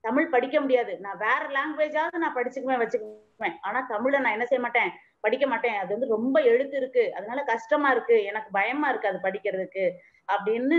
தமிழ் படிக்க முடியாது நான் வேற லாங்குவேஜாவது நான் படிச்சுக்குவேன் வச்சுக்குவேன் ஆனா தமிழை நான் என்ன செய்ய மாட்டேன் படிக்க மாட்டேன் அது வந்து ரொம்ப எழுத்து இருக்கு அதனால கஷ்டமா இருக்கு எனக்கு பயமா இருக்கு அது படிக்கிறதுக்கு அப்படின்னு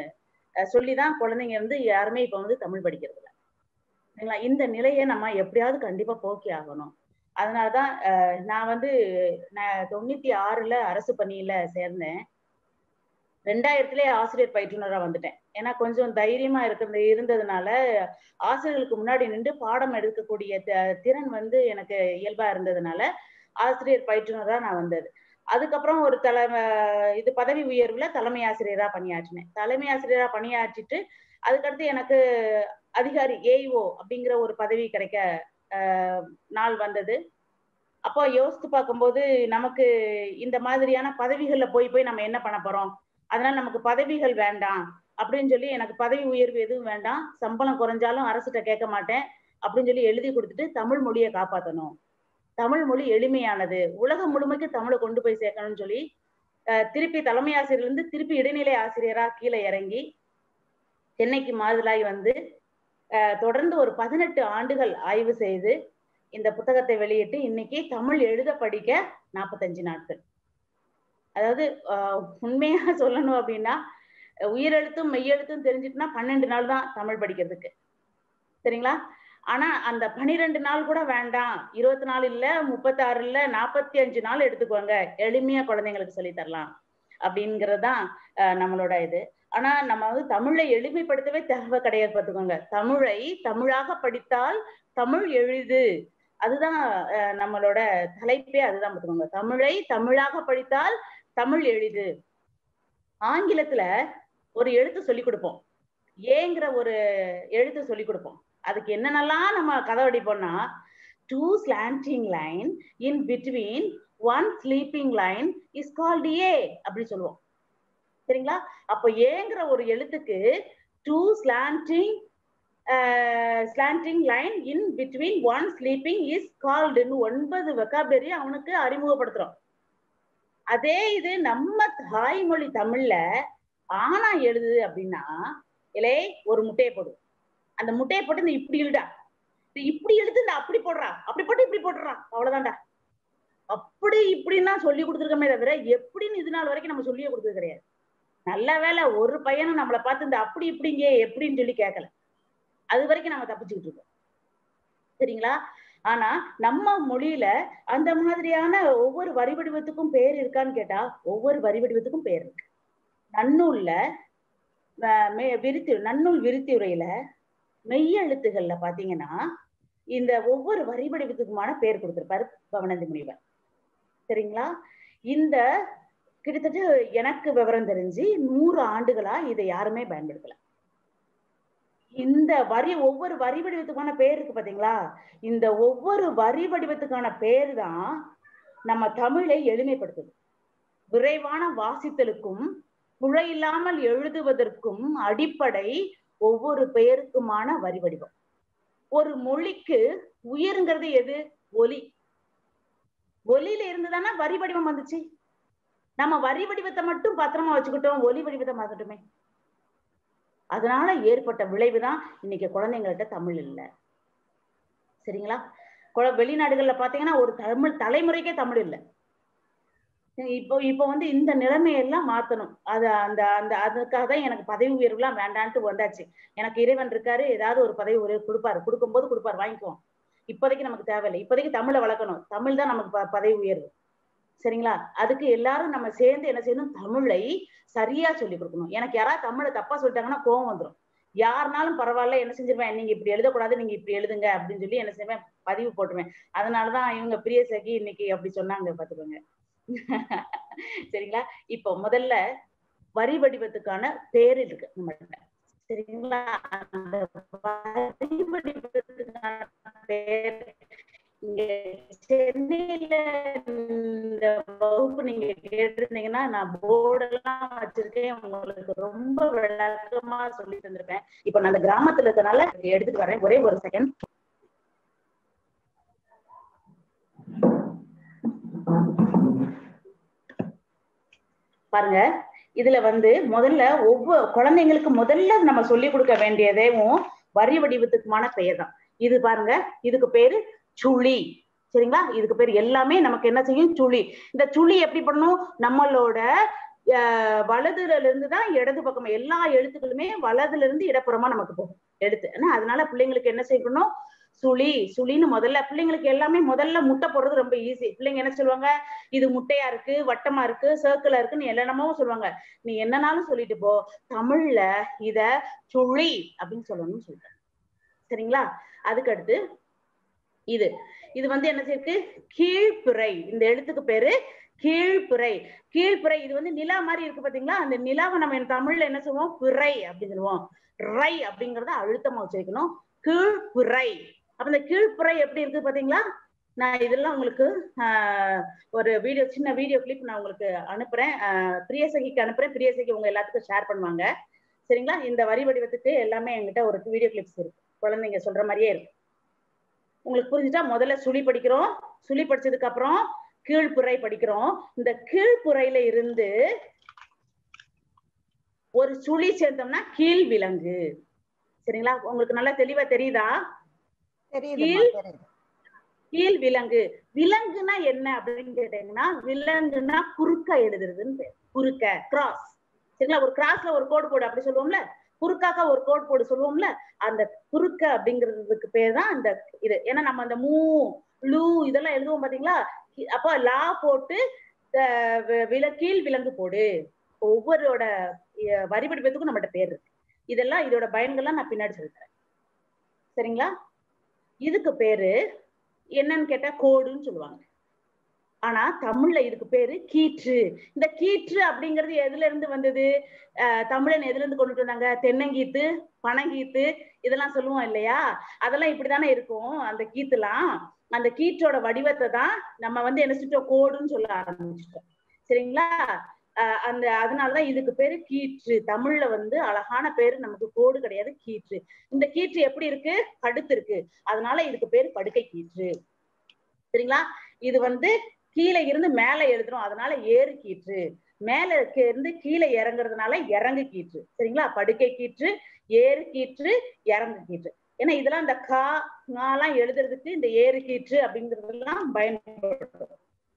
அஹ் சொல்லிதான் குழந்தைங்க வந்து யாருமே இப்ப வந்து தமிழ் படிக்கிறது இல்ல சரிங்களா இந்த நிலையை நம்ம எப்படியாவது கண்டிப்பா போக்கி ஆகணும் அதனாலதான் அஹ் நான் வந்து நான் தொண்ணூத்தி ஆறுல அரசு பணியில சேர்ந்தேன் ரெண்டாயிரத்திலே ஆசிரியர் பயிற்றுனரா வந்துட்டேன் ஏன்னா கொஞ்சம் தைரியமா இருக்கிறது இருந்ததுனால ஆசிரியர்களுக்கு முன்னாடி நின்று பாடம் எடுக்கக்கூடிய த- திறன் வந்து எனக்கு இயல்பா இருந்ததுனால ஆசிரியர் பயிற்றுனரா நான் வந்தது அதுக்கப்புறம் ஒரு தலைமை இது பதவி உயர்வுல தலைமை ஆசிரியரா பணியாற்றினேன் தலைமை ஆசிரியரா பணியாற்றிட்டு அதுக்கடுத்து எனக்கு அதிகாரி ஏஇஓ அப்படிங்கிற ஒரு பதவி கிடைக்க ஆஹ், நாள் வந்தது அப்போ யோசித்து பார்க்கும்போது நமக்கு இந்த மாதிரியான பதவிகள்ல போய் போய் நம்ம என்ன பண்ண போறோம் அதனால நமக்கு பதவிகள் வேண்டாம் அப்படின்னு சொல்லி எனக்கு பதவி உயர்வு எதுவும் வேண்டாம் சம்பளம் குறைஞ்சாலும் அரசுகிட்ட கேட்க மாட்டேன் அப்படின்னு சொல்லி எழுதி கொடுத்துட்டு தமிழ் மொழியை காப்பாற்றணும் தமிழ் மொழி எளிமையானது உலகம் முழுமைக்கு தமிழை கொண்டு போய் சேர்க்கணும்னு சொல்லி அஹ், திருப்பி தலைமை ஆசிரியர்ல இருந்து திருப்பி இடைநிலை ஆசிரியரா கீழே இறங்கி சென்னைக்கு மாதுளாய் வந்து அஹ், தொடர்ந்து ஒரு பதினெட்டு ஆண்டுகள் ஆய்வு செய்து இந்த புத்தகத்தை வெளியிட்டு இன்னைக்கு தமிழ் எழுத படிக்க நாற்பத்தஞ்சு நாட்கள் அதாவது ஆஹ், உண்மையா சொல்லணும் அப்படின்னா உயிரெழுத்தும் மெய்யெழுத்தும் தெரிஞ்சுட்டுனா பன்னெண்டு நாள் தான் தமிழ் படிக்கிறதுக்கு சரிங்களா ஆனா அந்த பனிரெண்டு நாள் கூட வேண்டாம் இருபத்தி நாலு இல்ல முப்பத்தாறு இல்ல நாற்பத்தி அஞ்சு நாள் எடுத்துக்கோங்க எளிமையா குழந்தைங்களுக்கு சொல்லி தரலாம் அப்படிங்கிறது தான் ஆஹ், நம்மளோட இது ஆனா நம்ம வந்து தமிழை எளிமைப்படுத்தவே தேவை கிடையாது பார்த்துக்கோங்க தமிழை தமிழாக படித்தால் தமிழ் எளிது அதுதான் அஹ், நம்மளோட தலைப்பே அதுதான் பார்த்துக்கோங்க தமிழை தமிழாக படித்தால் தமிழ் எளிது ஆங்கிலத்துல ஒரு எழுத்து சொல்லி கொடுப்போம் ஏங்கிற ஒரு எழுத்து சொல்லி கொடுப்போம் அதுக்கு என்னென்னலாம் நம்ம கதை அடிப்போம்னா two slanting line in between one sleeping line is called A அப்படி சொல்லுவோம் சரிங்களா அப்போ ஏங்கிற ஒரு எழுத்துக்கு two slanting slanting line in between one sleeping is கால்டுன்னு ஒன்பது வெக்காபுலரி அவனுக்கு அறிமுகப்படுத்துறோம் அதே இது நம்ம தாய்மொழி தமிழ்ல ஆனா எழுது அப்படின்னா இலே ஒரு முட்டையை போடு அந்த முட்டையை போட்டு இந்த இப்படி இழுடா இது இப்படி இழுத்து இந்த அப்படி போடுறா அப்படி போட்டு இப்படி போடுறா அவ்வளவுதான்டா அப்படி இப்படின்னா சொல்லி கொடுத்துருக்கமே தவிர எப்படின்னு இது நாள் வரைக்கும் நம்ம சொல்லியே கொடுத்தது கிடையாது நல்ல வேளை ஒரு பையனும் நம்மளை பார்த்து இந்த அப்படி இப்படிங்க எப்படின்னு சொல்லி கேட்கல அது வரைக்கும் நம்ம தப்பிச்சுக்கிட்டு இருக்கோம் சரிங்களா ஆனா நம்ம மொழியில அந்த மாதிரியான ஒவ்வொரு வரி வடிவத்துக்கும் பேர் இருக்கான்னு கேட்டா ஒவ்வொரு வரி வடிவத்துக்கும் பேர் இருக்கு நன்னூல்ல அஹ் மே- விருத்தி நன்னூல் விருத்தி உரையில மெய்யெழுத்துகள்ல பாத்தீங்கன்னா இந்த ஒவ்வொரு வரி வடிவத்துக்குமான பேர் கொடுத்திருப்பாரு பவனந்தி முனிவர் சரிங்களா இந்த கிட்டத்தட்ட எனக்கு விவரம் தெரிஞ்சு நூறு ஆண்டுகளா இதை யாருமே பயன்படுத்தல இந்த வரி ஒவ்வொரு வரி வடிவத்துக்கான பேர் இருக்கு பாத்தீங்களா இந்த ஒவ்வொரு வரி வடிவத்துக்கான பேர் தான் நம்ம தமிழை எளிமைப்படுத்துது விரைவான வாசித்தலுக்கும் புழை இல்லாமல் எழுதுவதற்கும் அடிப்படை ஒவ்வொரு பெயருக்குமான வரி வடிவம் ஒரு மொழிக்கு உயிருங்கிறது எது ஒலி ஒலியில இருந்து தானே வரி வடிவம் வந்துச்சு நம்ம வரி வடிவத்தை மட்டும் பத்திரமா வச்சுக்கிட்டோம் ஒலி வடிவத்தை மாத்திட்டுமே அதனால ஏற்பட்ட விளைவுதான் இன்னைக்கு குழந்தைங்கள்ட்ட தமிழ் இல்லை சரிங்களா குழ- வெளிநாடுகள்ல பாத்தீங்கன்னா ஒரு தமிழ் தலைமுறைக்கே தமிழ் இல்லை இப்போ இப்போ வந்து இந்த நிலைமையெல்லாம் மாத்தணும் அது அந்த அந்த அதுக்காக தான் எனக்கு பதவி உயர்வுலாம் வேண்டான்ட்டு வந்தாச்சு எனக்கு இறைவன் இருக்காரு ஏதாவது ஒரு பதவி உயர்வு கொடுப்பாரு கொடுக்கும்போது கொடுப்பாரு வாங்கிக்குவோம் இப்போதைக்கு நமக்கு தேவையில்லை இப்போதைக்கு தமிழை வளர்க்கணும் தமிழ் தான் நமக்கு ப- பதவி உயர்வு சரிங்களா அதுக்கு எல்லாரும் நம்ம சேர்ந்து என்ன செய்யணும் தமிழை சரியா சொல்லி கொடுக்கணும் எனக்கு யாராவது தமிழை தப்பா சொல்லிட்டாங்கன்னா கோவம் வந்துடும் யாருனாலும் பரவாயில்ல என்ன செஞ்சிருவேன் நீங்க இப்படி எழுதக்கூடாது நீங்க இப்படி எழுதுங்க அப்படின்னு சொல்லி என்ன செய்வேன் பதிவு போட்டுருவேன் அதனாலதான் இவங்க பிரிய சகி இன்னைக்கு அப்படி சொன்னாங்க பாத்துக்கோங்க சரிங்களா இப்போ முதல்ல வரி வடிவத்துக்கான பேர் இருக்கு நம்மகிட்ட சரிங்களா அந்த வரி வடிவத்துக்கான பேர் இங்க சென்னையில இந்த வகுப்பு நீங்க கேட்டிருந்தீங்கன்னா நான் போர்டெல்லாம் வச்சிருக்கேன் உங்களுக்கு ரொம்ப விளக்கமா சொல்லி தந்திருப்பேன் இப்ப நான் அந்த கிராமத்துல இருக்கனால எடுத்துட்டு வரேன் ஒரே ஒரு செகண்ட் பாருங்க இதுல வந்து முதல்ல ஒவ்வொரு குழந்தைங்களுக்கு முதல்ல நம்ம சொல்லி கொடுக்க வேண்டியதேவும் வரி வடிவத்துக்குமான பெயர் தான் இது பாருங்க இதுக்கு பேரு சுழி சரிங்களா இதுக்கு பேர் எல்லாமே நமக்கு என்ன செய்யும் சுழி இந்த சுழி எப்படி பண்ணும் நம்மளோட அஹ், வலதுல இருந்து தான் இடது பக்கம் எல்லா எழுத்துக்களுமே வலதுல இருந்து இடப்புறமா நமக்கு போகும் எழுத்து ஏன்னா அதனால பிள்ளைங்களுக்கு என்ன செய்யணும் சுழி சுழின்னு முதல்ல பிள்ளைங்களுக்கு எல்லாமே முதல்ல முட்டை போடுறது ரொம்ப ஈஸி பிள்ளைங்க என்ன சொல்லுவாங்க இது முட்டையா இருக்கு வட்டமா இருக்கு சர்க்கிளா இருக்குன்னு என்னென்னமோ சொல்லுவாங்க நீ என்னனாலும் சொல்லிட்டு போ தமிழ்ல இத சுழி அப்படின்னு சொல்லணும்னு சொல்றேன் சரிங்களா அதுக்கு அடுத்து இது இது வந்து என்ன செய்யுது கீழ்பிறை இந்த எழுத்துக்கு பேரு கீழ்பிறை கீழ்பிறை இது வந்து நிலா மாதிரி இருக்கு பாத்தீங்களா அந்த நிலாவை நம்ம தமிழ்ல என்ன சொல்லுவோம் பிறை அப்படின்னு சொல்லுவோம் ரை அப்படிங்கறத அழுத்தமா வச்சிருக்கணும் கீழ்பிறை அப்ப இந்த கீழ்ப்புறை எப்படி இருக்கு பாத்தீங்களா நான் இதெல்லாம் உங்களுக்கு ஆஹ், ஒரு வீடியோ சின்ன வீடியோ கிளிப் நான் உங்களுக்கு அனுப்புறேன் ஆஹ், பிரியசகிக்கு அனுப்புறேன் பிரியசகி உங்க எல்லாத்துக்கும் ஷேர் பண்ணுவாங்க சரிங்களா இந்த வரி வடிவத்துக்கு எல்லாமே என்கிட்ட ஒரு வீடியோ கிளிப்ஸ் இருக்கு குழந்தைங்க சொல்ற மாதிரியே இருக்கு உங்களுக்கு புரிஞ்சுட்டா முதல்ல சுழி படிக்கிறோம் சுழி படிச்சதுக்கு அப்புறம் கீழ்ப்புறை படிக்கிறோம் இந்த கீழ்ப்புறையில இருந்து ஒரு சுழி சேர்ந்தோம்னா கீழ் விலங்கு சரிங்களா உங்களுக்கு நல்லா தெளிவா தெரியுதா தெரியுதுமா கீழ் தெரியுது கீழ் விலங்கு விலங்குனா என்ன அப்படின்னு கேட்டீங்கன்னா விலங்குனா குறுக்க எழுதுறதுன்னு பேர் குறுக்க கிராஸ் சரிங்களா ஒரு கிராஸ்ல ஒரு கோடு போடு அப்படி சொல்லுவோம்ல குறுக்காக்க ஒரு கோடு போடு சொல்லுவோம்ல அந்த குறுக்க அப்படிங்கிறதுக்கு பேர் தான் அந்த இது ஏன்னா நம்ம அந்த மூ லூ இதெல்லாம் எழுதுவோம் பாத்தீங்களா கி- அப்போ லா போட்டு அஹ், வி- வில கீழ் விலங்கு போடு ஒவ்வொருவோட அஹ், வரி வடிவத்துக்கும் நம்மகிட்ட பேர் இருக்கு இதெல்லாம் இதோட பயன்கள்லாம் நான் பின்னாடி சொல்லித்தரேன் சரிங்களா இதுக்கு பேரு என்னன்னு கேட்டா கோடுன்னு சொல்லுவாங்க ஆனா தமிழ்ல இதுக்கு பேரு கீற்று இந்த கீற்று அப்படிங்கிறது எதுல இருந்து வந்தது அஹ் தமிழன் எதுல இருந்து கொண்டுட்டு வந்தாங்க தென்னங்கீத்து பனங்கீத்து இதெல்லாம் சொல்லுவோம் இல்லையா அதெல்லாம் இப்படித்தானே இருக்கும் அந்த கீத்துலாம் அந்த கீற்றோட வடிவத்தை தான் நம்ம வந்து என்ன செஞ்சோம் கோடுன்னு சொல்ல ஆரம்பிச்சிட்டோம் சரிங்களா அஹ் அந்த அதனாலதான் இதுக்கு பேரு கீற்று தமிழ்ல வந்து அழகான பேரு நமக்கு கோடு கிடையாது கீற்று இந்த கீற்று எப்படி இருக்கு படுத்து இருக்கு அதனால இதுக்கு பேரு படுக்கை கீற்று சரிங்களா இது வந்து கீழே இருந்து மேல எழுதுறோம் அதனால ஏறு கீற்று மேல இருக்க இருந்து கீழே இறங்குறதுனால இறங்கு கீற்று சரிங்களா படுக்கை கீற்று ஏறு கீற்று இறங்கு கீற்று ஏன்னா இதெல்லாம் இந்த கா ங்காலாம் எழுதுறதுக்கு இந்த ஏறு கீற்று அப்படிங்கறதெல்லாம் பயன்படும்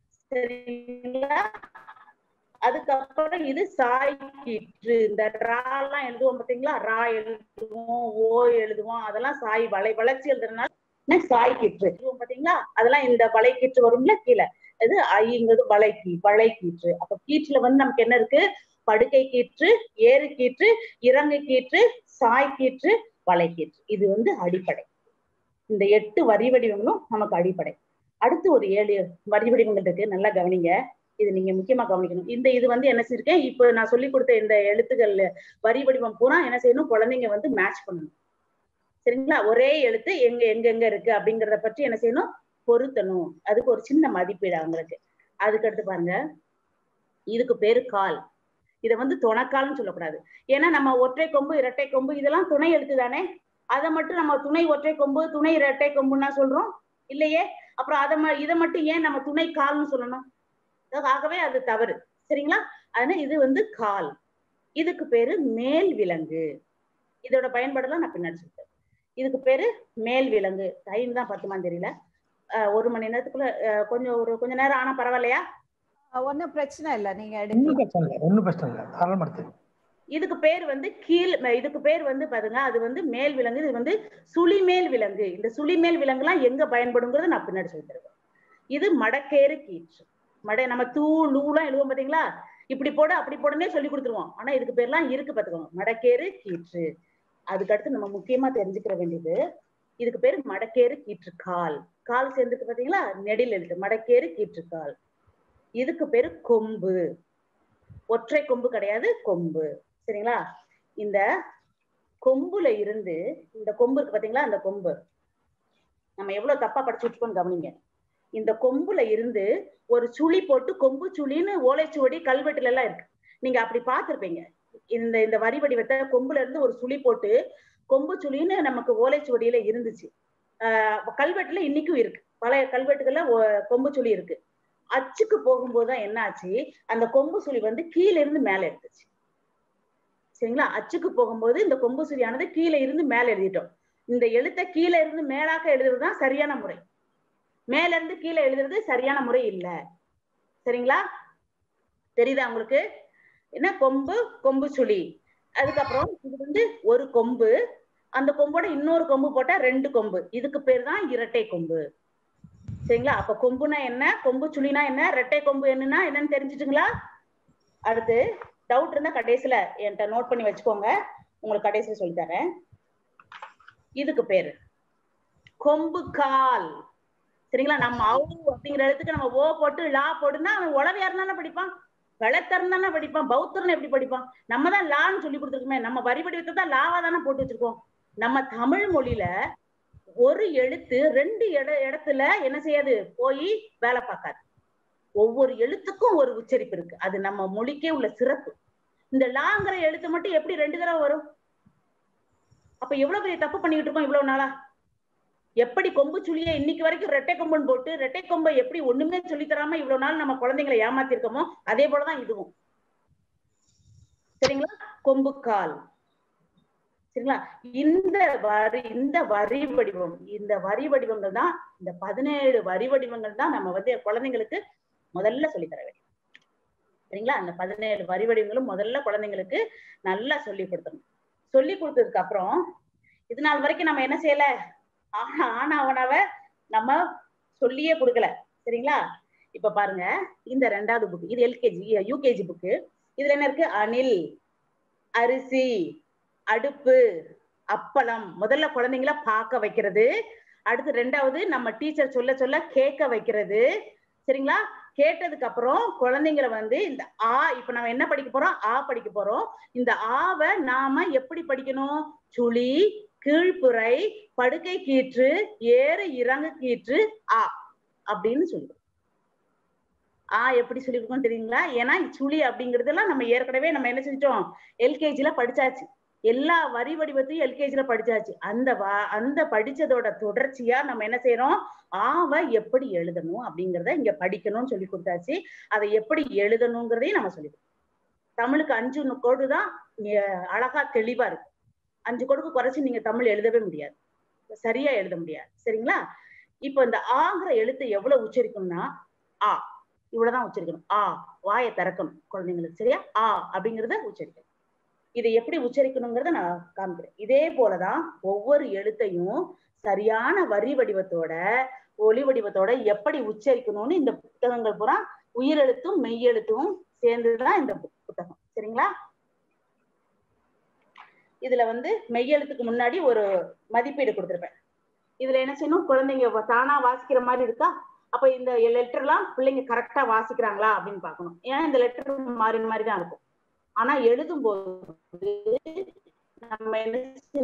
சரிங்களா அதுக்கப்புறம் இது சாய் கீற்று இந்த ரா எல்லாம் எழுதுவோம் பாத்தீங்களா ரா எழுதுவோம் ஓ எழுதுவோம் அதெல்லாம் சாய் வளை வளர்ச்சி எழுதுறதுனால என்ன சாய் கீற்று எழுதுவோம் பாத்தீங்களா அதெல்லாம் இந்த வளை கீற்று வரும்ல கீழே இது ஐங்கிறது வளை கீ வளை கீற்று அப்ப கீற்றுல வந்து நமக்கு என்ன இருக்கு படுக்கை கீற்று ஏறு கீற்று இறங்கு கீற்று சாய் கீற்று வளை கீற்று இது வந்து அடிப்படை இந்த எட்டு வரி வடிவங்களும் நமக்கு அடிப்படை அடுத்து ஒரு ஏழு வரி வடிவங்கள் இருக்கு நல்லா கவனிங்க இது நீங்க முக்கியமா கவனிக்கணும் இந்த இது வந்து என்ன செஞ்சிருக்கேன் இப்போ நான் சொல்லி கொடுத்த இந்த எழுத்துக்கள் வரி வடிவம் பூரா என்ன செய்யணும் குழந்தைங்க வந்து மேட்ச் பண்ணணும் சரிங்களா ஒரே எழுத்து எங்க எங்க எங்க இருக்கு அப்படிங்கறத பற்றி என்ன செய்யணும் பொருத்தணும் அதுக்கு ஒரு சின்ன மதிப்பீடு அவங்களுக்கு அதுக்கு அடுத்து பாருங்க இதுக்கு பேரு கால் இத வந்து துணைக்கால்னு சொல்லக்கூடாது ஏன்னா நம்ம ஒற்றை கொம்பு இரட்டை கொம்பு இதெல்லாம் துணை எழுத்து தானே அதை மட்டும் நம்ம துணை ஒற்றை கொம்பு துணை இரட்டை கொம்புன்னா சொல்றோம் இல்லையே அப்புறம் அதை ம- இதை மட்டும் ஏன் நம்ம துணை கால்னு சொல்லணும் அதாவது ஆகவே அது தவறு சரிங்களா அதனால இது வந்து கால் இதுக்கு பேரு மேல் விலங்கு இதோட பயன்பாடெல்லாம் நான் பின்னாடி சொல்றேன் இதுக்கு பேரு மேல் விலங்கு டைம் தான் பத்துமான்னு தெரியல அஹ் ஒரு மணி நேரத்துக்குள்ள அஹ் கொஞ்சம் ஒரு கொஞ்ச நேரம் ஆனா பரவாயில்லையா ஒன்னும் பிரச்சனை இல்ல நீங்க ஒன்றும் எடுக்கலாம் பிரச்சனை இல்லை ஒன்றும் பிரச்சனை இல்லை தாராளமாக எடுத்து இதுக்கு பேர் வந்து கீழ் ம- இதுக்கு பேர் வந்து பாருங்க அது வந்து மேல் விலங்கு இது வந்து சுழிமேல் விலங்கு இந்த சுழிமேல் விலங்குலாம் எங்க பயன்படுங்கிறத நான் பின்னாடி சொல்லி தருவேன் இது மடக்கேறு கீற்று மட நம்ம தூ லூலாம் எழுதுவோம் பாத்தீங்களா இப்படி போடு அப்படி போடுன்னே சொல்லி கொடுத்துருவோம் ஆனா இதுக்கு பேர்லாம் இருக்கு பாத்துக்கோங்க மடக்கேறு கீற்று அதுக்கு அடுத்து நம்ம முக்கியமா தெரிஞ்சுக்கிற வேண்டியது இதுக்கு பேரு மடக்கேறு கீற்று கால் கால் சேர்ந்துக்கு பாத்தீங்களா நெடில் எழுத்து மடக்கேறு கீற்று கால் இதுக்கு பேரு கொம்பு ஒற்றை கொம்பு கிடையாது கொம்பு சரிங்களா இந்த கொம்புல இருந்து இந்த கொம்பு இருக்கு பாத்தீங்களா அந்த கொம்பு நம்ம எவ்வளவு தப்பா படிச்சு வச்சுக்கோன்னு கவனிங்க இந்த கொம்புல இருந்து ஒரு சுழி போட்டு கொம்பு சுழின்னு ஓலைச்சுவடி கல்வெட்டுல எல்லாம் இருக்கு நீங்க அப்படி பார்த்திருப்பீங்க இந்த இந்த வரி வடிவத்தை கொம்புல இருந்து ஒரு சுழி போட்டு கொம்பு சுழின்னு நமக்கு ஓலைச்சுவடியில இருந்துச்சு ஆஹ் கல்வெட்டுல இன்னைக்கும் இருக்கு பழைய கல்வெட்டுகள்ல ஒ- கொம்பு சுழி இருக்கு அச்சுக்கு போகும்போதுதான் என்ன ஆச்சு அந்த கொம்பு சுழி வந்து கீழ இருந்து மேல எடுத்துச்சு சரிங்களா அச்சுக்கு போகும்போது இந்த கொம்பு சுழியானது கீழே இருந்து மேல எழுதிட்டோம் இந்த எழுத்தை கீழே இருந்து மேலாக்க எழுதுறது தான் சரியான முறை மேல இருந்து கீழே எழுதுறது சரியான முறை இல்ல சரிங்களா தெரியுதா உங்களுக்கு என்ன கொம்பு கொம்பு சுழி அதுக்கப்புறம் இது வந்து ஒரு கொம்பு அந்த கொம்போட இன்னொரு கொம்பு போட்டா ரெண்டு கொம்பு இதுக்கு பேர் தான் இரட்டை கொம்பு சரிங்களா அப்ப கொம்புனா என்ன கொம்பு சுழினா என்ன ரெட்டை கொம்பு என்னன்னா என்னன்னு தெரிஞ்சுட்டுங்களா அடுத்து டவுட் இருந்தா கடைசியில என்கிட்ட நோட் பண்ணி வச்சுக்கோங்க உங்களுக்கு கடைசியில சொல்லி தரேன் இதுக்கு பேரு கொம்பு கால் சரிங்களா நம்ம அவு அப்படிங்கிற இடத்துக்கு நம்ம ஓ போட்டு லா போட்டுன்னா அவன் உளவியார் தானே படிப்பான் வெளத்தரன் தானே படிப்பான் பௌத்தரன் எப்படி படிப்பான் நம்ம தான் லான்னு சொல்லி கொடுத்துருக்கோமே நம்ம வரி வடிவத்தை தான் லாவா தானே போட்டு வச்சிருக்கோம் நம்ம தமிழ் மொழியில ஒரு எழுத்து ரெண்டு இட இடத்துல என்ன செய்யாது போய் வேலை பார்க்காது ஒவ்வொரு எழுத்துக்கும் ஒரு உச்சரிப்பு இருக்கு அது நம்ம மொழிக்கே உள்ள சிறப்பு இந்த லாங்கிற எழுத்து மட்டும் எப்படி ரெண்டு தடவை வரும் அப்ப எவ்வளவு பெரிய தப்பு பண்ணிக்கிட்டு இருக்கோம் இவ்வளவு நாளா எப்படி கொம்பு சுழிய இன்னைக்கு வரைக்கும் ரெட்டை கொம்புன்னு போட்டு ரெட்டை கொம்பை எப்படி ஒண்ணுமே சொல்லி தராம இவ்வளவு நாள் நம்ம குழந்தைங்களை ஏமாத்திருக்கோமோ அதே போலதான் இதுவும் சரிங்களா கொம்பு கால் சரிங்களா இந்த வரி இந்த வரி வடிவம் இந்த வரி வடிவங்கள் தான் இந்த பதினேழு வரி வடிவங்கள் தான் நம்ம வந்து குழந்தைங்களுக்கு முதல்ல சொல்லித் தர வேண்டும் சரிங்களா அந்த பதினேழு வரி வடிவங்களும் முதல்ல குழந்தைங்களுக்கு நல்லா சொல்லி கொடுத்தணும் சொல்லி கொடுத்ததுக்கு அப்புறம் இது நாள் வரைக்கும் நம்ம என்ன செய்யல ஆனா ஆனா அவனாவ நம்ம சொல்லியே கொடுக்கல சரிங்களா இப்ப பாருங்க இந்த ரெண்டாவது புக் இது எல்கேஜி யூகேஜி புக்கு இதுல என்ன இருக்கு அணில் அரிசி அடுப்பு அப்பளம் முதல்ல குழந்தைங்கள பார்க்க வைக்கிறது அடுத்து ரெண்டாவது நம்ம டீச்சர் சொல்ல சொல்ல கேட்க வைக்கிறது சரிங்களா கேட்டதுக்கு அப்புறம் குழந்தைங்களை வந்து இந்த ஆ இப்ப நம்ம என்ன படிக்க போறோம் ஆ படிக்க போறோம் இந்த ஆவை நாம எப்படி படிக்கணும் சுழி கீழ்ப்புறை படுக்கை கீற்று ஏறு இறங்கு கீற்று ஆ அப்படின்னு சொல்லுவோம் ஆ எப்படி சொல்லி கொடுக்கணும் தெரியுங்களா ஏன்னா சுழி அப்படிங்கறதெல்லாம் நம்ம ஏற்கனவே நம்ம என்ன செஞ்சிட்டோம் எல்கேஜில படிச்சாச்சு எல்லா வரி வடிவத்தையும் எல்கேஜில படிச்சாச்சு அந்த வா அந்த படிச்சதோட தொடர்ச்சியா நம்ம என்ன செய்யறோம் ஆவ எப்படி எழுதணும் அப்படிங்கறத இங்க படிக்கணும்னு சொல்லி கொடுத்தாச்சு அதை எப்படி எழுதணுங்கிறதையும் நம்ம சொல்லி தமிழுக்கு அஞ்சு கோடு தான் அழகா தெளிவா இருக்கு அஞ்சு கோடுக்கு குறைச்சு நீங்க தமிழ் எழுதவே முடியாது சரியா எழுத முடியாது சரிங்களா இப்ப இந்த ஆங்கிற எழுத்தை எவ்வளவு உச்சரிக்கணும்னா ஆ இவ்வளவுதான் உச்சரிக்கணும் ஆ வாயை திறக்கணும் குழந்தைங்களுக்கு சரியா ஆ அப்படிங்கறத உச்சரிக்கணும் இதை எப்படி உச்சரிக்கணுங்கிறத நான் காமிக்கிறேன் இதே போலதான் ஒவ்வொரு எழுத்தையும் சரியான வரி வடிவத்தோட ஒளி வடிவத்தோட எப்படி உச்சரிக்கணும்னு இந்த புத்தகங்கள் பூரா உயிரெழுத்தும் மெய்யெழுத்தும் சேர்ந்துதான் இந்த புத்தகம் சரிங்களா இதுல வந்து மெய்யெழுத்துக்கு முன்னாடி ஒரு மதிப்பீடு கொடுத்துருப்பேன் இதுல என்ன செய்யணும் குழந்தைங்க தானா வாசிக்கிற மாதிரி இருக்கா அப்ப இந்த லெட்டர் எல்லாம் பிள்ளைங்க கரெக்டா வாசிக்கிறாங்களா அப்படின்னு பாக்கணும் ஏன்னா இந்த லெட்டர் மாறி மாதிரி தான் இருக்கும் ஆனா எழுதும் போது நம்ம என்ன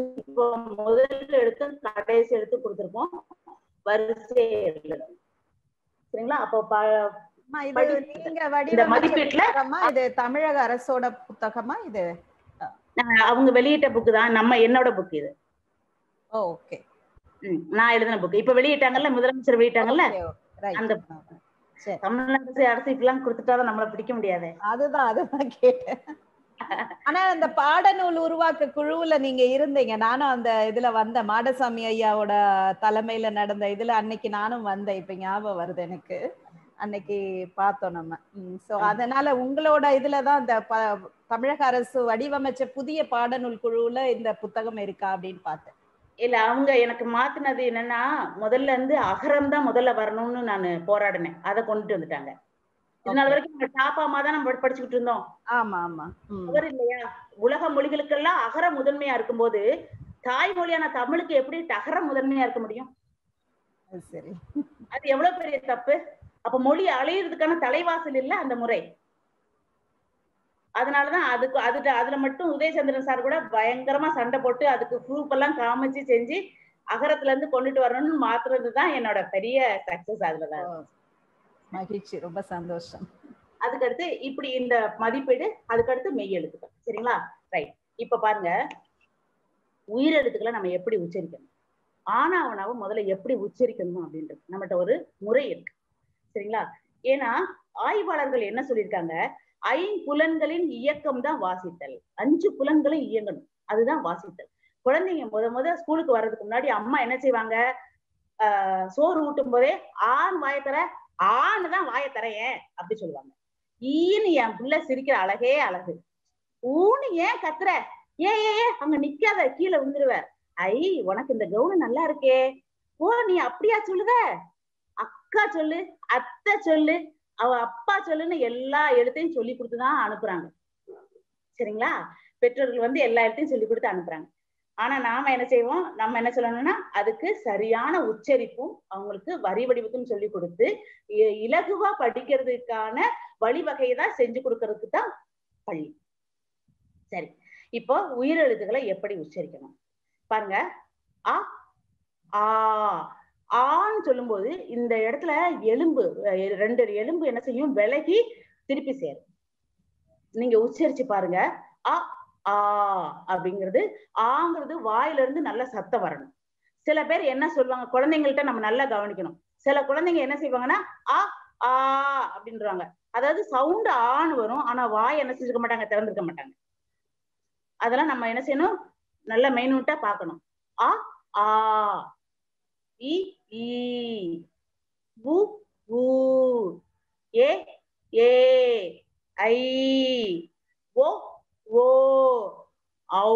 முதல் எழுத்து கடைசி எழுத்து கொடுத்துருப்போம் வரிசை எழுதணும் சரிங்களா அப்போ இது நீங்க வடிவமைச்ச இது தமிழக அரசோட புத்தகமா இது அவங்க வெளியிட்ட புக்கு தான் நம்ம என்னோட புக் இது ஓகே நான் எழுதின புக் இப்ப வெளியிட்டாங்கல்ல முதலமைச்சர் வெளியிட்டாங்கல்ல அந்த தமிழ்நாடு அரசு இப்பெல்லாம் கொடுத்துட்டாதான் நம்மள பிடிக்க முடியாது அதுதான் அதுதான் கேட்டேன் ஆனா அந்த பாடநூல் உருவாக்க குழுவுல நீங்க இருந்தீங்க நானும் அந்த இதுல வந்தேன் மாடசாமி ஐயாவோட தலைமையில நடந்த இதுல அன்னைக்கு நானும் வந்தேன் இப்ப ஞாபகம் வருது எனக்கு அன்னைக்கு பார்த்தோம் நம்ம சோ அதனால உங்களோட இதுலதான் இந்த தமிழக அரசு வடிவமைச்ச புதிய பாடநூல் குழுவுல இந்த புத்தகம் இருக்கா அப்படின்னு பார்த்தேன் இல்ல அவங்க எனக்கு மாத்தினது என்னன்னா முதல்ல இருந்து அகரம் தான் முதல்ல வரணும்னு நான் போராடினேன் அதை கொண்டுட்டு வந்துட்டாங்க இதனால வரைக்கும் நம்ம டாப்பாமா தான் நம்ம படிச்சுக்கிட்டு இருந்தோம் ஆமா ஆமா அவர் இல்லையா உலக மொழிகளுக்கெல்லாம் அகர முதன்மையா இருக்கும்போது தாய்மொழியான தமிழுக்கு எப்படி அகர முதன்மையா இருக்க முடியும் சரி அது எவ்வளவு பெரிய தப்பு அப்ப மொழி அலையிறதுக்கான தலைவாசல் இல்ல அந்த முறை அதனாலதான் அதுக்கு அதுக்கு அதுல மட்டும் உதயசந்திரன் சார் கூட பயங்கரமா சண்டை போட்டு அதுக்கு ப்ரூஃப் எல்லாம் காமிச்சு செஞ்சு அகரத்துல இருந்து கொண்டுட்டு வரணும்னு மாத்துறதுதான் என்னோட பெரிய சக்சஸ் அதுலதான் மகிழ்ச்சி ரொம்ப சந்தோஷம் அதுக்கடுத்து இப்படி இந்த மதிப்பீடு அதுக்கடுத்து மெய் எழுத்துக்கள் சரிங்களா ரைட் இப்ப பாருங்க உயிரெழுத்துக்களை நம்ம எப்படி உச்சரிக்கணும் ஆனாவனாவை முதல்ல எப்படி உச்சரிக்கணும் அப்படின்றது நம்மகிட்ட ஒரு முறை இருக்கு சரிங்களா ஏன்னா ஆய்வாளர்கள் என்ன சொல்லியிருக்காங்க ஐம்புலன்களின் இயக்கம் தான் வாசித்தல் அஞ்சு புலன்களும் இயங்கணும் அதுதான் வாசித்தல் குழந்தைங்க முத முத ஸ்கூலுக்கு வர்றதுக்கு முன்னாடி அம்மா என்ன செய்வாங்க ஆஹ் சோறு ஊட்டும் போதே ஆண் வாய தர ஆண் தான் வாய தரையேன் அப்படி சொல்லுவாங்க ஈன்னு என் பிள்ளை சிரிக்கிற அழகே அழகு ஊன்னு ஏன் கத்துற ஏ ஏ ஏ அங்க நிக்காத கீழே விழுந்துருவ ஐ உனக்கு இந்த கவுனு நல்லா இருக்கே ஓ நீ அப்படியா சொல்லுவ அக்கா சொல்லு அத்தை சொல்லு அவ அப்பா சொல்லுன்னு எல்லா எழுத்தையும் சொல்லி கொடுத்துதான் அனுப்புறாங்க சரிங்களா பெற்றோர்கள் வந்து எல்லா எழுத்தையும் சொல்லி கொடுத்து அனுப்புறாங்க ஆனா நாம என்ன செய்வோம் நம்ம என்ன சொல்லணும்னா அதுக்கு சரியான உச்சரிப்பும் அவங்களுக்கு வரி வடிவத்தையும் சொல்லி கொடுத்து இ- இலகுவா படிக்கிறதுக்கான வழிவகையை தான் செஞ்சு கொடுக்கறதுக்கு தான் பள்ளி சரி இப்போ உயிரெழுத்துக்களை எப்படி உச்சரிக்கணும் பாருங்க ஆ ஆ ஆன்னு சொல்லும்போது இந்த இடத்துல எலும்பு அஹ் ரெண்டு எலும்பு என்ன செய்யும் விலகி திருப்பி சேரும் நீங்க உச்சரிச்சு பாருங்க ஆ ஆ அப்படிங்கிறது ஆங்கிறது வாயில இருந்து நல்ல சத்தம் வரணும் சில பேர் என்ன சொல்லுவாங்க குழந்தைங்கள்ட்ட நம்ம நல்லா கவனிக்கணும் சில குழந்தைங்க என்ன செய்வாங்கன்னா ஆ ஆ அப்படின்றாங்க அதாவது சவுண்ட் ஆன்னு வரும் ஆனா வாய் என்ன செஞ்சுக்க மாட்டாங்க திறந்திருக்க மாட்டாங்க அதெல்லாம் நம்ம என்ன செய்யணும் நல்ல மைனூட்டா பார்க்கணும் ஆ ஆ இ ஈ உ ஊ ஏ ஏ ஐ ஓ ஓ ஔ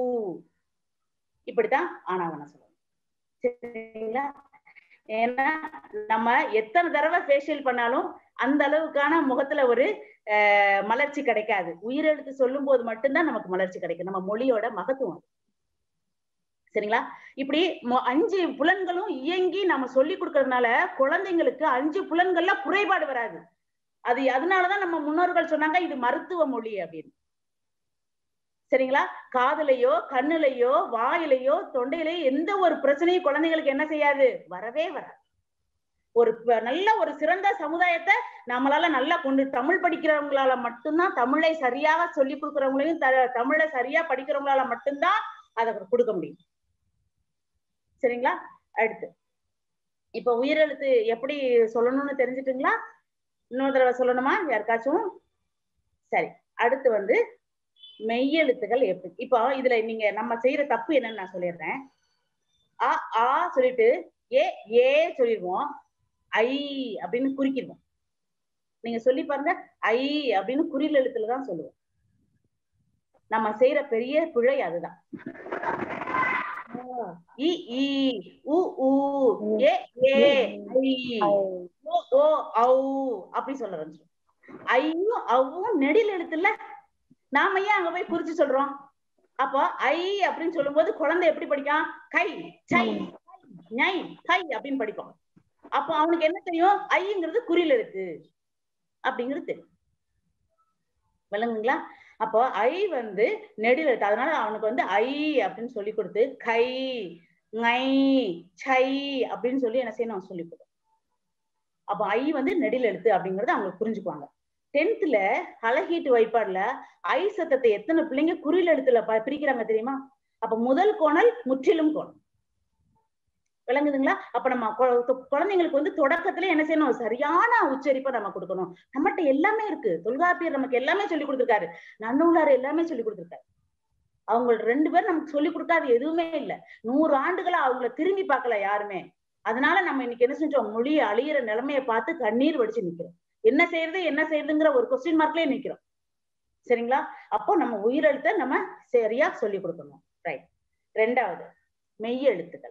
இப்படித்தான் ஆனாவன சொல்லணும் சரிங்களா ஏன்னா நம்ம எத்தனை தடவை ஃபேஷியல் பண்ணாலும் அந்த அளவுக்கான முகத்துல ஒரு அஹ், மலர்ச்சி கிடைக்காது உயிரெழுத்து சொல்லும் போது மட்டும்தான் நமக்கு மலர்ச்சி கிடைக்கும் நம்ம மொழியோட மகத்துவம் சரிங்களா இப்படி மொ- அஞ்சு புலன்களும் இயங்கி நம்ம சொல்லி கொடுக்கறதுனால குழந்தைங்களுக்கு அஞ்சு புலன்கள்ல குறைபாடு வராது அது அதனாலதான் நம்ம முன்னோர்கள் சொன்னாங்க இது மருத்துவ மொழி அப்படின்னு சரிங்களா காதுலயோ கண்ணுலயோ வாயிலையோ தொண்டையிலயோ எந்த ஒரு பிரச்சனையும் குழந்தைங்களுக்கு என்ன செய்யாது வரவே வராது ஒரு ப- நல்ல ஒரு சிறந்த சமுதாயத்தை நம்மளால நல்லா கொண்டு தமிழ் படிக்கிறவங்களால மட்டும்தான் தமிழை சரியாக சொல்லி கொடுக்கறவங்களையும் த- தமிழை சரியா படிக்கிறவங்களால மட்டும்தான் அதை கொடுக்க முடியும் சரிங்களா அடுத்து இப்ப உயிரெழுத்து எப்படி சொல்லணும்னு தெரிஞ்சுட்டுங்களா இன்னொரு தடவை சொல்லணுமா யாருக்காச்சும் சரி அடுத்து வந்து மெய்யெழுத்துகள் எப்படி இப்போ இதுல நீங்க நம்ம செய்யற தப்பு என்னன்னு நான் சொல்லிடுறேன் ஆ ஆ சொல்லிட்டு ஏ ஏ சொல்லிடுவோம் ஐ அப்படின்னு குறிக்கிடுவோம் நீங்க சொல்லி பாருங்க ஐ அப்படின்னு குறில் எழுத்துல தான் சொல்லுவோம் நம்ம செய்யற பெரிய பிழை அதுதான் இ ஈ உ ஊ ஏ ஏ ஐ ஓ ஓ ஔ அப்படி சொல்ல ஆரம்பிச்சிடும் ஐயும் அவ்வும் நெடில் எழுத்துல நாம ஏன் அங்க போய் குறிச்சு சொல்றோம் அப்போ ஐ அப்படின்னு சொல்லும்போது குழந்தை எப்படி படிக்கும் கை சை ñை கை அப்படின்னு படிக்கும் அப்போ அவனுக்கு என்ன தெரியும் ஐங்கிறது குறில் எழுத்து அப்படிங்கிறது தெரியும் விளங்குங்களா அப்போ ஐ வந்து நெடில் எழுத்து அதனால அவனுக்கு வந்து ஐ அப்படின்னு சொல்லி கொடுத்து கை ngை சை அப்படின்னு சொல்லி என்ன செய்யணும் சொல்லி கொடுக்கும் அப்போ ஐ வந்து நெடில் எழுத்து அப்படிங்கறத அவங்க புரிஞ்சுக்குவாங்க டென்த்ல அழகீட்டு வைப்பாடுல ஐ சத்தத்தை எத்தனை பிள்ளைங்க குறில் எழுத்துல ப- பிரிக்கிறாங்க தெரியுமா அப்ப முதல் கோணல் முற்றிலும் கோணல் விளங்குதுங்களா அப்ப நம்ம கொ- தொ- குழந்தைங்களுக்கு வந்து தொடக்கத்துல என்ன செய்யணும் சரியான உச்சரிப்பை நம்ம கொடுக்கணும் நம்மகிட்ட எல்லாமே இருக்கு தொல்காப்பியர் நமக்கு எல்லாமே சொல்லி கொடுத்திருக்காரு நன்னூலார் எல்லாமே சொல்லி கொடுத்திருக்காரு அவங்க ரெண்டு பேரும் நமக்கு சொல்லி கொடுக்காது எதுவுமே இல்ல நூறு ஆண்டுகளா அவங்கள திரும்பி பார்க்கல யாருமே அதனால நம்ம இன்னைக்கு என்ன செஞ்சோம் மொழி அழியிற நிலைமையை பார்த்து கண்ணீர் வடிச்சு நிக்கிறோம் என்ன செய்யறது என்ன செய்யறதுங்கிற ஒரு கொஸ்டின் மார்க்லயே நிக்கிறோம் சரிங்களா அப்போ நம்ம உயிரெழுத்தை நம்ம சரியா சொல்லி கொடுக்கணும் ரைட் ரெண்டாவது மெய்யெழுத்துக்கள்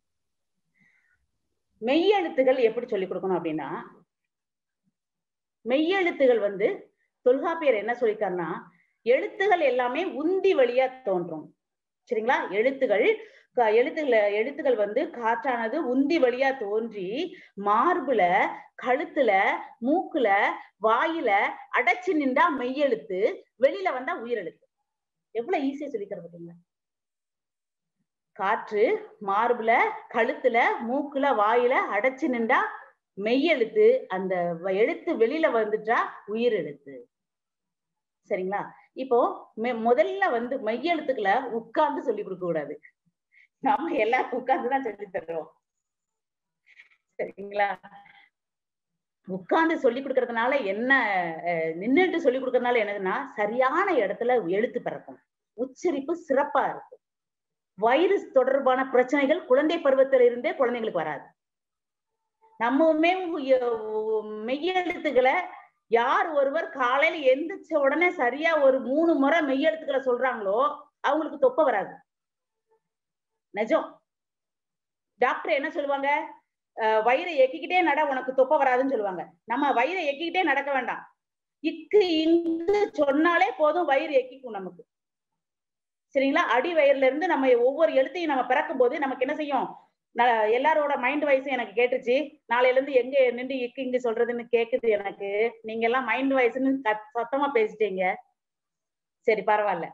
மெய்யெழுத்துகள் எப்படி சொல்லி கொடுக்கணும் அப்படின்னா மெய்யெழுத்துகள் வந்து தொல்காப்பியர் என்ன சொல்லியிருக்காருன்னா எழுத்துகள் எல்லாமே உந்தி வழியா தோன்றும் சரிங்களா எழுத்துகள் க- எழுத்துக்கள எழுத்துக்கள் வந்து காற்றானது உந்தி வழியா தோன்றி மார்புல கழுத்துல மூக்குல வாயில அடைச்சு நின்றா மெய்யெழுத்து வெளியில வந்தா உயிரெழுத்து எவ்வளவு ஈஸியா சொல்லிக்கிற பாத்தீங்களா காற்று மார்புல கழுத்துல மூக்குல வாயில அடைச்சு நின்றா மெய்யெழுத்து அந்த வ- எழுத்து வெளியில வந்துட்டா உயிரெழுத்து சரிங்களா இப்போ மெ- முதல்ல வந்து மெய்யெழுத்துக்களை உட்கார்ந்து சொல்லி கொடுக்க கூடாது நாம எல்லாரும் உட்கார்ந்து தான் சொல்லி தர்றோம் சரிங்களா உட்கார்ந்து சொல்லி கொடுக்கறதுனால என்ன அஹ், நின்னுட்டு சொல்லி கொடுக்கறதுனால என்னதுன்னா சரியான இடத்துல எழுத்து பிறக்கும் உச்சரிப்பு சிறப்பா இருக்கும் வைரஸ் தொடர்பான பிரச்சனைகள் குழந்தை பருவத்தில இருந்தே குழந்தைங்களுக்கு வராது நம்மவுமே மெய்யெழுத்துக்களை யார் ஒருவர் காலையில எந்திரிச்ச உடனே சரியா ஒரு மூணு முறை மெய்யெழுத்துக்களை சொல்றாங்களோ அவங்களுக்கு தொப்ப வராது நிஜம் டாக்டர் என்ன சொல்லுவாங்க அஹ் வயிறை எக்கிக்கிட்டே நட உனக்கு தொப்ப வராதுன்னு சொல்லுவாங்க நம்ம வயிறை எக்கிக்கிட்டே நடக்க வேண்டாம் இக்கு இங்கு சொன்னாலே போதும் வயிறு எக்கிக்கும் நமக்கு சரிங்களா அடி வயிறுல இருந்து நம்ம ஒவ்வொரு எழுத்தையும் நம்ம பிறக்கும் போது நமக்கு என்ன செய்யும் ந- எல்லாரோட மைண்ட் வாய்ஸும் எனக்கு கேட்டுச்சு நாளையில இருந்து எங்க நின்று இக்கு இங்கு சொல்றதுன்னு கேக்குது எனக்கு நீங்க எல்லாம் மைண்ட் வாய்ஸ்னு சத்தமா பேசிட்டீங்க சரி பரவாயில்ல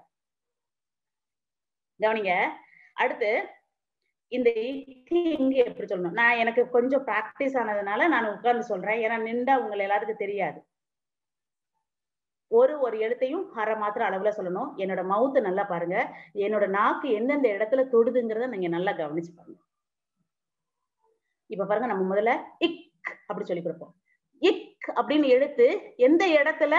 கவனிங்க அடுத்து இந்த இக்கு இங்கு எப்படி சொல்லணும் நான் எனக்கு கொஞ்சம் பிராக்டிஸ் ஆனதுனால நான் உட்கார்ந்து சொல்றேன் ஏன்னா நின்றா உங்களை எல்லாருக்கும் தெரியாது ஒரு ஒரு எழுத்தையும் அரை மாத்திர அளவுல சொல்லணும் என்னோட மவுத்து நல்லா பாருங்க என்னோட நாக்கு எந்தெந்த இடத்துல தொடுதுங்கிறத நீங்க நல்லா கவனிச்சு பாருங்க இப்ப பாருங்க நம்ம முதல்ல இக் அப்படி சொல்லி கொடுப்போம் இக் அப்படின்னு எழுத்து எந்த இடத்துல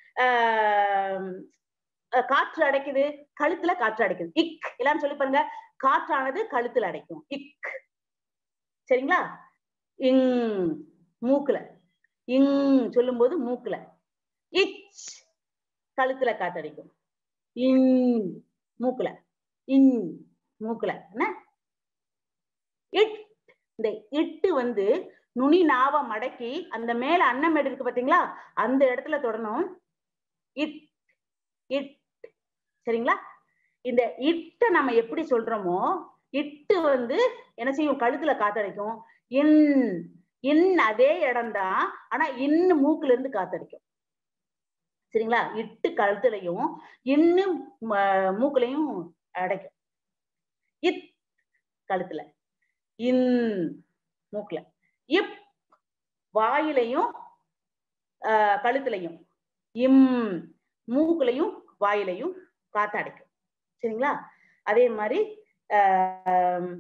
ஆஹ் அஹ் காற்று அடைக்குது கழுத்துல காற்று அடைக்குது இக் எல்லாரும் சொல்லி பாருங்க காற்றானது கழுத்துல அடைக்கும் இக் சரிங்களா இங் மூக்குல இங் சொல்லும்போது மூக்குல இச் கழுத்துல காத்தடிக்கும் இன் மூக்குல இன் மூக்குல என்ன இட் இந்த இட்டு வந்து நுனி நாவ மடக்கி அந்த மேல அன்னமேடு இருக்கு பாத்தீங்களா அந்த இடத்துல தொடணும் இட் இட் சரிங்களா இந்த இட்ட நம்ம எப்படி சொல்றோமோ இட்டு வந்து என்ன செய்யும் கழுத்துல காத்தடிக்கும் இன் இன் அதே இடம்தான் ஆனா இன்னு மூக்குல இருந்து காத்தடிக்கும் சரிங்களா இட்டு கழுத்துலையும் இன்னும் ம- மூக்குலையும் அடைக்கும் இத் கழுத்துல இன் மூக்குல இப் வாயிலையும் ஆஹ் கழுத்துலையும் இம் மூக்குலையும் வாயிலையும் காத்து அடைக்கும் சரிங்களா அதே மாதிரி ஆஹ்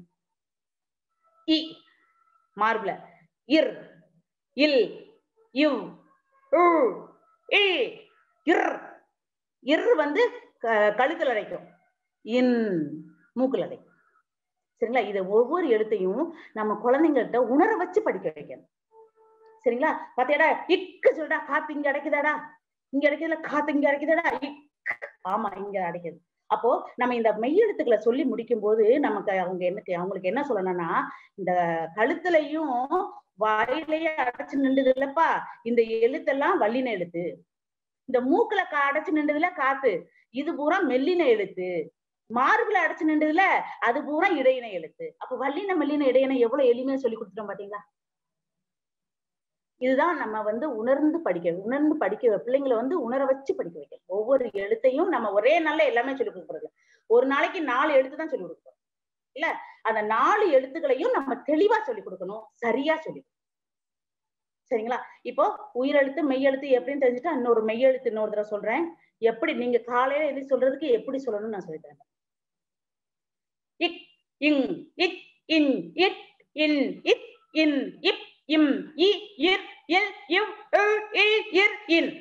இ மார்பிள இர் இல் இவ் உ இ இர் இர் வந்து க- கழுத்துல அடைக்கும் இன் மூக்குல அடைக்கும் சரிங்களா இத ஒவ்வொரு எழுத்தையும் நம்ம குழந்தைங்கள்ட்ட உணர வச்சு படிக்க வைக்கணும் சரிங்களா பாத்தியாடா இக்கு சொல்றா காத்து இங்க அடைக்குதாடா இங்க அடைக்குதுல காத்து இங்க அடைக்குதாடா இக் ஆமா இங்க அடைக்குது அப்போ நம்ம இந்த மெய்யெழுத்துக்களை சொல்லி முடிக்கும் போது நமக்கு அவங்க என்ன அவங்களுக்கு என்ன சொல்லணும்னா இந்த கழுத்துலயும் வாயிலையும் அடைச்சு நின்றுது இல்லப்பா இந்த எழுத்தெல்லாம் வல்லின எழுத்து இந்த மூக்குல கா- அடைச்சு நின்றதுல காத்து இது பூரா மெல்லின எழுத்து மார்புல அடைச்சு நின்றதுல அது பூரா இடையின எழுத்து அப்ப வல்லின மெல்லின இடையின எவ்வளவு எளிமையா சொல்லி கொடுத்துட்டோம் பாத்தீங்களா இதுதான் நம்ம வந்து உணர்ந்து படிக்க உணர்ந்து படிக்க பிள்ளைங்களை வந்து உணர வச்சு படிக்க வைக்கணும் ஒவ்வொரு எழுத்தையும் நம்ம ஒரே நாள்ல எல்லாமே சொல்லி கொடுக்கறது ஒரு நாளைக்கு நாலு எழுத்து தான் சொல்லி கொடுக்கணும் இல்ல அந்த நாலு எழுத்துக்களையும் நம்ம தெளிவா சொல்லி கொடுக்கணும் சரியா சொல்லி கொடுக்கணும். சரிங்களா இப்போ உயிரெழுத்து மெய்யெழுத்து எப்படின்னு தெரிஞ்சுட்டா இன்னொரு மெய்யெழுத்து இன்னொரு தடவை சொல்றேன் எப்படி நீங்க காலையில எது சொல்றதுக்கு எப்படி சொல்லணும்னு நான் சொல்லி தரேன் இக் இங் இக் இன் இட் இன் இத் இன் இப் இம் இ இர் இல் இவ் இல் இல் இர் இன்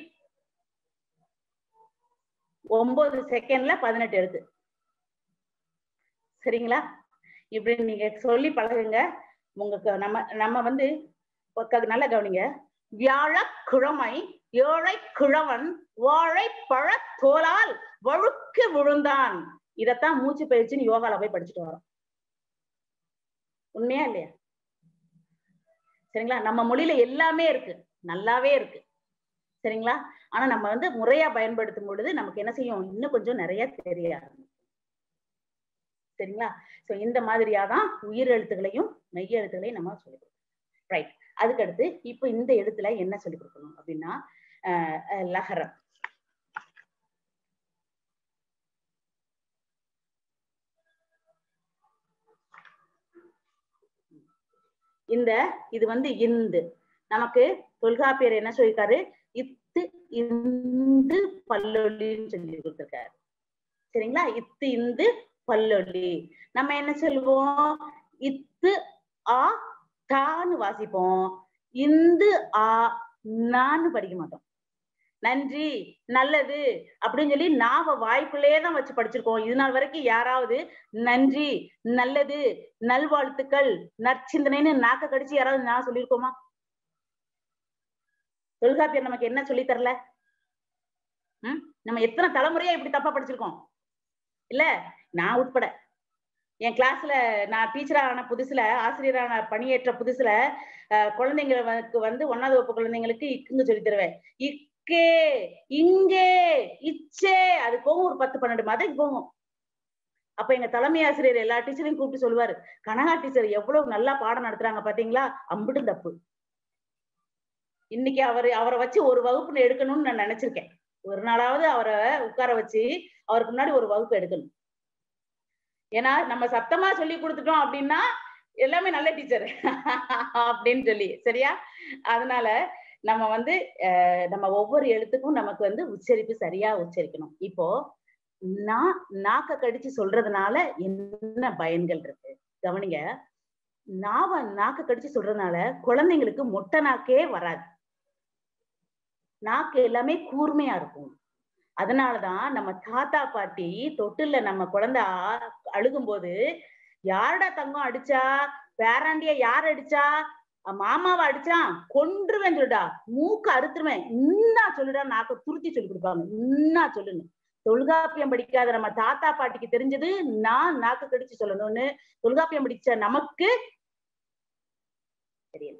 ஒன்பது செகண்ட்ல பதினெட்டு எழுத்து சரிங்களா இப்படி நீங்க சொல்லி பழகுங்க உங்களுக்கு நம்ம நம்ம வந்து ஒக்க- நல்லா கவனிங்க வியாழக்கிழமை ஏழை கிழவன் வாழை பழத்தோலால் வழுக்கு விழுந்தான் இதத்தான் மூச்சு பயிற்சின்னு யோகால போய் படிச்சுட்டு வரோம் உண்மையா இல்லையா சரிங்களா நம்ம மொழியில எல்லாமே இருக்கு நல்லாவே இருக்கு சரிங்களா ஆனா நம்ம வந்து முறையா பயன்படுத்தும் பொழுது நமக்கு என்ன செய்யும் இன்னும் கொஞ்சம் நிறைய தெரிய ஆரம்பிக்கும் சரிங்களா சோ இந்த மாதிரியாதான் உயிர் எழுத்துக்களையும் மெய் எழுத்துக்களையும் நம்ம சொல்லிக் கொடுக்கணும் ரைட் அதுக்கடுத்து இப்போ இந்த எழுத்துல என்ன சொல்லிக் கொடுக்கணும் அப்படின்னா அஹ், அஹ், லகரம் இந்த இது வந்து இந்து நமக்கு தொல்காப்பியர் என்ன சொல்லியிருக்காரு இத்து இந்து பல்லொலின்னு சொல்லி கொடுத்திருக்காரு சரிங்களா இத்து இந்து பல்லொலி நம்ம என்ன சொல்லுவோம் இத்து ஆ தான்னு வாசிப்போம் இந்து ஆ நான்னு படிக்க மாட்டோம் நன்றி நல்லது அப்படின்னு சொல்லி நாம வாய்க்குள்ளேயே தான் வச்சு படிச்சிருக்கோம் இது நாள் வரைக்கும் யாராவது நன்றி நல்லது நல்வாழ்த்துக்கள் நற்சிந்தனைன்னு நாக்க கடிச்சு யாராவது நான் சொல்லியிருக்கோமா தொல்காப்பியர் நமக்கு என்ன சொல்லி தரல ம் நம்ம எத்தனை தலைமுறையா இப்படி தப்பா படிச்சிருக்கோம் இல்ல நான் உட்பட என் கிளாஸ்ல நான் டீச்சரா ஆன புதுசுல ஆசிரியரான பணியேற்ற புதுசுல அஹ், குழந்தைங்களுக்கு வந்து ஒன்னாவது வகுப்பு குழந்தைங்களுக்கு இக்குங்க சொல்லி தருவேன் இக்கே இங்கே இச்சே அது போகும் ஒரு பத்து பன்னெண்டு மாதிரி போகும் அப்ப எங்க தலைமை ஆசிரியர் எல்லா டீச்சரையும் கூப்பிட்டு சொல்லுவாரு கனகா டீச்சர் எவ்வளவு நல்லா பாடம் நடத்துறாங்க பாத்தீங்களா அம்பிடும் தப்பு இன்னைக்கு அவர் அவரை வச்சு ஒரு வகுப்பு எடுக்கணும்னு நான் நினைச்சிருக்கேன் ஒரு நாளாவது அவரை உட்கார வச்சு அவருக்கு முன்னாடி ஒரு வகுப்பு எடுக்கணும் ஏன்னா நம்ம சத்தமா சொல்லி கொடுத்துட்டோம் அப்படின்னா எல்லாமே நல்ல டீச்சர் அப்படின்னு சொல்லி சரியா அதனால நம்ம வந்து அஹ், நம்ம ஒவ்வொரு எழுத்துக்கும் நமக்கு வந்து உச்சரிப்பு சரியா உச்சரிக்கணும் இப்போ நான் நாக்க கடிச்சு சொல்றதுனால என்ன பயன்கள் இருக்கு கவனிங்க நாவ நாக்க கடிச்சு சொல்றதுனால குழந்தைங்களுக்கு மொட்டை நாக்கே வராது நாக்கு எல்லாமே கூர்மையா இருக்கும் அதனாலதான் நம்ம தாத்தா பாட்டி தொட்டில்ல நம்ம குழந்தை ஆ- அழுகும்போது யாரடா தங்கம் அடிச்சா பேராண்டிய யார் அடிச்சா அஹ் மாமாவை அடிச்சான் கொன்றுவேன் சொல்லுடா மூக்கு அறுத்துருவேன் இன்னா சொல்லுடா நாக்க துருத்தி சொல்லி கொடுப்பாங்க இன்னா சொல்லுன்னு தொல்காப்பியம் படிக்காத நம்ம தாத்தா பாட்டிக்கு தெரிஞ்சது நான் நாக்கு கடிச்சு சொல்லணும்னு தொல்காப்பியம் படிச்ச நமக்கு தெரியல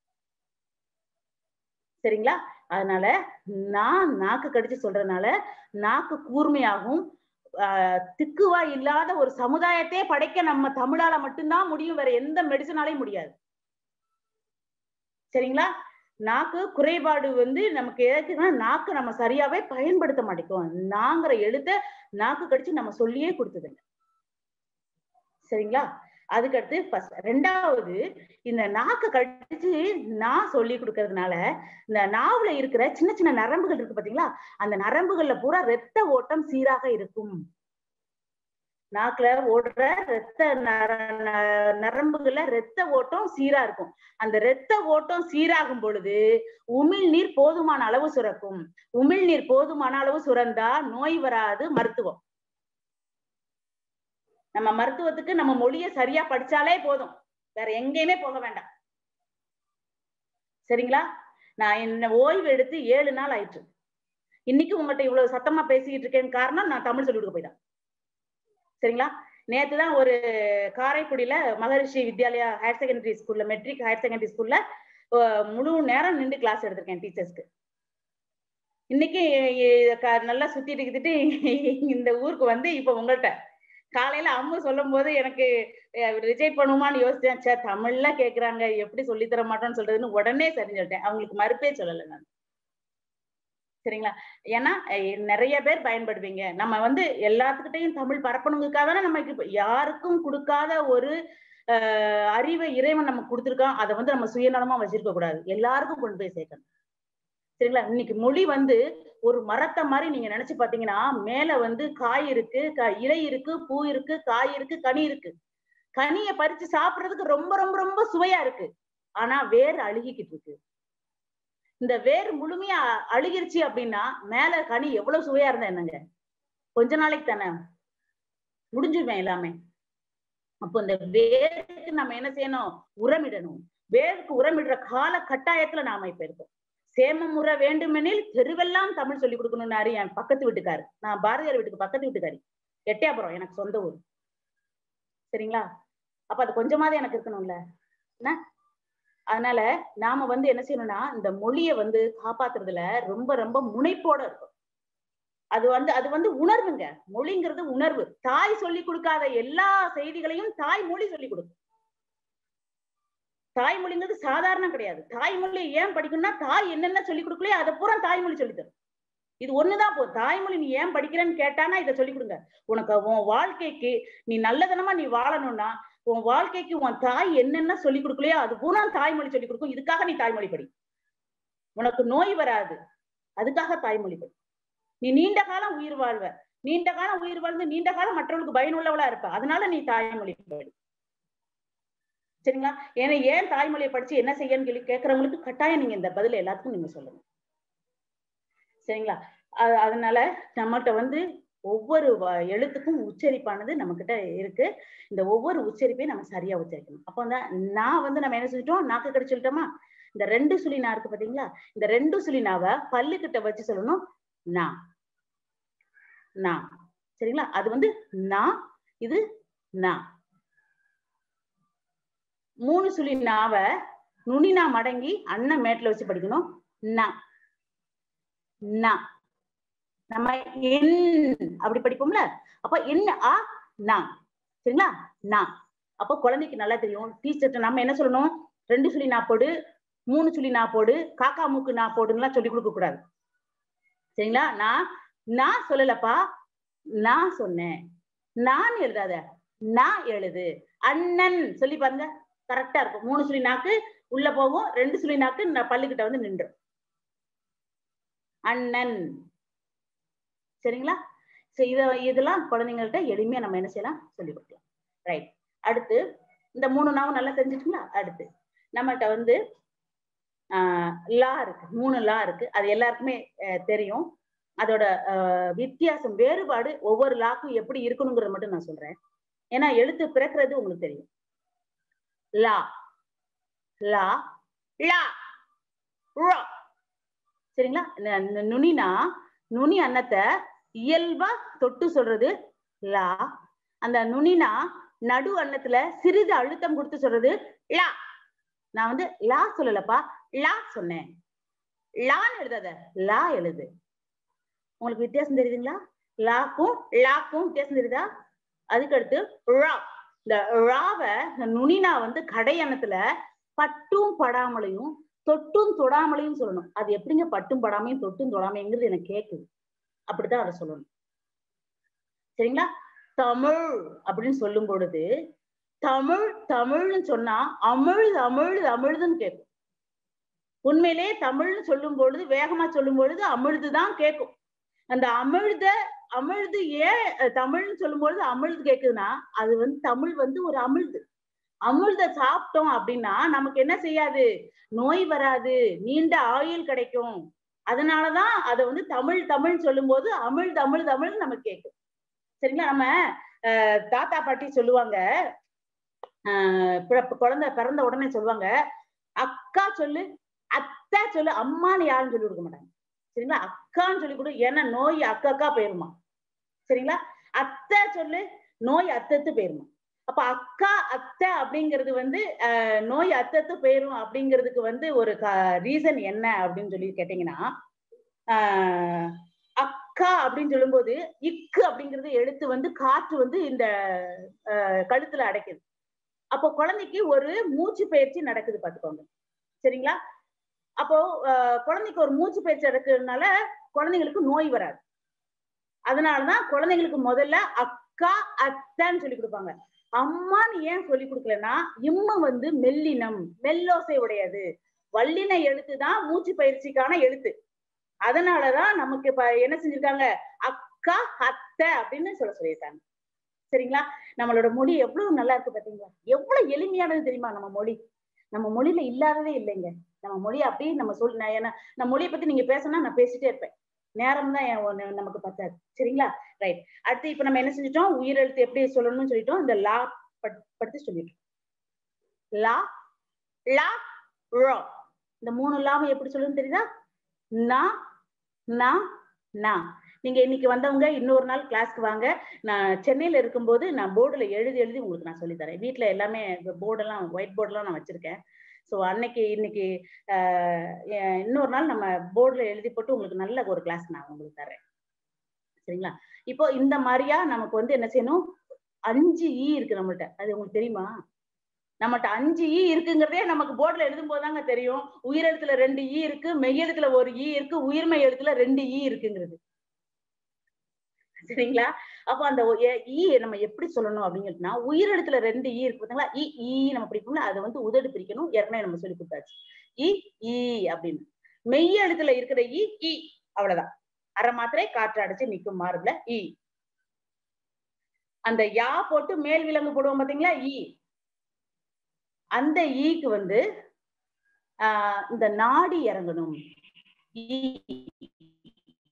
சரிங்களா அதனால நான் நாக்கு கடிச்சு சொல்றதுனால நாக்கு கூர்மையாகும் ஆஹ் திக்குவா இல்லாத ஒரு சமுதாயத்தையே படைக்க நம்ம தமிழால மட்டும்தான் முடியும் வேற எந்த மெடிசனாலையும் முடியாது சரிங்களா நாக்கு குறைபாடு வந்து நமக்கு எதுக்குன்னா நாக்கு நம்ம சரியாவே பயன்படுத்த மாட்டேங்கிறோம் நாங்கிற எழுத்த நாக்கு கடிச்சு நம்ம சொல்லியே கொடுத்ததுங்க சரிங்களா அதுக்கடுத்து ஃபர்ஸ்ட் ரெண்டாவது இந்த நாக்கு கடிச்சு நான் சொல்லி கொடுக்கறதுனால இந்த நாவுல இருக்கிற சின்ன சின்ன நரம்புகள் இருக்கு பாத்தீங்களா அந்த நரம்புகள்ல பூரா ரத்த ஓட்டம் சீராக இருக்கும் நாக்குல ஓடுற ரத்த நர- ந- நரம்புகள்ல ரத்த ஓட்டம் சீரா இருக்கும் அந்த ரத்த ஓட்டம் சீராகும் பொழுது உமிழ்நீர் போதுமான அளவு சுரக்கும் உமிழ்நீர் போதுமான அளவு சுரந்தா நோய் வராது மருத்துவம் நம்ம மருத்துவத்துக்கு நம்ம மொழியை சரியா படிச்சாலே போதும் வேற எங்கேயுமே போக வேண்டாம் சரிங்களா நான் என்ன ஓய்வு எடுத்து ஏழு நாள் ஆயிற்று இன்னைக்கு உங்கள்கிட்ட இவ்வளவு சத்தமா பேசிக்கிட்டு இருக்கேன் காரணம் நான் தமிழ் சொல்லி கொடுக்க போய்தான் சரிங்களா நேத்து தான் ஒரு காரைக்குடியில மகரிஷி வித்யாலயா ஹையர் செகண்டரி ஸ்கூல்ல மெட்ரிக் ஹையர் செகண்டரி ஸ்கூல்ல முழு நேரம் நின்று கிளாஸ் எடுத்திருக்கேன் டீச்சர்ஸ்க்கு இன்னைக்கு இ- க- நல்லா சுத்திட்டு கித்திட்டு இந்த ஊருக்கு வந்து இப்ப உங்கள்கிட்ட காலையில அம்மு சொல்லும் போது எனக்கு ரிஜெக்ட் பண்ணுமான்னு யோசிச்சேன் சே தமிழ்ல கேக்குறாங்க எப்படி சொல்லி தர மாட்டோம்னு சொல்றதுன்னு உடனே சரி சொல்லிட்டேன் அவங்களுக்கு மறுப்பே சொல்லல நான் சரிங்களா ஏன்னா அஹ், நிறைய பேர் பயன்படுவீங்க நம்ம வந்து எல்லாத்துக்கிட்டையும் தமிழ் பரப்பணுங்கிறதுக்காக தானே நமக்கு இப்ப யாருக்கும் கொடுக்காத ஒரு அஹ், அறிவை இறைவன் நமக்கு கொடுத்துருக்கான் அதை வந்து நம்ம சுயநலமா வச்சிருக்க கூடாது எல்லாருக்கும் கொண்டு போய் சேர்க்கணும் சரிங்களா இன்னைக்கு மொழி வந்து ஒரு மரத்தை மாதிரி நீங்க நினைச்சு பாத்தீங்கன்னா மேல வந்து காய் இருக்கு க- இலை இருக்கு பூ இருக்கு காய் இருக்கு கனி இருக்கு கனியை பறிச்சு சாப்பிடுறதுக்கு ரொம்ப ரொம்ப ரொம்ப சுவையா இருக்கு ஆனா வேர் அழுகிக்கிட்டு இருக்கு இந்த வேர் முழுமையா அழுகிருச்சு அப்படின்னா மேல கனி எவ்வளவு சுவையா இருந்தா என்னங்க கொஞ்ச நாளைக்கு தானே முடிஞ்சுவேன் எல்லாமே அப்போ இந்த வேருக்கு நம்ம என்ன செய்யணும் உரமிடணும் வேருக்கு உரமிடுற கால கட்டாயத்துல நாம இப்ப இருக்கோம் சேமம் முறை வேண்டுமெனில் தெருவெல்லாம் தமிழ் சொல்லி கொடுக்கணும்னாரு என் பக்கத்து வீட்டுக்காரு நான் பாரதியார் வீட்டுக்கு பக்கத்து வீட்டுக்காரி எட்டயபுரம் எனக்கு சொந்த ஊர் சரிங்களா அப்ப அது கொஞ்சமாவது எனக்கு இருக்கணும்ல என்ன அதனால நாம வந்து என்ன செய்யணும்னா இந்த மொழியை வந்து காப்பாத்துறதுல ரொம்ப ரொம்ப முனைப்போட இருக்கும் அது வந்து அது வந்து உணர்வுங்க மொழிங்கிறது உணர்வு தாய் சொல்லி கொடுக்காத எல்லா செய்திகளையும் தாய் மொழி சொல்லி கொடுக்கும் தாய்மொழிங்கிறது சாதாரணம் கிடையாது தாய்மொழி ஏன் படிக்கணும்னா தாய் என்னென்ன சொல்லி கொடுக்கலையோ அதை பூரா தாய்மொழி சொல்லி தரும் இது ஒண்ணுதான் போதும் தாய்மொழி நீ ஏன் படிக்கிறேன்னு கேட்டானா இதை சொல்லி கொடுங்க உனக்கு உன் வாழ்க்கைக்கு நீ நல்லதனமா நீ வாழணும்னா உன் வாழ்க்கைக்கு உன் தாய் என்னென்ன சொல்லி கொடுக்கலையோ அது பூரா தாய்மொழி சொல்லி கொடுக்கும் இதுக்காக நீ தாய்மொழி படி உனக்கு நோய் வராது அதுக்காக தாய்மொழி படி நீ நீண்ட காலம் உயிர் வாழ்வ நீண்ட காலம் உயிர் வாழ்ந்து நீண்ட காலம் மற்றவர்களுக்கு பயனுள்ளவளா இருப்ப அதனால நீ தாய்மொழி படி சரிங்களா ஏன்னா ஏன் தாய்மொழியை படிச்சு என்ன செய்யன்னு சொல்லி கேட்கறவங்களுக்கு கட்டாயம் நீங்க இந்த பதில் எல்லாத்துக்கும் நீங்க சொல்லுங்க சரிங்களா அ- அதனால நம்மகிட்ட வந்து ஒவ்வொரு வ- எழுத்துக்கும் உச்சரிப்பானது நம்ம கிட்ட இருக்கு இந்த ஒவ்வொரு உச்சரிப்பையும் நம்ம சரியா உச்சரிக்கணும் அப்போ வந்து நான் வந்து நம்ம என்ன சொல்லிட்டோம் நாக்கு கடி சொல்லிட்டோமா இந்த ரெண்டு சுழி நா இருக்கு பாத்தீங்களா இந்த ரெண்டு சுழி நாவை பல்லு கிட்ட வச்சு சொல்லணும் நா நா சரிங்களா அது வந்து நா இது நா மூணு சுழி நாவை நுனினா மடங்கி அண்ணன் மேட்ல வச்சு படிக்கணும் நா நா நம்ம என் அப்படி படிப்போம்ல அப்ப என்ன ஆ நா சரிங்களா நா அப்போ குழந்தைக்கு நல்லா தெரியும் டீச்சர்ட்ட நம்ம என்ன சொல்லணும் ரெண்டு சுழி நா போடு மூணு சுழி நா போடு காக்கா மூக்கு நா போடுங்கலாம் சொல்லி கொடுக்க கூடாது சரிங்களா நான் நான் சொல்லலப்பா நான் சொன்னேன் நான் எழுதாத நான் எழுது அண்ணன் சொல்லி பாருங்க கரெக்டா இருக்கும் மூணு சுழி நாக்கு உள்ள போகும் ரெண்டு சுழி நாக்கு ந- பல்லுக்கிட்ட வந்து நின்றும் அண்ணன் சரிங்களா சரி இத இதெல்லாம் குழந்தைங்கள்ட்ட எளிமையா நம்ம என்ன செய்யலாம் சொல்லி கொடுக்கலாம் ரைட் அடுத்து இந்த மூணு நாவும் நல்லா தெரிஞ்சுட்டுங்களா அடுத்து நம்மகிட்ட வந்து ஆஹ் லா இருக்கு மூணு லா இருக்கு அது எல்லாருக்குமே அஹ், தெரியும் அதோட ஆஹ், வித்தியாசம் வேறுபாடு ஒவ்வொரு லாக்கும் எப்படி இருக்கணுங்கிறத மட்டும் நான் சொல்றேன் ஏன்னா எழுத்து பிறக்கிறது உங்களுக்கு தெரியும் லா லா லா ழ. சரிங்களா ந- ந- நுனினா நுனி அன்னத்தை இயல்பா தொட்டு சொல்றது லா அந்த நுனினா நடு அன்னத்துல சிறிது அழுத்தம் கொடுத்து சொல்றது லா நான் வந்து லா சொல்லலப்பா லா சொன்னேன் லான்னு எழுதாத லா எழுது உங்களுக்கு வித்தியாசம் தெரியுதுங்களா லாக்கும் லாக்கும் வித்தியாசம் தெரியுதா அதுக்கு அடுத்து ரா இந்த ராவை நுனினா வந்து கடை அன்னத்துல பட்டும் படாமலையும் தொட்டும் தொடாமலையும் சொல்லணும் அது எப்படிங்க பட்டும் படாமையும் தொட்டும் தொடாமைங்கிறது எனக்கு கேக்குது அப்படித்தான் அதை சொல்லணும் சரிங்களா தமிழ் அப்படின்னு சொல்லும் பொழுது தமிழ் தமிழ்னு சொன்னா அமிழ்து அமிழ்து அமிழ்துன்னு கேட்கும் உண்மையிலே தமிழ்னு சொல்லும் பொழுது வேகமா சொல்லும் பொழுது அமிழ்துதான் கேட்கும் அந்த அமிழ்த அமிழ்து ஏன் அஹ், தமிழ்னு சொல்லும் பொழுது அமிழ்து கேக்குதுன்னா அது வந்து தமிழ் வந்து ஒரு அமிழ்து அமிழ்த சாப்பிட்டோம் அப்படின்னா நமக்கு என்ன செய்யாது நோய் வராது நீண்ட ஆயுள் கிடைக்கும் அதனாலதான் அதை வந்து தமிழ் தமிழ் சொல்லும்போது அமிழ் தமிழ் தமிழ் நமக்கு கேட்கும் சரிங்களா நம்ம அஹ், தாத்தா பாட்டி சொல்லுவாங்க ஆஹ் பிறப்பு குழந்தை பிறந்த உடனே சொல்லுவாங்க அக்கா சொல்லு அத்தை சொல்லு அம்மான்னு யாரும் சொல்லி கொடுக்க மாட்டாங்க சரிங்களா அக்கான்னு சொல்லி கொடு ஏன்னா நோய் அக்கா அக்கா போயிருமா சரிங்களா அத்தை சொல்லு நோய் அத்தத்து போயிருமா அப்ப அக்கா அத்தை அப்படிங்கிறது வந்து ஆஹ் நோய் அத்தத்து போயிரும் அப்படிங்கிறதுக்கு வந்து ஒரு ரீசன் என்ன அப்படின்னு சொல்லி கேட்டீங்கன்னா ஆஹ் அக்கா அப்படின்னு சொல்லும்போது இக்கு அப்படிங்கிறது எழுத்து வந்து காற்று வந்து இந்த ஆஹ் கழுத்துல அடைக்குது அப்போ குழந்தைக்கு ஒரு மூச்சு பயிற்சி நடக்குது பாத்துக்கோங்க சரிங்களா அப்போ ஆஹ் குழந்தைக்கு ஒரு மூச்சு பயிற்சி நடக்கிறதுனால குழந்தைங்களுக்கு நோய் வராது அதனாலதான் குழந்தைங்களுக்கு முதல்ல அக்கா அத்தைன்னு சொல்லி கொடுப்பாங்க அம்மான்னு ஏன் சொல்லி கொடுக்கலன்னா இம்மு வந்து மெல்லினம் மெல்லோசை உடையது வல்லின எழுத்து தான் மூச்சு பயிற்சிக்கான எழுத்து அதனாலதான் நமக்கு இப்ப என்ன செஞ்சிருக்காங்க அக்கா அத்தை அப்படின்னு சொல்ல சொல்லியிருக்காங்க சரிங்களா நம்மளோட மொழி எவ்வளவு நல்லா இருக்கு பாத்தீங்களா எவ்வளவு எளிமையானது தெரியுமா நம்ம மொழி நம்ம மொழியில இல்லாததே இல்லைங்க நம்ம மொழி அப்படியே நம்ம சொல் நான் ஏன்னா நம்ம மொழியை பத்தி நீங்க பேசினா நான் பேசிட்டே இருப்பேன் நேரம் தான் என் ஒண்ணு நமக்கு பத்தாது சரிங்களா ரைட் அடுத்து இப்ப நம்ம என்ன செஞ்சுட்டோம் உயிரெழுத்து எப்படி சொல்லணும்னு சொல்லிட்டோம் இந்த லா பட்- படுத்து சொல்லிட்டோம் லா லா ரா இந்த மூணு லாம எப்படி சொல்லணும்னு தெரியுதா நா நா நா நீங்க இன்னைக்கு வந்தவங்க இன்னொரு நாள் கிளாஸ்க்கு வாங்க நான் சென்னையில இருக்கும்போது நான் போர்டுல எழுதி எழுதி உங்களுக்கு நான் சொல்லி தரேன் வீட்ல எல்லாமே போர்டெல்லாம் ஒயிட் போர்டெல்லாம் நான் வச்சிருக்கேன் ஸோ அன்னைக்கு இன்னைக்கு ஆஹ் எ- இன்னொரு நாள் நம்ம போர்டுல எழுதி போட்டு உங்களுக்கு நல்ல ஒரு கிளாஸ் நான் உங்களுக்கு தரேன் சரிங்களா இப்போ இந்த மாதிரியா நமக்கு வந்து என்ன செய்யணும் அஞ்சு ஈ இருக்கு நம்மள்ட்ட அது உங்களுக்கு தெரியுமா நம்மகிட்ட அஞ்சு ஈ இருக்குங்கிறதே நமக்கு போர்டுல எழுதும் போதுதாங்க தெரியும் உயிரெழுத்துல ரெண்டு ஈ இருக்கு மெய்யெழுத்துல ஒரு ஈ இருக்கு உயிர்மெய் எழுத்துல ரெண்டு ஈ இருக்குங்கிறது சரிங்களா அப்போ அந்த ஒ- எ- ஈ நம்ம எப்படி சொல்லணும் அப்படிங்கன்னா உயிரெழுத்துல ரெண்டு ஈ இருக்கு பாத்தீங்களா ஈ ஈ நம்ம பிடிப்போம்ல அதை வந்து உதடு பிரிக்கணும் ஏற்கனவே நம்ம சொல்லி கொடுத்தாச்சு ஈ ஈ அப்படின்னு மெய் எழுத்துல இருக்கிற ஈ ஈ அவ்வளவுதான் அரை மாத்திரை காற்று அடைச்சு நிக்கும் மாறுல ஈ அந்த யா போட்டு மேல் விலங்கு போடுவோம் பாத்தீங்களா ஈ அந்த ஈக்கு வந்து ஆஹ் இந்த நாடி இறங்கணும் ஈ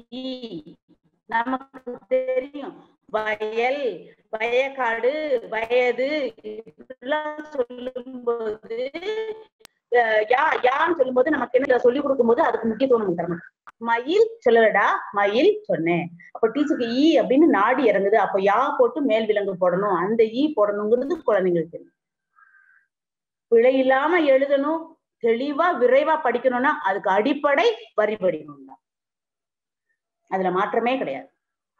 ஈ நமக்கு தெரியும் வயல் வயக்காடு வயது இப்படிலாம் சொல்லும்போது அஹ் யா யான்னு சொல்லும்போது நமக்கு என்ன சொல்லி கொடுக்கும்போது அதுக்கு முக்கியத்துவம் நமக்கு தரணும் மயில் சொல்லலடா மயில் சொன்னேன் அப்ப டீச்சருக்கு ஈ அப்படின்னு நாடி இறங்குது அப்ப யா போட்டு மேல் விலங்கு போடணும் அந்த ஈ போடணுங்கிறது குழந்தைங்களுக்கு தெரியும் பிழை இல்லாம எழுதணும் தெளிவா விரைவா படிக்கணும்னா அதுக்கு அடிப்படை வரி படிக்கணும் தான் அதுல மாற்றமே கிடையாது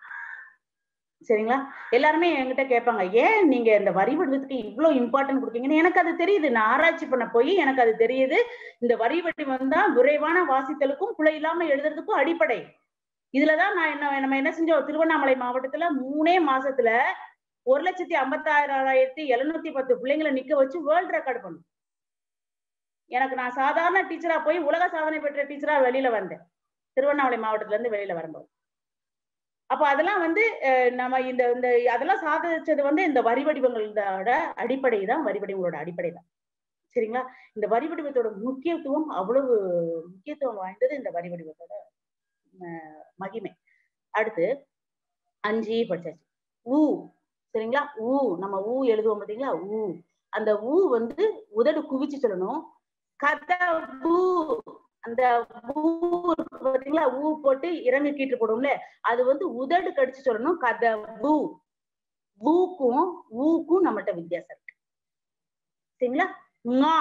சரிங்களா எல்லாருமே என்கிட்ட கேட்பாங்க ஏன் நீங்க இந்த வரி வடிவத்துக்கு இவ்வளவு இம்பார்ட்டன்ட் கொடுப்பீங்கன்னு எனக்கு அது தெரியுது நான் ஆராய்ச்சி பண்ண போய் எனக்கு அது தெரியுது இந்த வரி வடிவம் தான் விரைவான வாசித்தலுக்கும் பிழை இல்லாம எழுதுறதுக்கும் அடிப்படை இதுலதான் நான் என்ன நம்ம என்ன செஞ்சோம் திருவண்ணாமலை மாவட்டத்துல மூணே மாசத்துல ஒரு லட்சத்தி ஐம்பத்தாயிரத்தி எழுநூத்தி பத்து பிள்ளைங்களை நிக்க வச்சு வேர்ல்ட் ரெக்கார்ட் பண்ணோம் எனக்கு நான் சாதாரண டீச்சரா போய் உலக சாதனை பெற்ற டீச்சரா வெளியில வந்தேன் திருவண்ணாமலை மாவட்டத்துல இருந்து வெளியில வரும்போது அப்ப அதெல்லாம் வந்து அஹ், நம்ம இந்த இந்த அதெல்லாம் சாதிச்சது வந்து இந்த வரி வடிவங்களோட அடிப்படை தான் வரி வடிவங்களோட அடிப்படை தான் சரிங்களா இந்த வரி வடிவத்தோட முக்கியத்துவம் அவ்வளவு முக்கியத்துவம் வாய்ந்தது இந்த வரி வடிவத்தோட அஹ், மகிமை அடுத்து அஞ்சு படிச்சாச்சு ஊ சரிங்களா ஊ நம்ம ஊ எழுதுவோம் பாத்தீங்களா ஊ அந்த ஊ வந்து உதடு குவிச்சு சொல்லணும் கதவு அந்த ஊ இருக்கு பாத்தீங்களா ஊ போட்டு இறங்கு கீட்டு போடுவோம்ல அது வந்து உதடு கடிச்சு சொல்லணும் கதவு ஊக்கும் ஊக்கும் நம்மகிட்ட வித்தியாசம் இருக்கு சரிங்களா ஞா,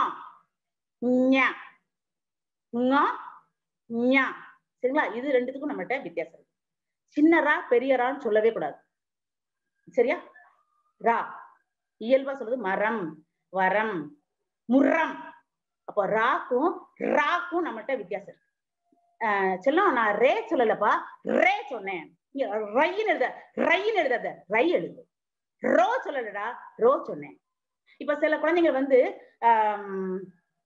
ஞா, ஞா, ஞா. சரிங்களா இது ரெண்டுத்துக்கும் நம்மகிட்ட வித்தியாசம் இருக்கு சின்னரா பெரியரான்னு சொல்லவே கூடாது சரியா ரா இயல்பா சொல்றது மரம் வரம் முரம் அப்போ ராக்கும் ராக்கும் நம்மகிட்ட வித்தியாசம் இருக்கு ஆஹ் செல்லம் நான் ரே சொல்லலப்பா ரே சொன்னேன் இங்க ரைன்னு எழுத ரைன்னு எழுதாத ரை எழுது ரோ சொல்லலடா ரோ சொன்னேன் இப்ப சில குழந்தைங்க வந்து ஆம்,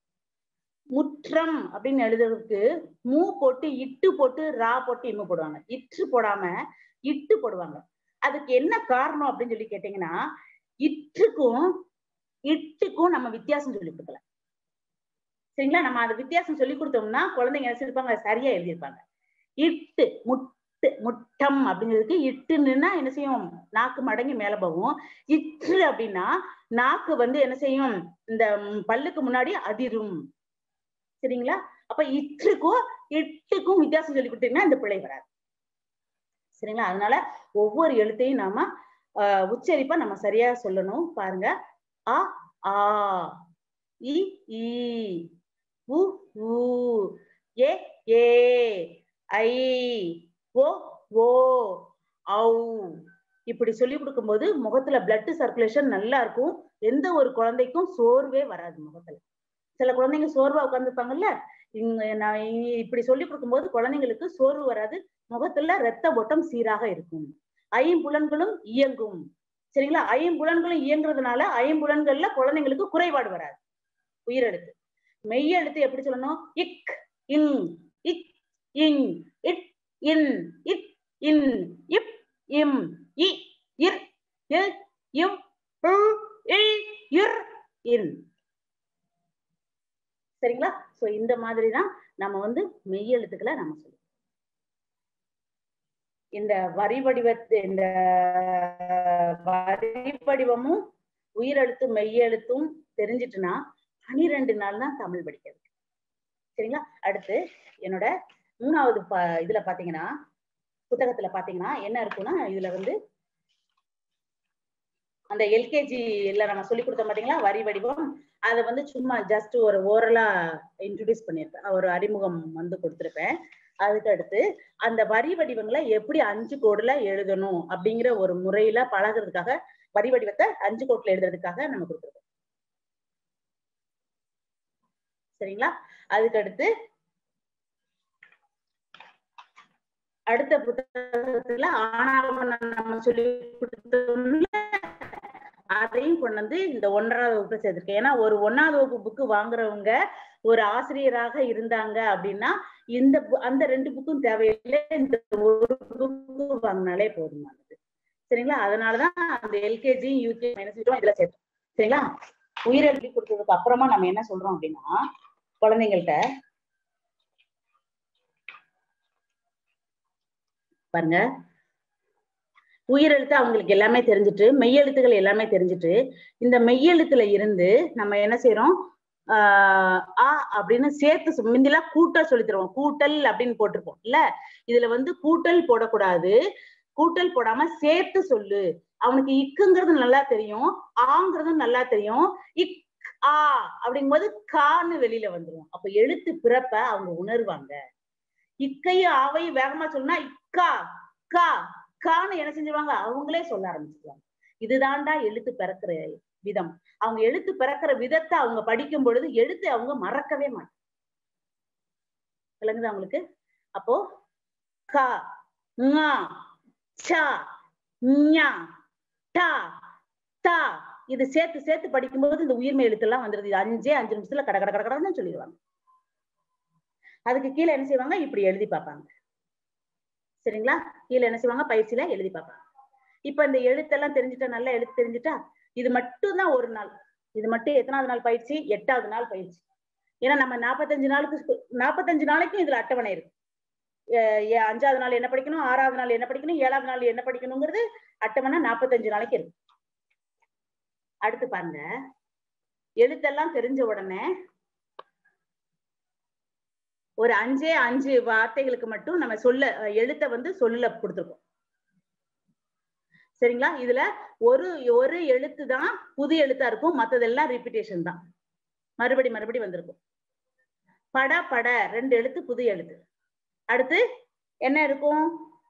முற்றம் அப்படின்னு எழுதுறதுக்கு மூ போட்டு இட்டு போட்டு ரா போட்டு இம்மு போடுவாங்க இற்று போடாம இட்டு போடுவாங்க அதுக்கு என்ன காரணம் அப்படின்னு சொல்லி கேட்டீங்கன்னா இற்றுக்கும் இட்டுக்கும் நம்ம வித்தியாசம் சொல்லி கொடுக்கல சரிங்களா நம்ம அந்த வித்தியாசம் சொல்லி கொடுத்தோம்னா குழந்தைங்க என்ன செஞ்சிருப்பாங்க சரியா எழுதியிருப்பாங்க இட்டு முட்டு முட்டம் அப்படிங்கிறதுக்கு இட்டுன்னா என்ன செய்யும் நாக்கு மடங்கி மேல போகும் இற்று அப்படின்னா நாக்கு வந்து என்ன செய்யும் இந்த ம், பல்லுக்கு முன்னாடி அதிரும் சரிங்களா அப்ப இற்றுக்கும் இட்டுக்கும் வித்தியாசம் சொல்லி கொடுத்தீங்கன்னா இந்த பிழை வராது சரிங்களா அதனால ஒவ்வொரு எழுத்தையும் நாம ஆஹ், உச்சரிப்பா நம்ம சரியா சொல்லணும் பாருங்க அ ஆ இ ஈ உ ஊ ஏ ஏ ஐ ஓ ஓ ஔ இப்படி சொல்லி கொடுக்கும்போது முகத்துல பிளட் சர்க்குலேஷன் நல்லா இருக்கும் எந்த ஒரு குழந்தைக்கும் சோர்வே வராது முகத்துல சில குழந்தைங்க சோர்வா உட்காந்துருப்பாங்கல்ல இங்க நான் இ- இப்படி சொல்லி கொடுக்கும்போது குழந்தைங்களுக்கு சோர்வு வராது முகத்துல ரத்த ஓட்டம் சீராக இருக்கும் ஐம்புலன்களும் இயங்கும் சரிங்களா ஐம்புலன்களும் இயங்குறதுனால ஐம்புலன்கள்ல குழந்தைங்களுக்கு குறைபாடு வராது உயிரெழுத்து மெய்யெழுத்து எப்படி சொல்லணும் இக் இன் இக் இங் இட் இன் இட் இன் இப் இம் இ இர் இல் இவ் உ இல் இர் இன் சரிங்களா சோ இந்த மாதிரி தான் நம்ம வந்து மெய்யெழுத்துக்களை நம்ம சொல்லுவோம் இந்த வரி வடிவத்து இந்த வரி வடிவமும் உயிரெழுத்து மெய்யெழுத்தும் தெரிஞ்சிட்டுனா பனிரெண்டு நாள் தான் தமிழ் படிக்கிறது சரிங்களா அடுத்து என்னோட மூணாவது ப இதுல பாத்தீங்கன்னா புத்தகத்துல பாத்தீங்கன்னா என்ன இருக்குன்னா இதுல வந்து அந்த எல்கேஜி இல்ல நம்ம சொல்லி கொடுத்தோம் பாத்தீங்களா வரி வடிவம் அதை வந்து சும்மா ஜஸ்ட் ஒரு ஓரலா இன்ட்ரடியூஸ் பண்ணியிருப்பேன் ஒரு அறிமுகம் வந்து கொடுத்துருப்பேன் அதுக்கு அடுத்து அந்த வரி வடிவங்களை எப்படி அஞ்சு கோடுல எழுதணும் அப்படிங்கிற ஒரு முறையில பழகுறதுக்காக வரி வடிவத்தை அஞ்சு கோட்ல எழுதுறதுக்காக நம்ம கொடுத்துருக்கோம் சரிங்களா அதுக்கு அடுத்து அடுத்த புத்தகத்துல ஆனாவனம் நம்ம சொல்லி கொடுத்தோம்ல அதையும் கொண்டு வந்து இந்த ஒன்றாவது வகுப்பு சேர்த்திருக்கேன் ஏன்னா ஒரு ஒன்னாவது வகுப்பு புக்கு வாங்குறவங்க ஒரு ஆசிரியராக இருந்தாங்க அப்படின்னா இந்த bu- அந்த ரெண்டு புக்கும் தேவையில்லை இந்த ஒரு புக்கு வாங்கினாலே போதுமானது சரிங்களா அதனாலதான் அந்த எல்கேஜி யூகே என்ன செஞ்சோம் இதுல சேர்த்தோம் சரிங்களா உயிரெழுதி கொடுத்ததுக்கு அப்புறமா நம்ம என்ன சொல்றோம் அப்படின்னா குழந்தைங்கள்ட்ட பாருங்க உயிரெழுத்து அவங்களுக்கு எல்லாமே தெரிஞ்சுட்டு மெய்யெழுத்துகள் எல்லாமே தெரிஞ்சுட்டு இந்த மெய்யெழுத்துல இருந்து நம்ம என்ன செய்யறோம் ஆஹ் ஆ அப்படின்னு சேர்த்து சொ- முந்திலாம் கூட்டல் சொல்லி தருவோம் கூட்டல் அப்படின்னு போட்டிருப்போம் இல்ல இதுல வந்து கூட்டல் போடக்கூடாது கூட்டல் போடாம சேர்த்து சொல்லு அவனுக்கு இக்குங்கிறது நல்லா தெரியும் ஆங்கிறதும் நல்லா தெரியும் இக் ஆ அப்படிங்கும்போது கான்னு வெளியில வந்துரும் அப்ப எழுத்து பிறப்ப அவங்க உணர்வாங்க இக்கையும் ஆவையும் வேகமா சொன்னா இக்கா கா கான்னு என்ன செஞ்சிருவாங்க அவங்களே சொல்ல ஆரம்பிச்சிருவாங்க இதுதான்டா எழுத்து பிறக்கிற விதம் அவங்க எழுத்து பிறக்கிற விதத்தை அவங்க படிக்கும் பொழுது எழுத்து அவங்க மறக்கவே மாட்டாங்க விளங்குது அவங்களுக்கு அப்போ கா ஙா சா ஞா டா தா இது சேர்த்து சேர்த்து படிக்கும்போது இந்த உயிர்மை எழுத்தெல்லாம் வந்துருது இது அஞ்சே அஞ்சு நிமிஷத்துல கட கட கட கடன்னு சொல்லிடுவாங்க அதுக்கு கீழே என்ன செய்வாங்க இப்படி எழுதி பார்ப்பாங்க சரிங்களா கீழே என்ன செய்வாங்க பயிற்சியில எழுதி பார்ப்பாங்க இப்ப இந்த எழுத்தெல்லாம் தெரிஞ்சுட்டா நல்லா எழுத்து தெரிஞ்சுட்டா இது மட்டும் தான் ஒரு நாள் இது மட்டும் எத்தனாவது நாள் பயிற்சி எட்டாவது நாள் பயிற்சி ஏன்னா நம்ம நாற்பத்தஞ்சு நாளுக்கு ஸ்கூ- நாற்பத்தஞ்சு நாளைக்கும் இதுல அட்டவணை இருக்கு அஹ் ஏ- அஞ்சாவது நாள் என்ன படிக்கணும் ஆறாவது நாள் என்ன படிக்கணும் ஏழாவது நாள் என்ன படிக்கணுங்கிறது அட்டவணை நாற்பத்தஞ்சு நாளைக்கு இருக்கு அடுத்து பாருங்க எழுத்தெல்லாம் தெரிஞ்ச உடனே ஒரு அஞ்சே அஞ்சு வார்த்தைகளுக்கு மட்டும் நம்ம சொல்ல அஹ் எழுத்தை வந்து சொல்ல கொடுத்துருக்கோம் சரிங்களா இதுல ஒரு ஒரு எழுத்து தான் புது எழுத்தா இருக்கும் மத்ததெல்லாம் ரிப்பீட்டேஷன் தான் மறுபடி மறுபடி வந்திருக்கும் பட பட ரெண்டு எழுத்து புது எழுத்து அடுத்து என்ன இருக்கும்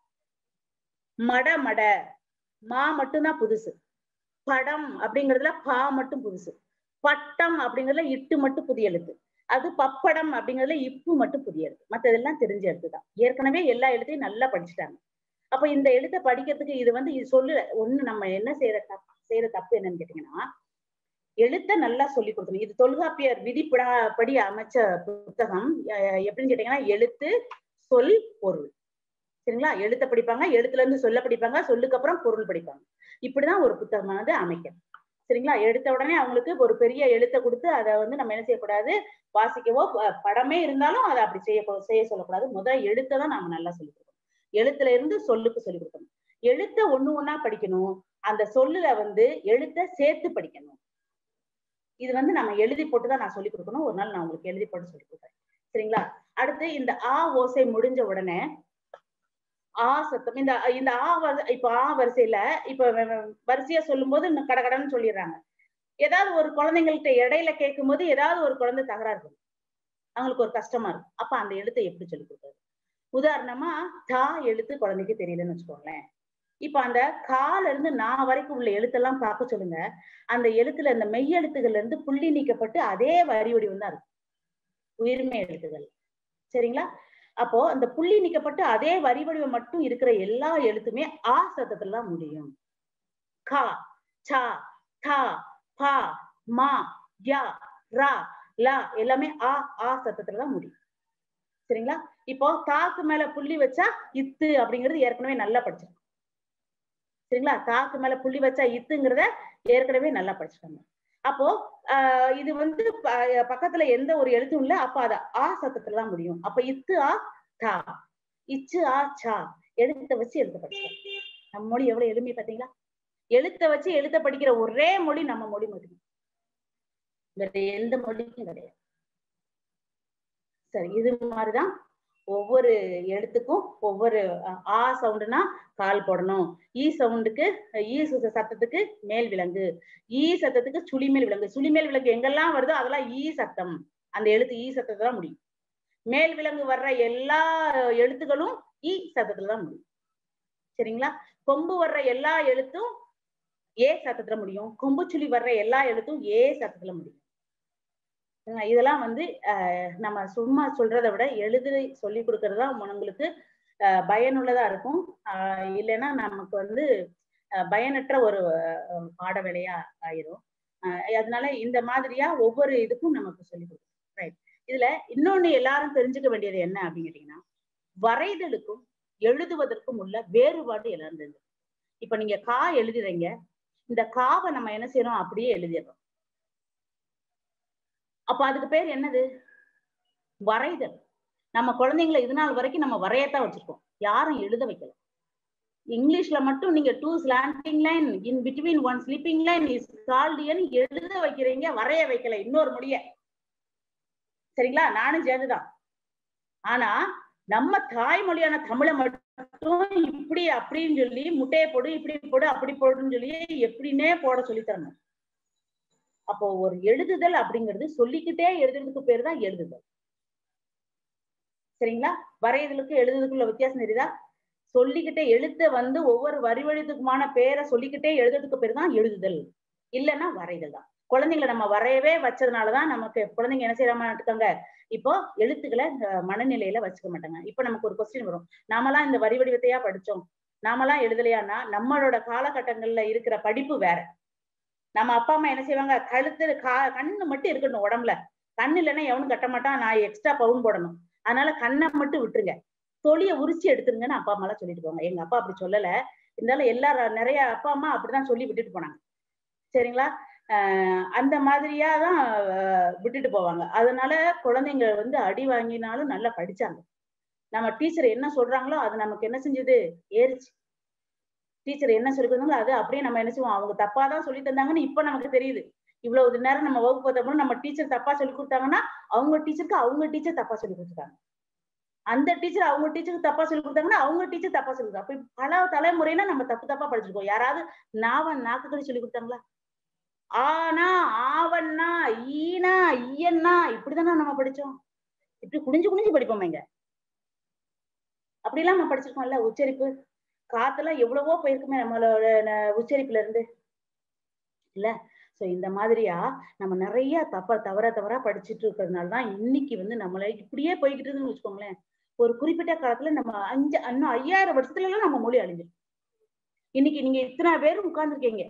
மட மட மா மட்டும்தான் புதுசு படம் அப்படிங்கறதுல பா மட்டும் புதுசு பட்டம் அப்படிங்கறதுல இட்டு மட்டும் புதிய எழுத்து அது பப்படம் அப்படிங்கறதுல இப்பு மட்டும் புதிய எழுத்து மத்ததெல்லாம் தெரிஞ்ச எழுத்து தான் ஏற்கனவே எல்லா எழுத்தையும் நல்லா படிச்சுட்டாங்க அப்ப இந்த எழுத்தை படிக்கிறதுக்கு இது வந்து இது சொல்லு ஒண்ணு நம்ம என்ன செய்யற தப்பு செய்யற தப்பு என்னன்னு கேட்டீங்கன்னா எழுத்த நல்லா சொல்லி கொடுக்கணும் இது தொல்காப்பியர் விதிப்படா படி அமைச்ச புத்தகம் அஹ் எப்படின்னு கேட்டீங்கன்னா எழுத்து சொல் பொருள் சரிங்களா எழுத்த படிப்பாங்க எழுத்துல இருந்து சொல்ல படிப்பாங்க சொல்லுக்கு அப்புறம் பொருள் படிப்பாங்க இப்படிதான் ஒரு புத்தகமானது அமைக்கும் சரிங்களா எடுத்த உடனே அவங்களுக்கு ஒரு பெரிய எழுத்தை கொடுத்து அதை வந்து நம்ம என்ன செய்யக்கூடாது வாசிக்கவோ ப- படமே இருந்தாலும் அதை அப்படி செய்ய செய்ய சொல்லக்கூடாது முதல் எழுத்தை தான் நாம நல்லா சொல்லி கொடுக்கணும் எழுத்துல இருந்து சொல்லுக்கு சொல்லி கொடுக்கணும் எழுத்த ஒண்ணு ஒண்ணா படிக்கணும் அந்த சொல்லுல வந்து எழுத்த சேர்த்து படிக்கணும் இது வந்து நம்ம எழுதி போட்டு தான் நான் சொல்லி கொடுக்கணும் ஒரு நாள் நான் உங்களுக்கு எழுதி போட்டு சொல்லி கொடுக்குறேன் சரிங்களா அடுத்து இந்த ஆ ஓசை முடிஞ்ச உடனே ஆ சத்தம் இந்த இந்த ஆ வரி- இப்ப ஆ வரிசையில இப்ப வ- வ- வரிசையா சொல்லும்போது இன்னும் கடகடன்னு சொல்லிடுறாங்க ஏதாவது ஒரு குழந்தைங்கள்ட்ட இடையில கேட்கும் போது ஏதாவது ஒரு குழந்தை தகராறு இருக்கும் அவங்களுக்கு ஒரு கஷ்டமா இருக்கும் அப்ப அந்த எழுத்தை எப்படி சொல்லி கொடுக்குறது உதாரணமா தா எழுத்து குழந்தைக்கு தெரியலன்னு வச்சுக்கோங்களேன் இப்ப அந்த கால இருந்து நான் வரைக்கும் உள்ள எழுத்தெல்லாம் பார்க்க சொல்லுங்க அந்த எழுத்துல இந்த மெய் எழுத்துகள்ல இருந்து புள்ளி நீக்கப்பட்டு அதே வரி வடிவம் தான் இருக்கும் உயிர்மை எழுத்துகள் சரிங்களா அப்போ அந்த புள்ளி நீக்கப்பட்டு அதே வரி வடிவம் மட்டும் இருக்கிற எல்லா எழுத்துமே ஆ சத்தத்துல தான் முடியும் கா சா தா பா மா யா ரா லா எல்லாமே ஆ ஆ சத்தத்துல தான் முடியும் சரிங்களா இப்போ தாக்கு மேல புள்ளி வச்சா இத்து அப்படிங்கிறது ஏற்கனவே நல்லா படிச்சிருக்கோம் சரிங்களா தாக்கு மேல புள்ளி வச்சா இத்துங்கிறத ஏற்கனவே நல்லா படிச்சிருக்காங்க அப்போ ஆஹ் இது வந்து ப- பக்கத்துல எந்த ஒரு எழுத்தும் இல்ல அப்ப அது ஆ சத்தத்துல தான் முடியும் அப்ப இத்து ஆ தா இச்சு ஆ சா எழுத்த வச்சு எழுத படிச்சோம் நம்ம மொழி எவ்வளவு எளிமை பாத்தீங்களா எழுத்த வச்சு எழுத்த படிக்கிற ஒரே மொழி நம்ம மொழி மட்டும் வேற எந்த மொழிக்கும் கிடையாது சரி இது மாதிரிதான் ஒவ்வொரு எழுத்துக்கும் ஒவ்வொரு அஹ், ஆ சவுண்டுனா கால் போடணும் ஈ சவுண்டுக்கு ஈ சு- சத்தத்துக்கு மேல் விலங்கு ஈ சத்தத்துக்கு சுழிமேல் விலங்கு சுழிமேல் விலங்கு எங்கெல்லாம் வருதோ அதெல்லாம் ஈ சத்தம் அந்த எழுத்து ஈ சத்தத்தை தான் முடியும் மேல் விலங்கு வர்ற எல்லா எழுத்துக்களும் ஈ சத்தத்துல தான் முடியும் சரிங்களா கொம்பு வர்ற எல்லா எழுத்தும் ஏ சத்தத்துல முடியும் கொம்பு சுழி வர்ற எல்லா எழுத்தும் ஏ சத்தத்துல முடியும் சரிங்களா? இதெல்லாம் வந்து அஹ், நம்ம சும்மா சொல்றதை விட எழுதி சொல்லி கொடுக்கறது தான் உங்களுக்கு அஹ், பயனுள்ளதா இருக்கும் அஹ், இல்லைன்னா நமக்கு வந்து அஹ், பயனற்ற ஒரு அஹ், பாட வேலையா ஆயிரும் அஹ், அதனால இந்த மாதிரியா ஒவ்வொரு இதுக்கும் நமக்கு சொல்லி கொடுக்கணும் ரைட் இதுல இன்னொன்னு எல்லாரும் தெரிஞ்சுக்க வேண்டியது என்ன அப்படின்னு கேட்டீங்கன்னா வரைதலுக்கும் எழுதுவதற்கும் உள்ள வேறுபாடு எல்லாரும் தெரிஞ்சு இப்ப நீங்க கா எழுதுறீங்க இந்த காவை நம்ம என்ன செய்யறோம் அப்படியே எழுதிடுறோம் அப்ப அதுக்கு பேர் என்னது வரைதல் நம்ம குழந்தைங்களை இது நாள் வரைக்கும் நம்ம வரையத்தான் வச்சிருக்கோம் யாரும் எழுத வைக்கல இங்கிலீஷ்ல மட்டும் நீங்க two slanting line in between one sleeping line is கால்டியன் எழுத வைக்கிறீங்க வரைய வைக்கல இன்னொரு மொழிய சரிங்களா நானும் சேர்ந்துதான் ஆனா நம்ம தாய்மொழியான தமிழை மட்டும் இப்படி அப்படின்னு சொல்லி முட்டையை போடு இப்படி போடு அப்படி போடுன்னு சொல்லி எப்படின்னே போட சொல்லி தரணும் அப்போ ஒரு எழுதுதல் அப்படிங்கிறது சொல்லிக்கிட்டே எழுதுறதுக்கு பேர் தான் எழுதுதல் சரிங்களா வரையதலுக்கு எழுதுறதுக்குள்ள வித்தியாசம் தெரியுதா சொல்லிக்கிட்டே எழுத்த வந்து ஒவ்வொரு வரி வழித்துக்குமான பேரை சொல்லிக்கிட்டே எழுதுறதுக்கு பேர் தான் எழுதுதல் இல்லைன்னா வரைதல் தான் குழந்தைங்களை நம்ம வரையவே வச்சதுனாலதான் நமக்கு குழந்தைங்க என்ன செய்யறாம இருக்காங்க இப்போ எழுத்துக்களை அஹ், மனநிலையில வச்சுக்க மாட்டாங்க இப்ப நமக்கு ஒரு கொஸ்டின் வரும் நாமெல்லாம் இந்த வரி வடிவத்தையா படிச்சோம் நாமெல்லாம் எழுதலையான்னா நம்மளோட காலகட்டங்கள்ல இருக்கிற படிப்பு வேற நம்ம அப்பா அம்மா என்ன செய்வாங்க கழுத்து கா கண்ணு மட்டும் இருக்கணும் உடம்புல கண்ணு இல்லைன்னா எவனும் கட்ட மாட்டான் நான் எக்ஸ்ட்ரா பவுன் போடணும் அதனால கண்ணை மட்டும் விட்டுருங்க தொலியை உரிச்சு எடுத்துருங்கன்னு அப்பா அம்மா எல்லாம் சொல்லிட்டு போவாங்க எங்க அப்பா அப்படி சொல்லல இருந்தாலும் எல்லாரும் நிறைய அப்பா அம்மா அப்படிதான் சொல்லி விட்டுட்டு போனாங்க சரிங்களா ஆஹ் அந்த மாதிரியா தான் ஆஹ் விட்டுட்டு போவாங்க அதனால குழந்தைங்க வந்து அடி வாங்கினாலும் நல்லா படிச்சாங்க நம்ம டீச்சர் என்ன சொல்றாங்களோ அது நமக்கு என்ன செஞ்சது ஏறிச்சு டீச்சர் என்ன சொல்லி கொடுத்தாங்களோ அது அப்படியே நம்ம என்ன செய்வோம் அவங்க தப்பா தான் சொல்லி தந்தாங்கன்னு இப்ப நமக்கு தெரியுது இவ்வளவு நேரம் நம்ம வகுப்பு பார்த்தப்போ நம்ம டீச்சர் தப்பா சொல்லி கொடுத்தாங்கன்னா அவங்க டீச்சருக்கு அவங்க டீச்சர் தப்பா சொல்லி கொடுத்துட்டாங்க அந்த டீச்சர் அவங்க டீச்சருக்கு தப்பா சொல்லி கொடுத்தாங்கன்னா அவங்க டீச்சர் தப்பா சொல்லி கொடுத்தாங்க அப்ப பல தலைமுறைனா நம்ம தப்பு தப்பா படிச்சிருக்கோம் யாராவது நாவன் நாக்குக்கடி சொல்லி கொடுத்தாங்களா ஆனா ஆவன்னா ஈனா ஈயன்னா இப்படிதானே நம்ம படிச்சோம் இப்படி குனிஞ்சு குனிஞ்சு படிப்போம் இங்க அப்படிலாம் நம்ம படிச்சிருக்கோம்ல உச்சரிப்பு காத்தெல்லாம் எவ்வளவோ போயிருக்குமே நம்மளோட ந- உச்சரிப்புல இருந்து இல்ல சோ இந்த மாதிரியா நம்ம நிறைய தப்ப தவற தவறா படிச்சுட்டு இருக்கிறதுனால தான் இன்னைக்கு வந்து நம்மள இப்படியே போய்கிட்டு இருக்குன்னு வச்சுக்கோங்களேன் ஒரு குறிப்பிட்ட காலத்துல நம்ம அஞ்சு இன்னும் ஐயாயிரம் வருஷத்துல எல்லாம் நம்ம மொழி அழிஞ்சிடும் இன்னைக்கு நீங்க இத்தனை பேர் உட்கார்ந்துருக்கீங்க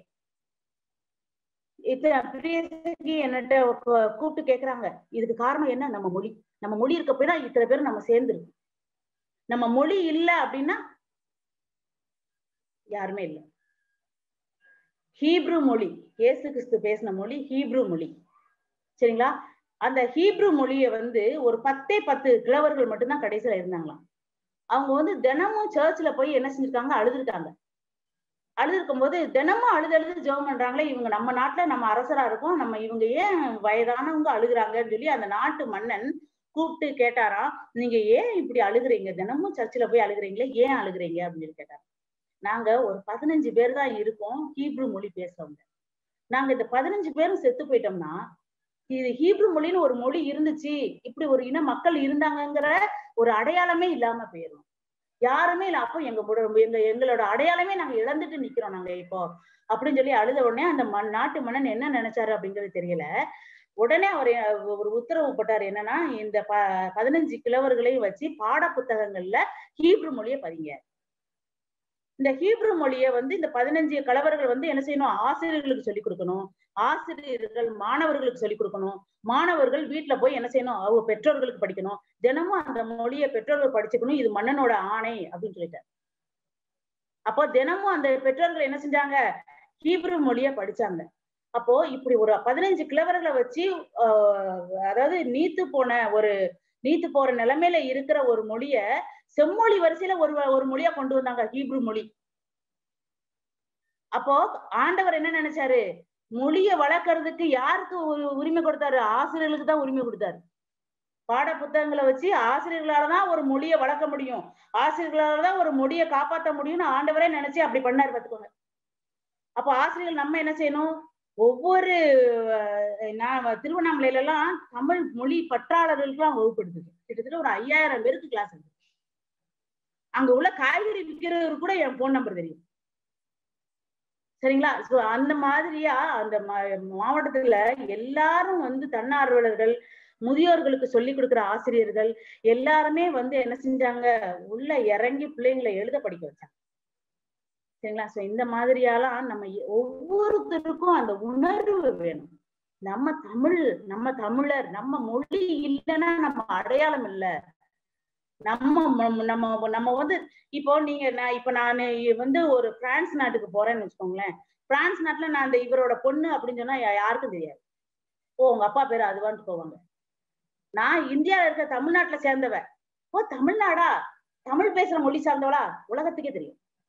இத்தனை பிரியசகி என்னட்ட கூ- கூப்பிட்டு கேக்குறாங்க இதுக்கு காரணம் என்ன நம்ம மொழி நம்ம மொழி இருக்க போய் தான் இத்தனை பேர் நம்ம சேர்ந்துருக்கோம் நம்ம மொழி இல்ல அப்படின்னா யாருமே இல்லை ஹீப்ரு மொழி இயேசு கிறிஸ்து பேசின மொழி ஹீப்ரு மொழி சரிங்களா அந்த ஹீப்ரு மொழியை வந்து ஒரு பத்தே பத்து கிழவர்கள் மட்டும்தான் கடைசியில இருந்தாங்களாம் அவங்க வந்து தினமும் சர்ச்சில் போய் என்ன செஞ்சிருக்காங்க அழுதுருக்காங்க அழுதுருக்கும் போது தினமும் அழுது அழுது ஜெபம் பண்றாங்களே இவங்க நம்ம நாட்டுல நம்ம அரசரா இருக்கோம் நம்ம இவங்க ஏன் வயதானவங்க அழுகுறாங்கன்னு சொல்லி அந்த நாட்டு மன்னன் கூப்பிட்டு கேட்டாராம் நீங்க ஏன் இப்படி அழுகுறீங்க தினமும் சர்ச்சில் போய் அழுகுறீங்களே ஏன் அழுகுறீங்க அப்படின்னு சொல்லி கேட்டாரு நாங்க ஒரு பதினஞ்சு பேர் தான் இருக்கோம் ஹீப்ரு மொழி பேசுறவங்க நாங்க இந்த பதினஞ்சு பேரும் செத்து போயிட்டோம்னா இது ஹீப்ரு மொழின்னு ஒரு மொழி இருந்துச்சு இப்படி ஒரு இன மக்கள் இருந்தாங்கங்கிற ஒரு அடையாளமே இல்லாம போயிடும் யாருமே இல்ல அப்போ எங்க முட- எங்க எங்களோட அடையாளமே நாங்க இழந்துட்டு நிக்கிறோம் நாங்க இப்போ அப்படின்னு சொல்லி அழுத உடனே அந்த மண் நாட்டு மன்னன் என்ன நினைச்சாரு அப்படிங்கிறது தெரியல உடனே அவர் ஒரு உத்தரவு போட்டார் என்னன்னா இந்த ப பதினஞ்சு கிழவர்களையும் வச்சு பாட புத்தகங்கள்ல ஹீப்ரு மொழியை பதிங்க இந்த ஹீப்ரு மொழியை வந்து இந்த பதினஞ்சு கலவர்கள் வந்து என்ன செய்யணும் ஆசிரியர்களுக்கு சொல்லிக் கொடுக்கணும் ஆசிரியர்கள் மாணவர்களுக்கு சொல்லிக் கொடுக்கணும் மாணவர்கள் வீட்டுல போய் என்ன செய்யணும் அவங்க பெற்றோர்களுக்கு படிக்கணும் தினமும் அந்த மொழியை பெற்றோர்கள் படிச்சுக்கணும் இது மன்னனோட ஆணை அப்படின்னு சொல்லிட்டார் அப்போ தினமும் அந்த பெற்றோர்கள் என்ன செஞ்சாங்க ஹீப்ரு மொழிய படிச்சாங்க அப்போ இப்படி ஒரு பதினஞ்சு கிழவர்களை வச்சு ஆஹ், அதாவது நீத்து போன ஒரு நீத்து போற நிலைமையில இருக்கிற ஒரு மொழிய செம்மொழி வரிசையில ஒரு ஒரு மொழியா கொண்டு வந்தாங்க ஹீப்ரு மொழி அப்போ ஆண்டவர் என்ன நினைச்சாரு மொழிய வளர்க்கறதுக்கு யாருக்கு ஒரு உரிமை கொடுத்தாரு ஆசிரியர்களுக்கு தான் உரிமை கொடுத்தாரு பாட புத்தகங்களை வச்சு ஆசிரியர்களால தான் ஒரு மொழியை வளர்க்க முடியும் ஆசிரியர்களால தான் ஒரு மொழியை காப்பாற்ற முடியும்னு ஆண்டவரே நினைச்சு அப்படி பண்ணாரு பாத்துக்கோங்க அப்போ ஆசிரியர்கள் நம்ம என்ன செய்யணும் ஒவ்வொரு அஹ், நான் திருவண்ணாமலையில எல்லாம் தமிழ் மொழி பற்றாளர்களுக்கெல்லாம் வகுப்பு எடுத்தது கிட்டத்தட்ட ஒரு ஐயாயிரம் பேருக்கு கிளாஸ் எடுத்தது அங்க உள்ள காய்கறி விற்கிறவர் கூட என் போன் நம்பர் தெரியும் சரிங்களா சோ அந்த மாதிரியா அந்த மா- மாவட்டத்துல எல்லாரும் வந்து தன்னார்வலர்கள் முதியோர்களுக்கு சொல்லி கொடுக்கிற ஆசிரியர்கள் எல்லாருமே வந்து என்ன செஞ்சாங்க உள்ள இறங்கி பிள்ளைங்களை எழுத படிக்க வச்சாங்க சரிங்களா சோ இந்த மாதிரியாலாம் நம்ம எ- ஒவ்வொருத்தருக்கும் அந்த உணர்வு வேணும் நம்ம தமிழ் நம்ம தமிழர் நம்ம மொழி இல்லைன்னா நம்ம அடையாளம் இல்ல நம்ம ம- நம்ம நம்ம வந்து இப்போ நீங்க நான் இப்ப நான் வந்து ஒரு பிரான்ஸ் நாட்டுக்கு போறேன்னு வச்சுக்கோங்களேன் பிரான்ஸ் நாட்டுல நான் அந்த இவரோட பொண்ணு அப்படின்னு சொன்னா யா- யாருக்கும் தெரியாது ஓ உங்க அப்பா பேரு அதுவான்ட்டு போவாங்க நான் இந்தியால இருக்க தமிழ்நாட்டுல சேர்ந்தவ ஓ தமிழ்நாடா தமிழ் பேசுற மொழி சார்ந்தவளா உலகத்துக்கே தெரியும்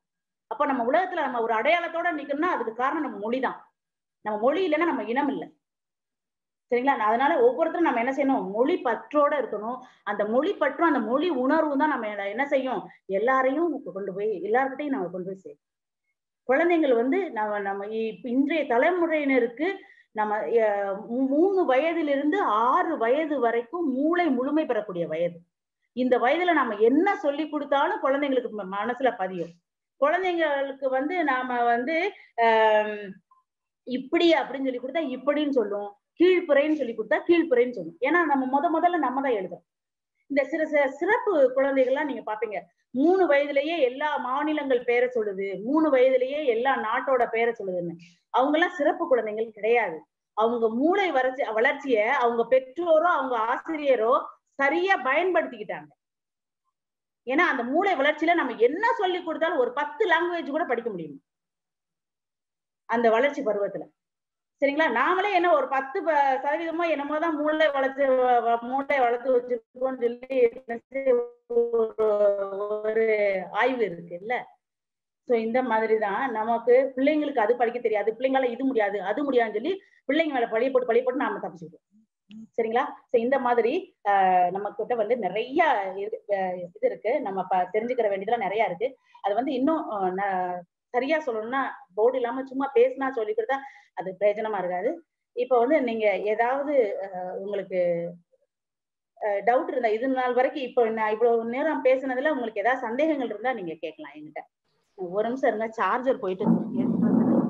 அப்ப நம்ம உலகத்துல நம்ம ஒரு அடையாளத்தோட நிக்கணும்னா அதுக்கு காரணம் நம்ம மொழி தான் நம்ம மொழி இல்லைன்னா நம்ம இனம் இல்லை சரிங்களா அதனால ஒவ்வொருத்தரும் நம்ம என்ன செய்யணும் மொழி பற்றோட இருக்கணும் அந்த மொழி பற்றும் அந்த மொழி உணர்வும் தான் நம்ம என்ன செய்யும் எல்லாரையும் கொண்டு போய் எல்லார்கிட்டையும் நம்ம கொண்டு போய் சேர்க்கும் குழந்தைங்கள் வந்து நம்ம நம்ம இப்ப இன்றைய தலைமுறையினருக்கு நம்ம அஹ், மூ- மூணு வயதிலிருந்து ஆறு வயது வரைக்கும் மூளை முழுமை பெறக்கூடிய வயது இந்த வயதுல நம்ம என்ன சொல்லி கொடுத்தாலும் குழந்தைங்களுக்கு ம- மனசுல பதியும் குழந்தைங்களுக்கு வந்து நாம வந்து ஆஹ் இப்படி அப்படின்னு சொல்லி கொடுத்தா இப்படின்னு சொல்லும் கீழ்ப்புறைன்னு சொல்லி கொடுத்தா கீழ்ப்புறைன்னு சொல்லும் ஏன்னா நம்ம முத முதல்ல நம்ம தான் எழுதுறோம் இந்த சிறு சிறு சிறப்பு குழந்தைகள்லாம் நீங்க பாப்பீங்க மூணு வயதுலயே எல்லா மாநிலங்கள் பேரை சொல்லுது மூணு வயதுலயே எல்லா நாட்டோட பேரை சொல்லுதுன்னு அவங்க எல்லாம் சிறப்பு குழந்தைகள் கிடையாது அவங்க மூளை வளர்ச்சி வளர்ச்சிய அவங்க பெற்றோரோ அவங்க ஆசிரியரோ சரியா பயன்படுத்திக்கிட்டாங்க ஏன்னா அந்த மூளை வளர்ச்சியில நம்ம என்ன சொல்லி கொடுத்தாலும் ஒரு பத்து லாங்குவேஜ் கூட படிக்க முடியும் அந்த வளர்ச்சி பருவத்துல சரிங்களா நாமளே என்ன ஒரு பத்து ப- சதவீதமோ என்னமோ தான் மூளை வளர்ச்சி வ- வ- மூளை வளர்த்து வச்சிருக்கோம்னு சொல்லி என்ன செய்ய ஒரு ஒரு ஆய்வு இருக்கு இல்ல சோ இந்த மாதிரி தான் நமக்கு பிள்ளைங்களுக்கு அது படிக்க தெரியாது பிள்ளைங்களால இது முடியாது அது முடியாதுன்னு சொல்லி பிள்ளைங்க மேல பழிய போட்டு பழிய போட்டு நாம தப்பிச்சுக்கிறோம் சரிங்களா சோ இந்த மாதிரி ஆஹ் நம்ம கிட்ட வந்து நிறைய இரு- அஹ் இது இருக்கு நம்ம ப- தெரிஞ்சுக்கிற வேண்டியதெல்லாம் நிறைய இருக்கு அது வந்து இன்னும் ஆஹ் ந- சரியா சொல்லணும்னா போர்டு இல்லாம சும்மா பேசினா சொல்லி கொடுத்தா அது பிரயோஜனமா இருக்காது இப்போ வந்து நீங்க ஏதாவது ஆஹ் உங்களுக்கு டவுட் இருந்தா இது நாள் வரைக்கும் இப்போ நான் இவ்வளவு நேரம் பேசுனதுல உங்களுக்கு ஏதாவது சந்தேகங்கள் இருந்தா நீங்க கேட்கலாம் என்கிட்ட ஒரு நிமிஷம் இருங்க சார்ஜர் போயிட்டு இருக்கு. எடுத்துட்டு வந்துடுறேன்.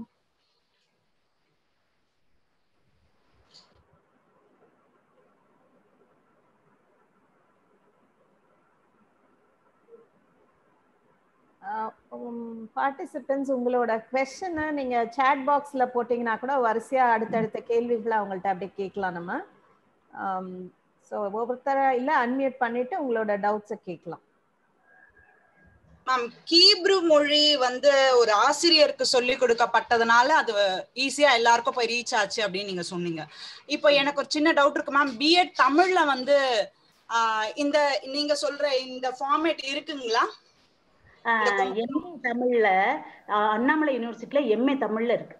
பார்ட்டிசிபென்ட்ஸ் உங்களோட கொஸ்டினை நீங்க சேட் பாக்ஸ்ல போட்டீங்கன்னா கூட வரிசையா அடுத்தடுத்த கேள்விகளை அவங்கள்ட்ட அப்படியே கேட்கலாம் நம்ம ஸோ ஒவ்வொருத்தர இல்ல அன்மியூட் பண்ணிட்டு உங்களோட டவுட்ஸை கேட்கலாம் மேம் கீப்ரு மொழி வந்து ஒரு ஆசிரியருக்கு சொல்லி கொடுக்கப்பட்டதுனால அது ஈஸியா எல்லாருக்கும் போய் ரீச் ஆச்சு அப்படின்னு நீங்க சொன்னீங்க இப்போ எனக்கு ஒரு சின்ன டவுட் இருக்கு மேம் பிஎட் தமிழ்ல வந்து ஆஹ், இந்த நீங்க சொல்ற இந்த ஃபார்மேட் இருக்குங்களா ஆஹ் எம்ஏ தமிழ்ல ஆஹ் அண்ணாமலை யூனிவர்சிட்டியில எம்ஏ தமிழ்ல இருக்கு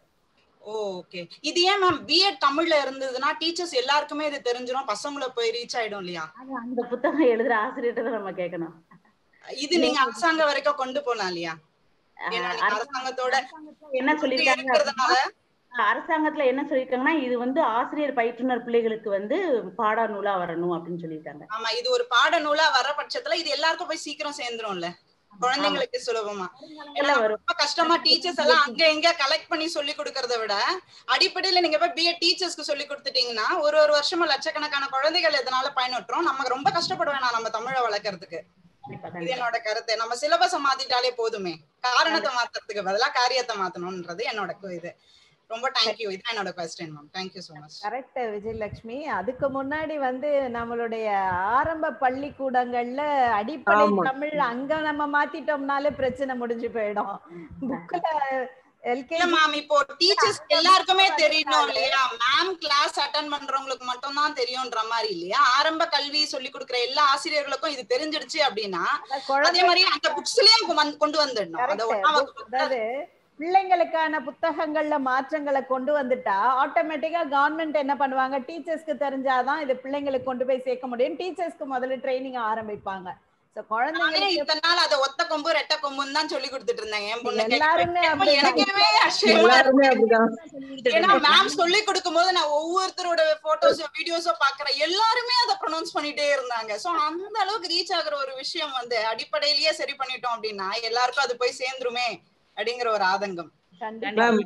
ஓகே இது ஏன் மேம் பிஎட் தமிழ்ல இருந்ததுன்னா டீச்சர்ஸ் எல்லாருக்குமே இது தெரிஞ்சிடும் பசங்களை போய் ரீச் ஆயிடும் இல்லையா அது அந்த புத்தகம் எழுதுற ஆசிரியர்கிட்ட தான் நம்ம கேட்கணும் இது நீங்க அரசாங்கம் வரைக்கும் கொண்டு போலாம் இல்லையா ஏன்னா ஆஹ் நீங்க அரசாங்கத்தோட அரசாங்கத்துல என்ன சொல்லியிருக்காங்க இருக்கிறதுனால அப்படின்னா, அரசாங்கத்துல என்ன சொல்லியிருக்காங்கன்னா இது வந்து ஆசிரியர் பயிற்றுனர் பிள்ளைகளுக்கு வந்து பாட நூலா வரணும் அப்படின்னு சொல்லியிருக்காங்க ஆமா இது ஒரு பாடநூலா வர பட்சத்துல இது எல்லாருக்கும் போய் சீக்கிரம் சேர்ந்துரும்ல குழந்தைங்களுக்கு சுலபமா ஏன்னா எல்லாம் வரும் ரொம்ப கஷ்டமா டீச்சர்ஸ் எல்லாம் அங்க எங்க கலெக்ட் பண்ணி சொல்லி கொடுக்கறத விட அடிப்படையில நீங்க போய் பிஎட் டீச்சர்ஸ்க்கு சொல்லி கொடுத்துட்டீங்கன்னா ஒரு ஒரு வருஷமா லட்சக்கணக்கான குழந்தைகள் இதனால பயனுற்றோம் நம்ம ரொம்ப கஷ்டப்பட வேணாம் நம்ம தமிழை வளர்க்கறதுக்கு கண்டிப்பா, இது கண்டிப்பா. என்னோட கருத்து நம்ம சிலபஸ மாத்திட்டாலே போதுமே காரணத்தை மாத்துறதுக்கு பதிலா காரியத்தை மாத்தணும்ன்றது என்னோட கு- இது ரொம்ப தேங்க்யூ இதுதான் என்னோட question ma'am thank you so much correct Vijayalakshmi அதுக்கு முன்னாடி வந்து நம்மளுடைய ஆரம்ப பள்ளிக்கூடங்கள்ல அடிப்படை ஆமா. தமிழ் அங்க நம்ம மாத்திட்டோம்னாலே பிரச்சனை முடிஞ்சு போயிடும் புக்ல இல்ல எல்கேஜி மேம் இப்போ டீச்சர்ஸ் எல்லாருக்குமே தெரியணும் இல்லையா மேம் கிளாஸ் அட்டன் பண்றவங்களுக்கு மட்டும் தான் தெரியும்ன்ற மாதிரி இல்லையா ஆரம்ப கல்வி சொல்லி கொடுக்குற எல்லா ஆசிரியர்களுக்கும் இது தெரிஞ்சிடுச்சு அப்படின்னா அதே மாதிரி அந்த புக்ஸ்லயும் கொண்டு வந்துடணும் அந்த ஒண்ணாம் வகுப்பு அதாவது பிள்ளைங்களுக்கான புத்தகங்கள்ல மாற்றங்களை கொண்டு வந்துட்டா ஆட்டோமேட்டிக்கா கவர்மெண்ட் என்ன பண்ணுவாங்க டீச்சர்ஸ்க்கு தெரிஞ்சாதான் இது பிள்ளைங்களுக்கு கொண்டு போய் சேர்க்க முடியும் டீச்சர்ஸ்க்கு முதல்ல ட்ரைனிங் ஆரம்பிப்பாங்க சோ நானே குழந்தைங்களுக்கு இத்தனை நாள் அதை ஒத்த கொம்பு ரெட்ட கொம்புன்னு தான் சொல்லி கொடுத்துட்டு இருந்தேன் என் பொண்ணுக்கு எல்லாருமே இப்ப அப்படிதான். எனக்குமே ஆச்சரியமா எல்லாருமே அப்படிதான் ஏன்னா மேம் சொல்லி கொடுக்கும் போது நான் ஒவ்வொருத்தரோட போட்டோஸோ வீடியோஸோ பாக்குறேன் எல்லாருமே அதை ப்ரொனவுன்ஸ் பண்ணிட்டே இருந்தாங்க சோ அந்த அளவுக்கு ரீச் ஆகுற ஒரு விஷயம் வந்து அடிப்படையிலேயே சரி பண்ணிட்டோம் அப்படின்னா எல்லாருக்கும் அது போய் சேர்ந்துருமே அப்படிங்கிற ஒரு ஆதங்கம் கண்டிப்பா மேம்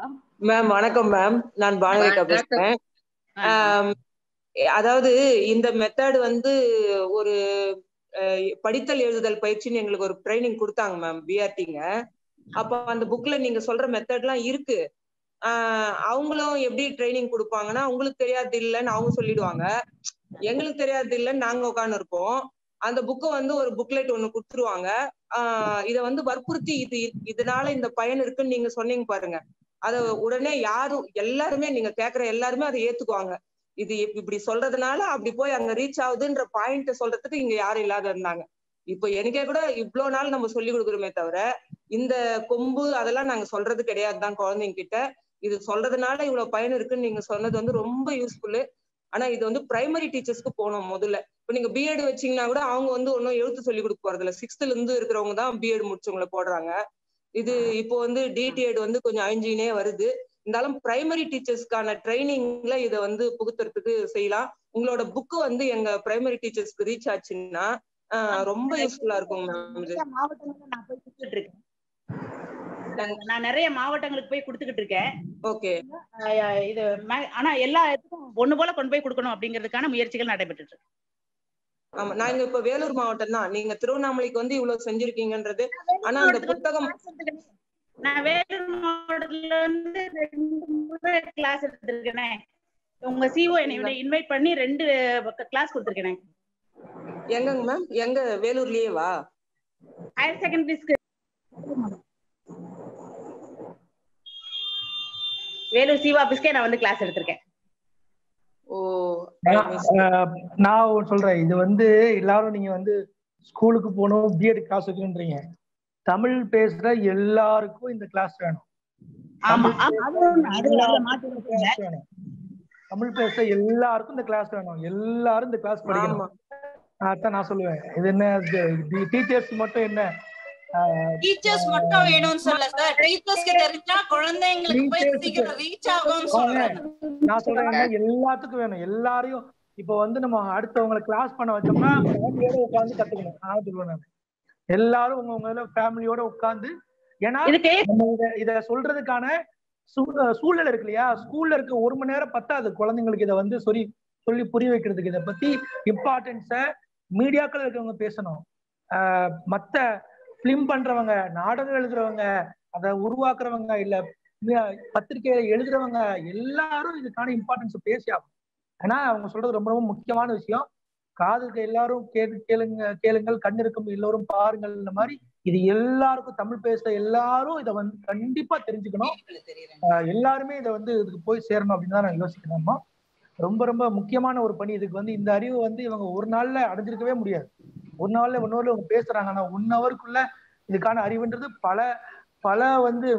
மேம் வணக்கம் மேம் நான் பானுரேகா பேசுறேன் ஆம், அதாவது இந்த மெத்தட் வந்து ஒரு அஹ், படித்தல் எழுதுதல் பயிற்சின்னு எங்களுக்கு ஒரு ட்ரைனிங் கொடுத்தாங்க மேம் பிஆர்டிங்க அப்ப அந்த புக்ல நீங்க சொல்ற மெத்தட்லாம் இருக்கு ஆஹ் அவங்களும் எப்படி ட்ரைனிங் கொடுப்பாங்கன்னா உங்களுக்கு தெரியாது இல்லைன்னு அவங்க சொல்லிடுவாங்க எங்களுக்கு தெரியாது இல்லைன்னு நாங்க உட்காந்து இருப்போம் அந்த புக்கை வந்து ஒரு புக்லெட் ஒண்ணு கொடுத்துருவாங்க ஆஹ் இத வந்து வற்புறுத்தி இது இதனால இந்த பயன் இருக்குன்னு நீங்க சொன்னீங்க பாருங்க அத உடனே யாரும் எல்லாருமே நீங்க கேக்குற எல்லாருமே அதை ஏத்துக்குவாங்க இது இப்~ இப்படி சொல்றதுனால அப்படி போய் அங்க ரீச் ஆகுதுன்ற பாயிண்ட் சொல்றதுக்கு இங்க யாரும் இல்லாத இருந்தாங்க இப்போ எனக்கே கூட இவ்வளவு நாள் நம்ம சொல்லி கொடுக்குறோமே தவிர இந்த கொம்பு அதெல்லாம் நாங்க சொல்றது கிடையாது தான் குழந்தைங்க கிட்ட இது சொல்றதுனால இவ்வளவு பயன் இருக்குன்னு நீங்க சொன்னது வந்து ரொம்ப யூஸ்ஃபுல்லு ஆனா இது வந்து பிரைமரி டீச்சர்ஸ்க்கு போகணும் முதல்ல இப்ப நீங்க பிஎட் வச்சீங்கன்னா கூட அவங்க வந்து ஒன்னும் எழுத்து சொல்லி கொடுக்க போறது இல்ல சிக்ஸ்த்ல இருந்து இருக்கிறவங்க தான் பிஎட் முடிச்சவங்கள போடுறாங்க இது இப்போ வந்து டிடிஎட் வந்து கொஞ்சம் அழிஞ்சினே வருது இருந்தாலும் பிரைமரி டீச்சர்ஸ்க்கான ட்ரைனிங்ல இதை வந்து புகுத்துறதுக்கு செய்யலாம் உங்களோட புக்கு வந்து எங்க பிரைமரி டீச்சர்ஸ்க்கு ரீச் ஆச்சுன்னா ஆஹ் ரொம்ப யூஸ்ஃபுல்லா இருக்கும் மேம் இது நிறைய மாவட்டங்களுக்கு நான் போய் கொடுத்துட்டு இருக்கேன் நான் நிறைய மாவட்டங்களுக்கு போய் கொடுத்துக்கிட்டு இருக்கேன் ஓகே ஆஹ் இது ம- ஆனா எல்லா இடத்துக்கும் ஒண்ணு போல கொண்டு போய் கொடுக்கணும் அப்படிங்கிறதுக்கான முயற்சிகள் நடைபெற்று இருக்கு ஆமா நாங்க இப்ப வேலூர் மாவட்டம் தான் நீங்க திருவண்ணாமலைக்கு வந்து இவ்வளவு செஞ்சிருக்கீங்கன்றது ஆனா அந்த புத்தகம் நான் வேலூர் மாவட்டத்துல வந்து ரெண்டு முறை கிளாஸ் எடுத்திருக்கேனே உங்க சிஓ என்னை இன்வைட் பண்ணி ரெண்டு கிளாஸ் கொடுத்துருக்கேனே எங்கங்க மேம் எங்க வேலூர்லயே வா ஹையர் செகண்டரிஸ்க்கு வேலூர் சிஓ ஆபீஸ்க்கே நான் வந்து கிளாஸ் எடுத்திருக்கேன் ஓ ஆஹ் நான் ஒண்ணு சொல்றேன் இது வந்து எல்லாரும் நீங்க வந்து ஸ்கூலுக்கு போகணும் பிஎட் கிளாஸ் வைக்கணுன்றீங்க தமிழ் பேசுற எல்லாருக்கும் இந்த கிளாஸ் வேணும் ஆமா ஆமா, அது ஒண்ணு. அது அதுல மாற்று கருத்து இல்ல. class வேணும் தமிழ் பேசுற எல்லாருக்கும் இந்த கிளாஸ் வேணும் எல்லாரும் இந்த கிளாஸ் ஆமா படிக்கணும் அதான் நான் சொல்லுவேன் இது என்ன டீச்சர்ஸ் மட்டும் என்ன டீச்சர்ஸ் மட்டும் வேணும்னு சொல்ல சார் டீச்சர்ஸ்க்கு தெரிஞ்சா குழந்தைங்களுக்கு போய் Teachers க்கு- சீக்கிரம் ரீச் ஆகும்னு சொல்றேன் நான் சொல்றேன் எல்லாத்துக்கும் வேணும் எல்லாரையும் இப்போ வந்து நம்ம அடுத்தவங்களை கிளாஸ் பண்ண வச்சோம்னா ஃபேமிலியோட உட்காந்து கத்துக்கணும் நான் சொல்லுவேன் நான் எல்லாரும் உங்க உங்க ஃபேமிலியோட உட்காந்து ஏன்னா இதுக்கு நம்ம இத இத சொல்றதுக்கான சூ- சூழல் இருக்கு இல்லையா ஸ்கூல்ல இருக்க ஒரு மணி நேரம் பத்தாது குழந்தைங்களுக்கு இதை வந்து சொல்லி சொல்லி புரிய வைக்கிறதுக்கு இதை பத்தி இம்பார்ட்டன்ஸ மீடியாக்கள் இருக்கவங்க பேசணும் ஆஹ் மத்த பிலிம் பண்றவங்க நாடகம் எழுதுறவங்க அதை உருவாக்குறவங்க இல்ல மி- பத்திரிக்கையில எழுதுறவங்க எல்லாரும் இதுக்கான இம்பார்ட்டன்ஸ் பேசி ஆகணும் ஏன்னா அவங்க சொல்றது ரொம்ப ரொம்ப முக்கியமான விஷயம் காதுக்கு எல்லாரும் கேளு கேளுங்க கேளுங்கள் கண் இருக்கும் எல்லோரும் பாருங்கள் இந்த மாதிரி இது எல்லாருக்கும் தமிழ் பேசுற எல்லாரும் இதை வந்து கண்டிப்பா தெரிஞ்சுக்கணும் ஆஹ் எல்லாருமே இதை வந்து இதுக்கு போய் சேரணும் அப்படின்னு தான் நான் யோசிக்கிறேன் ரொம்ப ரொம்ப முக்கியமான ஒரு பணி இதுக்கு வந்து இந்த அறிவு வந்து இவங்க ஒரு நாள்ல அடைஞ்சிருக்கவே முடியாது ஒரு நாள்ல ஒன்னொரு இவங்க பேசுறாங்க ஆனா ஒன் ஹவருக்குள்ள இதுக்கான அறிவுன்றது பல பல வந்து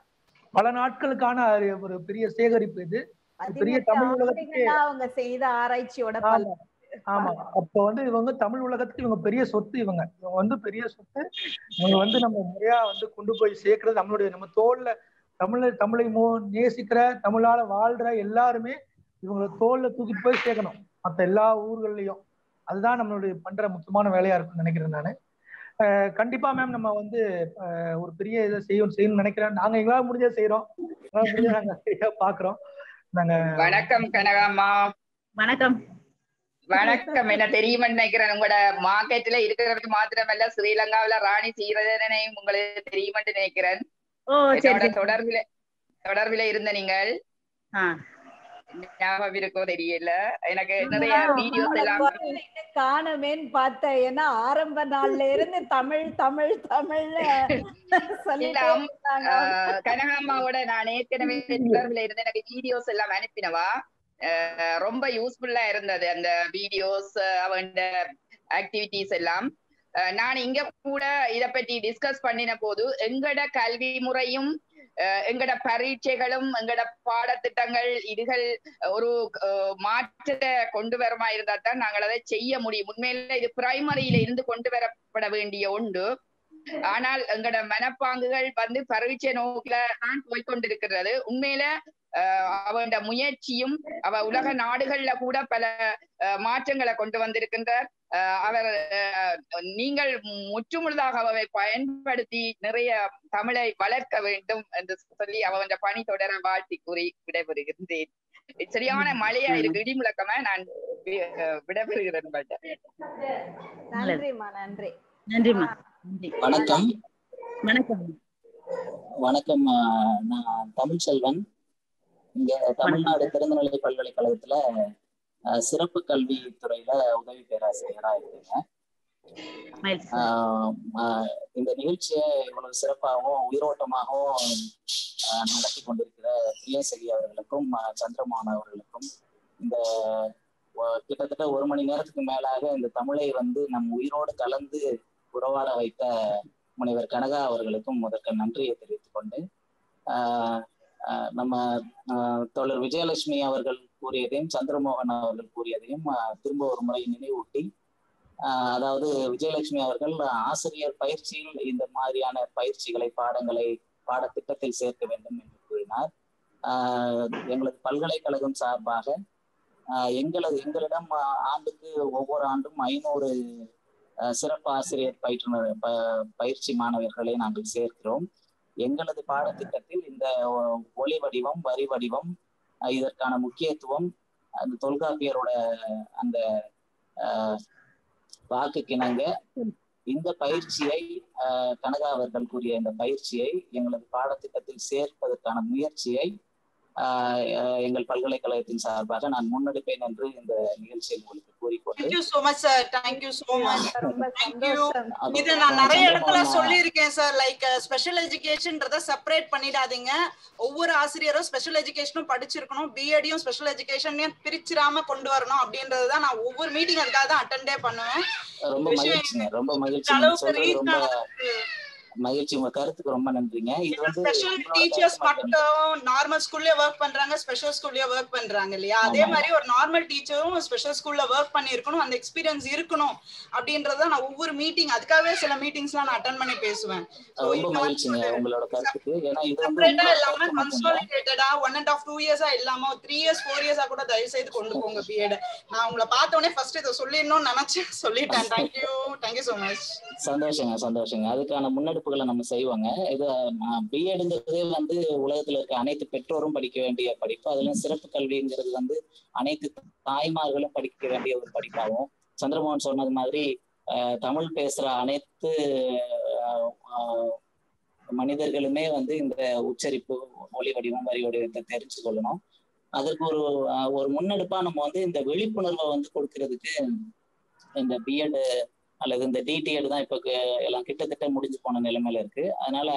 பல நாட்களுக்கான அறி- ஒரு பெரிய சேகரிப்பு இது பெரிய பதினெட்டு தமிழ் உலகத்துக்கு ஆண்டுகளா அவங்க செய்த ஆராய்ச்சியோட பலன் ஆமா ஆமா அப்ப வந்து இவங்க தமிழ் உலகத்துக்கு இவங்க பெரிய சொத்து இவங்க இவங்க வந்து பெரிய சொத்து இவங்க வந்து நம்ம முறையா வந்து கொண்டு போய் சேர்க்கறது நம்மளுடைய நம்ம தோல்ல தமிழ தமிழை மோ நேசிக்கிற தமிழால வாழ்ற எல்லாருமே இவங்களை தோல்ல தூக்கிட்டு போய் சேர்க்கணும் மத்த எல்லா ஊர்கள்லயும் அதுதான் நம்மளுடைய பண்ற முக்கியமான வேலையா இருக்கும்னு நினைக்கிறேன் நானு அஹ் கண்டிப்பா மேம் நம்ம வந்து அஹ் ஒரு பெரிய இதை செய்யணும் செய்யணும்னு நினைக்கிறேன் நாங்க எங்களால முடிஞ்சதை செய்யறோம் எங்களால முடிஞ்சதை நாங்க சரியா பாக்குறோம் நாங்க வணக்கம் கனகாம்மா வணக்கம் வணக்கம் என்ன தெரியுமா நினைக்கிறேன் உங்களோட மார்க்கெட்ல இருக்கிறது மாத்திரமல்ல ஸ்ரீலங்காவில ராணி சீரதனையும் உங்களுக்கு தெரியுமென்று நினைக்கிறேன் ஓ சரி என்னோட சரி தொடர்பில தொடர்பில இருந்த நீங்கள் ஆ ஞாபகம் இருக்கோ தெரியல எனக்கு நிறைய வீடியோஸ் எல்லாம் காணமேன்னு பார்த்தேன் ஏன்னா ஆரம்ப நாள்ல இருந்து தமிழ் தமிழ் தமிழ்ல சொல்லிட்டே இல்ல, அம்- இருந்தாங்க. ஆஹ் கனகாம்மாவோட நான் ஏற்கனவே தொடர்பில் இருந்து எனக்கு வீடியோஸ் எல்லாம் அனுப்பினவா ஆஹ் ரொம்ப யூஸ்ஃபுல்லா இருந்தது அந்த வீடியோஸ் அவன் ஆக்டிவிட்டிஸ் எல்லாம் ஆஹ் நான் இங்க கூட இத பத்தி டிஸ்கஸ் பண்ணின போது எங்கட கல்வி முறையும் ஆஹ் எங்கட பரீட்சைகளும் எங்கட பாடத்திட்டங்கள் இதுகள் ஒரு ஆஹ் மாற்றத்தை கொண்டு வரமா இருந்தா தான் நாங்கள் அதை செய்ய முடியும் உண்மையில இது பிரைமரியில இருந்து கொண்டு வரப்பட வேண்டிய ஒன்று ஆனால் எங்கட மனப்பாங்குகள் வந்து பரீட்சை நோக்கில தான் போய்கொண்டிருக்கிறது உண்மையில ஆஹ் அவனோட முயற்சியும் அவ உலக நாடுகள்ல கூட பல ஆஹ் மாற்றங்களை கொண்டு வந்திருக்கின்றார் ஆஹ் அவர் ஆஹ் நீங்கள் முற்றுமுழுதாக அவரை பயன்படுத்தி நிறைய தமிழை வளர்க்க வேண்டும் என்று சொல்லி அவன் பணி தொடர வாழ்த்தி கூறி விடைபெறுகின்றேன் சரியான மழையா இருக்கு இடி முழக்கமா நான் வி- ஆஹ் விடைபெறுகிறேன் உங்கள்ட்ட. நன்றிம்மா நன்றி நன்றிம்மா நன்றி வணக்கம் வணக்கம் வணக்கம் ஆஹ் நான் தமிழ்செல்வன் இங்க தமிழ்நாடு திறந்தநிலை பல்கலைக்கழகத்துல ஆஹ் சிறப்பு கல்வி துறையில உதவி பேராசிரியரா இருக்கேன் மகிழ்ச்சி. ஆஹ் ஆஹ் இந்த நிகழ்ச்சியை இவ்வளவு சிறப்பாகவும் உயிரோட்டமாகவும் ஆஹ் நடத்தி கொண்டிருக்கிற பிரியசகி அவர்களுக்கும் ஆஹ் சந்திரமோகன் அவர்களுக்கும் இந்த ஒ- கிட்டத்தட்ட ஒரு மணி நேரத்துக்கு மேலாக இந்த தமிழை வந்து நம் உயிரோடு கலந்து உறவாட வைத்த முனைவர் கனகா அவர்களுக்கும் முதற்க நன்றியை தெரிவித்துக் கொண்டு ஆஹ் ஆஹ் நம்ம ஆஹ் தோழர் விஜயலட்சுமி அவர்கள் கூறியதையும் சந்திரமோகன் அவர்கள் கூறியதையும் ஆஹ் திரும்ப ஒரு முறை நினைவூட்டி ஆஹ் அதாவது விஜயலட்சுமி அவர்கள் ஆசிரியர் பயிற்சியில் இந்த மாதிரியான பயிற்சிகளை பாடங்களை பாடத்திட்டத்தில் சேர்க்க வேண்டும் என்று கூறினார் ஆஹ் எங்களது பல்கலைக்கழகம் சார்பாக ஆஹ் எங்களது எங்களிடம் ஆஹ் ஆண்டுக்கு ஒவ்வொரு ஆண்டும் ஐநூறு ஆஹ் சிறப்பு ஆசிரியர் பயிற்றுனர் ப- பயிற்சி மாணவர்களை நாங்கள் சேர்க்கிறோம் எங்களது பாடத்திட்டத்தில் இந்த ஒ- ஒளி வடிவம் வரி வடிவம் ஆஹ் இதற்கான முக்கியத்துவம் அந்த தொல்காப்பியரோட அந்த ஆஹ் வாக்குக்கிணங்க இந்த பயிற்சியை ஆஹ் கனகா அவர்கள் கூறிய இந்த பயிற்சியை எங்களது பாடத்திட்டத்தில் சேர்ப்பதற்கான முயற்சியை ஆஹ் ஆஹ் எங்கள் பல்கலைக்கழகத்தின் சார்பாக நான் முன்னெடுப்பேன் என்று இந்த நிகழ்ச்சியில் உங்களுக்கு கூறிக்கொண்டு thank you so much sir thank you so much ரொம்ப தேங்க்யூ சந்தோஷம் இது நான் நிறைய இடத்துல சந்திரமோகன் சொல்லியிருக்கேன் சார் லைக் ஸ்பெஷல் எஜுகேஷன்றத செப்பரேட் பண்ணிடாதீங்க ஒவ்வொரு ஆசிரியரும் ஸ்பெஷல் எஜுகேஷனும் படிச்சிருக்கணும் பிஎடையும் ஸ்பெஷல் எஜுகேஷனையும் பிரிச்சிராம கொண்டு வரணும் அப்படின்றது தான் நான் ஒவ்வொரு மீட்டிங் அதுக்காக தான் அட்டெண்டே பண்ணுவேன் ரொம்ப விஷயம் மகிழ்ச்சிங்க ரொம்ப இந்த மகிழ்ச்சி நீங்க அளவுக்கு சொல்றது ரீச் ரொம்ப ஆனதுக்கு மகிழ்ச்சி உங்க கருத்துக்கு ரொம்ப நன்றிங்க இது வந்து ஸ்பெஷல் உங்களோட டீச்சர்ஸ் கருத்து மட்டும் மட்டும் நார்மல் ஸ்கூல்லயே ஒர்க் பண்றாங்க ஸ்பெஷல் ஸ்கூல்லயே ஒர்க் பண்றாங்க இல்லையா அதே ஆமாங்க. மாதிரி ஒரு நார்மல் டீச்சரும் ஸ்பெஷல் ஸ்கூல்ல ஒர்க் பண்ணிருக்கணும் அந்த எக்ஸ்பீரியன்ஸ் இருக்கணும் அப்படின்றத நான் ஒவ்வொரு மீட்டிங் அதுக்காகவே சில மீட்டிங்ஸ்லாம் நான் அட்டன் பண்ணி பேசுவேன் So, ரொம்ப இது வந்து மகிழ்ச்சிங்க உங்களோட கருத்துக்கு ஏன்னா இது வந்து செப்பரேட்டா உங்களோட இல்லாம கருத்து மட்டும் இல்ல கன்சாலிடேட்டடா ஒன் அண்ட் ஆஃப் டூ இயர்ஸா இல்லாம த்ரீ இயர்ஸ் ஃபோர் இயர்ஸா கூட தயவு செய்து கொண்டு போங்க பிஎட் நான் உங்களை பார்த்த உடனே ஃபர்ஸ்ட் இதை சொல்லிடணும்னு நினைச்சேன் சொல்லிட்டேன் தேங்க்யூ தேங்க்யூ சோ மச் சந்தோஷங்க சந்தோஷங்க அதுக்கான முன்னெடுப்புகளை நம்ம செய்வோங்க இது பிஎடுங்கிறதே வந்து உலகத்துல இருக்க அனைத்து பெற்றோரும் படிக்க வேண்டிய படிப்பு அதுல சிறப்பு கல்விங்கிறது வந்து அனைத்து தாய்மார்களும் படிக்க வேண்டிய ஒரு படிப்பாகும் சந்திரமோகன் சொன்னது மாதிரி ஆஹ், தமிழ் பேசுற அனைத்து ஆஹ், ஆஹ், மனிதர்களுமே வந்து இந்த உச்சரிப்பு மொழி வடிவம் வரி வடிவத்தை தெரிஞ்சு கொள்ளணும் அதற்கு ஒரு ஆஹ், ஒரு முன்னெடுப்பா நம்ம வந்து இந்த விழிப்புணர்வை வந்து கொடுக்கறதுக்கு இந்த பிஎட் அல்லது இந்த டிடிஎட் தான் இப்போ எல்லாம் கிட்டத்தட்ட முடிஞ்சு போன நிலைமையில இருக்கு அதனால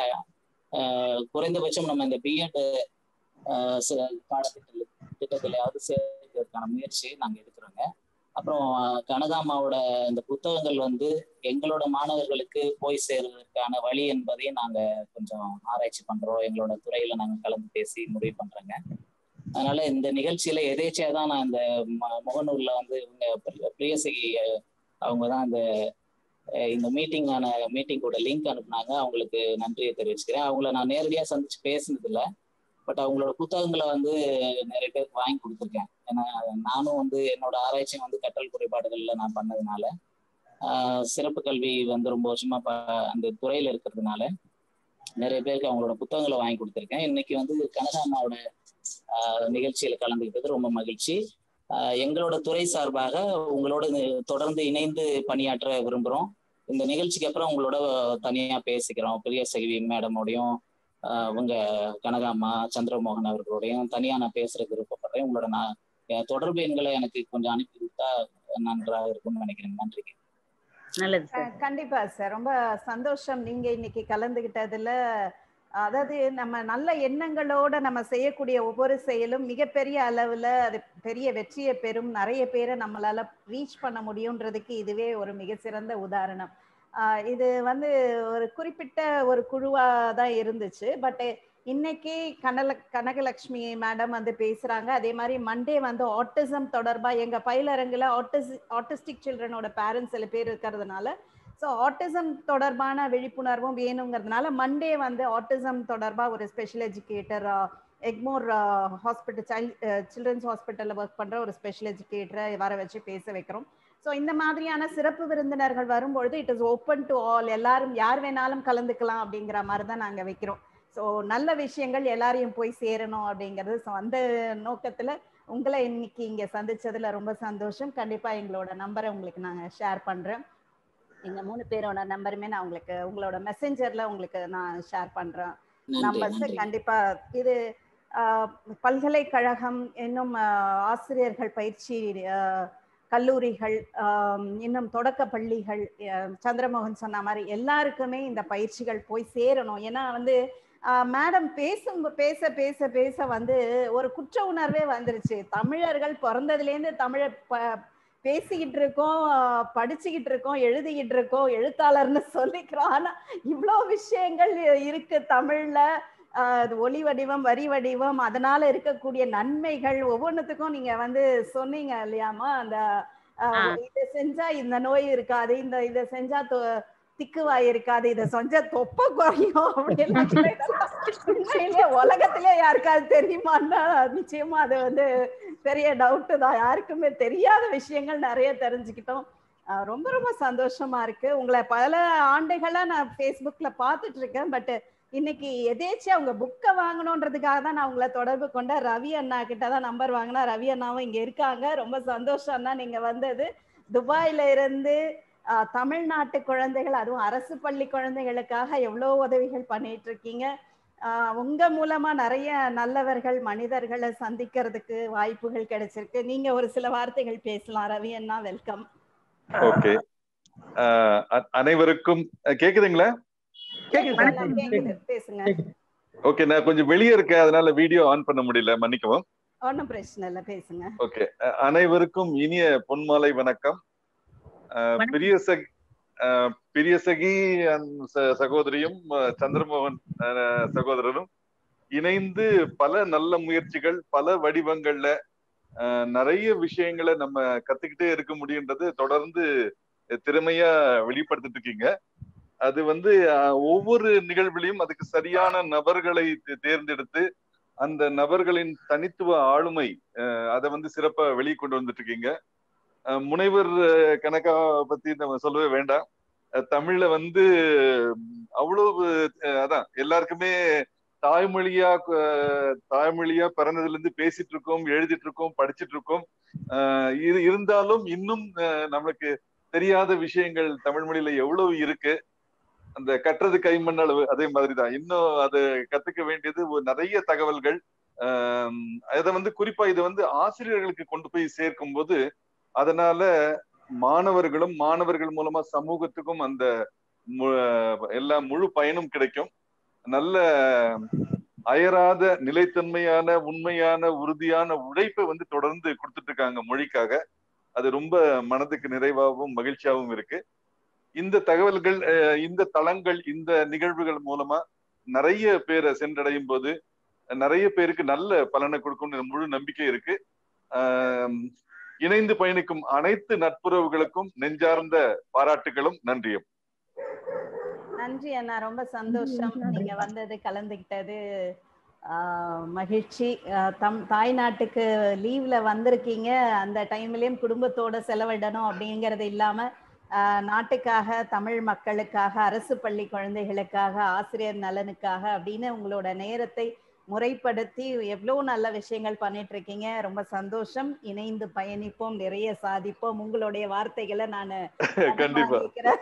ஆஹ், குறைந்தபட்சம் நம்ம இந்த பிஎட் பாடத்திட்ட திட்டத்திலையாவது சேர்க்கிறதுக்கான முயற்சியை நாங்க எடுக்கிறோங்க அப்புறம் ஆஹ், கனகாமாவோட இந்த புத்தகங்கள் வந்து எங்களோட மாணவர்களுக்கு போய் சேர்வதற்கான வழி என்பதையும் நாங்க கொஞ்சம் ஆராய்ச்சி பண்றோம் எங்களோட துறையில நாங்க கலந்து பேசி முடிவு பண்றோங்க அதனால இந்த நிகழ்ச்சியில எதேச்சியா தான் நான் இந்த ம- முகநூல்ல வந்து இவங்க பிரிய- பிரியசகி அஹ், அவங்க தான் இந்த அஹ், இந்த மீட்டிங்கான மீட்டிங் கூட லிங்க் அனுப்புனாங்க அவங்களுக்கு நன்றியை தெரிவிச்சுக்கிறேன் அவங்கள நான் நேரடியா சந்திச்சு பேசினது இல்ல பட் அவங்களோட புத்தகங்களை வந்து நிறைய பேருக்கு வாங்கி கொடுத்துருக்கேன் ஏன்னா நானும் வந்து என்னோட ஆராய்ச்சியும் வந்து கற்றல் குறைபாடுகள்ல நான் பண்ணதுனால ஆஹ், சிறப்பு கல்வி வந்து ரொம்ப வருஷமா ப- அந்த துறையில இருக்கிறதுனால நிறைய பேருக்கு அவங்களோட புத்தகங்களை வாங்கி கொடுத்துருக்கேன் இன்னைக்கு வந்து கனகாமாவோட ஆஹ், நிகழ்ச்சியில கலந்துக்கிட்டது ரொம்ப மகிழ்ச்சி ஆஹ், எங்களோட துறை சார்பாக உங்களோட நி- தொடர்ந்து இணைந்து பணியாற்ற விரும்புகிறோம் இந்த நிகழ்ச்சிக்கு அப்புறம் உங்களோட தனியா பேசிக்கிறோம் பிரிய சகிவி மேடமோடையும் ஆஹ், உங்க கனகாம்மா சந்திரமோகன் அவர்களோடையும் தனியா நான் பேசுறதுக்கு விருப்பப்படுறேன் உங்களோட நான் என் தொடர்பு எண்களை எனக்கு கொஞ்சம் அனுப்பி விட்டா நன்றாக இருக்கும்னு நினைக்கிறேன் நன்றி நல்லது சார் க- கண்டிப்பா சார் ரொம்ப சந்தோஷம் நீங்க இன்னைக்கு கலந்துகிட்டதுல அதாவது நம்ம நல்ல எண்ணங்களோட நம்ம செய்யக்கூடிய ஒவ்வொரு செயலும் மிகப்பெரிய அளவுல அது பெரிய வெற்றியை பெறும் நிறைய பேரை நம்மளால ரீச் பண்ண முடியுன்றதுக்கு இதுவே ஒரு மிக சிறந்த உதாரணம் ஆஹ் இது வந்து ஒரு குறிப்பிட்ட ஒரு குழுவா தான் இருந்துச்சு பட் இன்னைக்கு கனல கனகலட்சுமி மேடம் வந்து பேசுறாங்க அதே மாதிரி மண்டே வந்து ஆட்டிசம் தொடர்பா எங்க பயிலரங்குல ஆட்டிஸ் ஆட்டிஸ்டிக் சில்ட்ரனோட பேரண்ட்ஸ் சில பேர் இருக்கிறதுனால ஸோ ஆட்டிசம் தொடர்பான விழிப்புணர்வும் வேணுங்கிறதுனால மண்டே வந்து ஆட்டிசம் தொடர்பா ஒரு special educator Egmore hospital child children's ஹாஸ்பிட்டலில் ஒர்க் பண்ற ஒரு ஸ்பெஷல் எஜுகேட்டரை வர வச்சு பேச வைக்கிறோம் ஸோ இந்த மாதிரியான சிறப்பு விருந்தினர்கள் வரும்பொழுது it is open to all எல்லாரும் யார் வேணாலும் கலந்துக்கலாம் அப்படிங்கிற மாதிரி தான் நாங்கள் வைக்கிறோம் ஸோ நல்ல விஷயங்கள் எல்லாரையும் போய் சேரணும் அப்படிங்கிறது ஸோ அந்த நோக்கத்தில் உங்களை இன்னைக்கு இங்கே சந்திச்சதுல ரொம்ப சந்தோஷம் கண்டிப்பாக எங்களோட நம்பரை உங்களுக்கு நாங்கள் ஷேர் பண்ணுறேன் எங்கள் மூணு பேரோட நம்பருமே நான் உங்களுக்கு உங்களோட மெசேஞ்சரில் உங்களுக்கு நான் ஷேர் பண்ணுறேன் நன்றி நம்பர்ஸ் நன்றி கண்டிப்பா இது ஆஹ், பல்கலைக்கழகம் இன்னும் ஆஹ், ஆசிரியர்கள் பயிற்சி ஆஹ், கல்லூரிகள் ஆஹ், இன்னும் தொடக்க பள்ளிகள் ஆஹ், சந்திரமோகன் சொன்ன மாதிரி எல்லாருக்குமே இந்த பயிற்சிகள் போய் சேரணும் ஏன்னா வந்து மேடம் பேசும் பேச பேச பேச வந்து ஒரு குற்ற உணர்வே வந்துருச்சு தமிழர்கள் பிறந்ததுலேருந்து தமிழை ப பேசிக்கிட்டு இருக்கோம் ஆஹ் படிச்சுக்கிட்டு இருக்கோம் எழுதிக்கிட்டு இருக்கோம் எழுத்தாளர்னு சொல்லிக்கிறோம் ஆனா இவ்வளோ விஷயங்கள் இருக்கு தமிழ்ல ஆஹ் அது ஒளி வடிவம் வரி வடிவம் அதனால இருக்கக்கூடிய நன்மைகள் ஒவ்வொன்றுத்துக்கும் நீங்க வந்து சொன்னீங்க இல்லையாமா அந்த ஆஹ் ஆ. இதை செஞ்சா இந்த நோய் இருக்காது இந்த இதை செஞ்சா தொ- திக்குவாய் இருக்காது இதை செஞ்சா தொப்பை குறையும் அப்படின்னு உண்மையிலே உலகத்திலே யாருக்காவது தெரியுமான்னா நிச்சயமா அது வந்து பெரிய டவுட்டு தான் யாருக்குமே தெரியாத விஷயங்கள் நிறைய தெரிஞ்சுக்கிட்டோம் ஆஹ் ரொம்ப ரொம்ப சந்தோஷமா இருக்கு உங்களை பல ஆண்டுகளா நான் ஃபேஸ்புக்ல பார்த்துட்டு இருக்கேன் பட் இன்னைக்கு எதேச்சியா உங்க புக்கை வாங்கணுன்றதுக்காக தான் நான் உங்களை தொடர்பு கொண்டேன் ரவி அண்ணா கிட்ட தான் நம்பர் வாங்கினா ரவி அண்ணாவும் இங்க இருக்காங்க ரொம்ப சந்தோஷம் அண்ணா நீங்க வந்தது துபாயில இருந்து ஆஹ், தமிழ்நாட்டு குழந்தைகள் அதுவும் அரசு பள்ளி குழந்தைகளுக்காக எவ்வளோ உதவிகள் பண்ணிட்டு இருக்கீங்க ஆஹ், உங்க மூலமா நிறைய நல்லவர்கள் மனிதர்களை சந்திக்கிறதுக்கு வாய்ப்புகள் கிடைச்சிருக்கு நீங்க ஒரு சில வார்த்தைகள் பேசலாம் ரவி அண்ணா வெல்கம் ஓகே அனைவருக்கும் அஹ், கேக்குதுங்களா கேக்குது சார் நல்லா கேக்குது பேசுங்க கேக்குது ஓகே நான் கொஞ்சம் வெளியே இருக்கேன் அதனால வீடியோ ஆன் பண்ண முடியல மன்னிக்கவும் ஒன்றும் பிரச்சனை இல்லை பேசுங்க ஓகே அஹ், அனைவருக்கும் இனிய பொன்மாலை வணக்கம் அஹ், பிரிய சகி அஹ், பிரிய சகி and ச- சகோதரியும் அஹ், சந்திரமோகன் அஹ், சகோதரரும் இணைந்து பல நல்ல முயற்சிகள் பல வடிவங்கள்ல அஹ், நிறைய விஷயங்களை நம்ம கத்துக்கிட்டே இருக்க முடியுன்றது தொடர்ந்து திறமையா வெளிப்படுத்திட்டு இருக்கீங்க அது வந்து அஹ், ஒவ்வொரு நிகழ்விலையும் அதுக்கு சரியான நபர்களை தே- தேர்ந்தெடுத்து அந்த நபர்களின் தனித்துவ ஆளுமை அஹ், அதை வந்து சிறப்பா வெளியே கொண்டு வந்துட்டு இருக்கீங்க அஹ், முனைவர் அஹ், கனகா பத்தி நம்ம சொல்லவே வேண்டாம் அஹ், தமிழ்ல வந்து உம், அவ்வளவு அஹ், அதான் எல்லாருக்குமே தாய்மொழியா அஹ், தாய்மொழியா பிறந்ததுல இருந்து பேசிட்டு இருக்கோம் எழுதிட்டு இருக்கோம் படிச்சிட்டு இருக்கோம் அஹ், இது இருந்தாலும் இன்னும் அஹ், நம்மளுக்கு தெரியாத விஷயங்கள் தமிழ் மொழியில எவ்வளவு இருக்கு அந்த கற்றது கைமண் அளவு அதே மாதிரிதான் இன்னும் அது கத்துக்க வேண்டியது ஒரு நிறைய தகவல்கள் ஆஹ் அதை வந்து குறிப்பா இதை வந்து ஆசிரியர்களுக்கு கொண்டு போய் சேர்க்கும் போது அதனால மாணவர்களும் மாணவர்கள் மூலமா சமூகத்துக்கும் அந்த மு- எல்லா முழு பயனும் கிடைக்கும் நல்ல அயராத நிலைத்தன்மையான உண்மையான உறுதியான உழைப்பை வந்து தொடர்ந்து கொடுத்துட்டு இருக்காங்க மொழிக்காக அது ரொம்ப மனதுக்கு நிறைவாகவும் மகிழ்ச்சியாகவும் இருக்கு இந்த தகவல்கள் அஹ், இந்த தளங்கள் இந்த நிகழ்வுகள் மூலமா நிறைய பேரை சென்றடையும் போது நிறைய பேருக்கு நல்ல பலனை கொடுக்கும்னு முழு நம்பிக்கை இருக்கு ஆஹ், இணைந்து பயணிக்கும் அனைத்து நட்புறவுகளுக்கும் நெஞ்சார்ந்த பாராட்டுகளும் நன்றியும் நன்றி அண்ணா ரொம்ப சந்தோஷம் நீங்க வந்தது கலந்துக்கிட்டது ஆஹ் மகிழ்ச்சி ஆஹ் தம் தாய்நாட்டுக்கு லீவ்ல வந்திருக்கீங்க அந்த டைம்லயும் குடும்பத்தோட செலவிடணும் அப்படிங்கிறது இல்லாம ஆஹ் நாட்டுக்காக தமிழ் மக்களுக்காக அரசு பள்ளி குழந்தைகளுக்காக ஆசிரியர் நலனுக்காக அப்படின்னு உங்களோட நேரத்தை முறைப்படுத்தி எவ்வளோ நல்ல விஷயங்கள் பண்ணிட்டு இருக்கீங்க ரொம்ப சந்தோஷம் இணைந்து பயணிப்போம் நிறைய சாதிப்போம் உங்களுடைய வார்த்தைகளை நான் கண்டிப்பா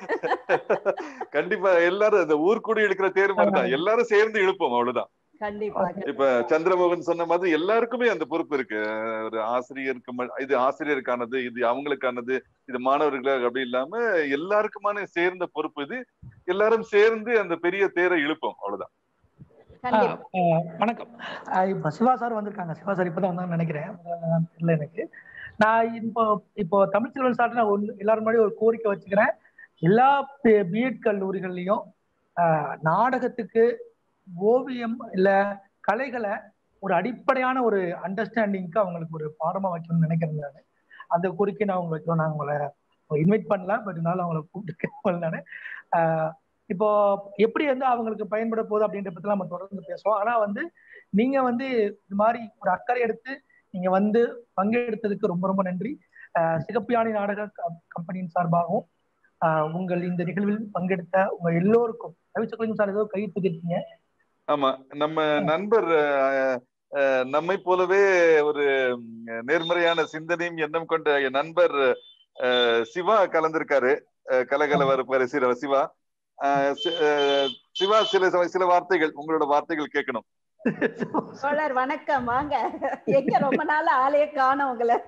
கண்டிப்பா எல்லாரும் இந்த ஊர்க்கூடி எடுக்கிற தேர் மாதிரி தான் எல்லாரும் சேர்ந்து இழுப்போம் அவ்வளவுதான் கண்டிப்பா இப்ப சந்திரமோகன் சொன்ன மாதிரி எல்லாருக்குமே அந்த பொறுப்பு இருக்கு ஒரு ஆசிரியருக்கு ம- இது ஆசிரியருக்கானது இது அவங்களுக்கானது இது மாணவர்களுக்கு அப்படி இல்லாம எல்லாருக்குமான சேர்ந்த பொறுப்பு இது எல்லாரும் சேர்ந்து அந்த பெரிய தேரை இழுப்போம் அவ்வளவுதான் கண்டிப்பா ஆஹ் வணக்கம் ஆஹ் இப்ப சிவா சார் வந்திருக்காங்க சிவா சார் இப்பதான் வந்தாங்கன்னு நினைக்கிறேன் முதல்ல தெரியல எனக்கு நான் இப்போ இப்போ தமிழ் செல்வன் சார் நான் ஒண்ணு எல்லாரும் முன்னாடி ஒரு கோரிக்கை வச்சுக்கிறேன் எல்லா பிஎட் கல்லூரிகள்லயும் ஆஹ் நாடகத்துக்கு ஓவியம் இல்ல கலைகளை ஒரு அடிப்படையான ஒரு அண்டர்ஸ்டாண்டிங்க்கு அவங்களுக்கு ஒரு பாடமா வைக்கணும்னு நினைக்கிறேன் நான் அந்த கோரிக்கை நான் உங்களுக்கு வைக்கிறோம் நான் உங்களை இன்வைட் பண்ணல பட் இருந்தாலும் அவங்கள கூப்பிட்டு நான் ஆஹ் இப்போ எப்படி வந்து அவங்களுக்கு பயன்பட போகுது அப்படின்ற பத்தி நம்ம தொடர்ந்து பேசுவோம் ஆனா வந்து நீங்க வந்து இது மாதிரி ஒரு அக்கறை எடுத்து நீங்க வந்து பங்கெடுத்ததுக்கு ரொம்ப ரொம்ப நன்றி ஆஹ் சிகப்பியானி நாடக க- கம்பெனியின் சார்பாகவும் ஆஹ் உங்கள் இந்த நிகழ்வில் பங்கெடுத்த உங்க எல்லோருக்கும் ரவிச்சக்கலிங்க சார் ஏதோ கை தூக்கிருக்கீங்க ஆமா நம்ம நண்பர் அஹ், அஹ், நம்மை போலவே ஒரு ம், நேர்மறையான சிந்தனையும் எண்ணம் கொண்ட என் நண்பர் அஹ், சிவா கலந்திருக்காரு அஹ், கலகல வர சிவா சிவா அஹ், சி- அஹ், சிவா சில சம- சில வார்த்தைகள் உங்களோட வார்த்தைகள் கேட்கணும் தோழர் வணக்கம் வாங்க எங்க ரொம்ப நாள் ஆளையே காணோம் உங்களை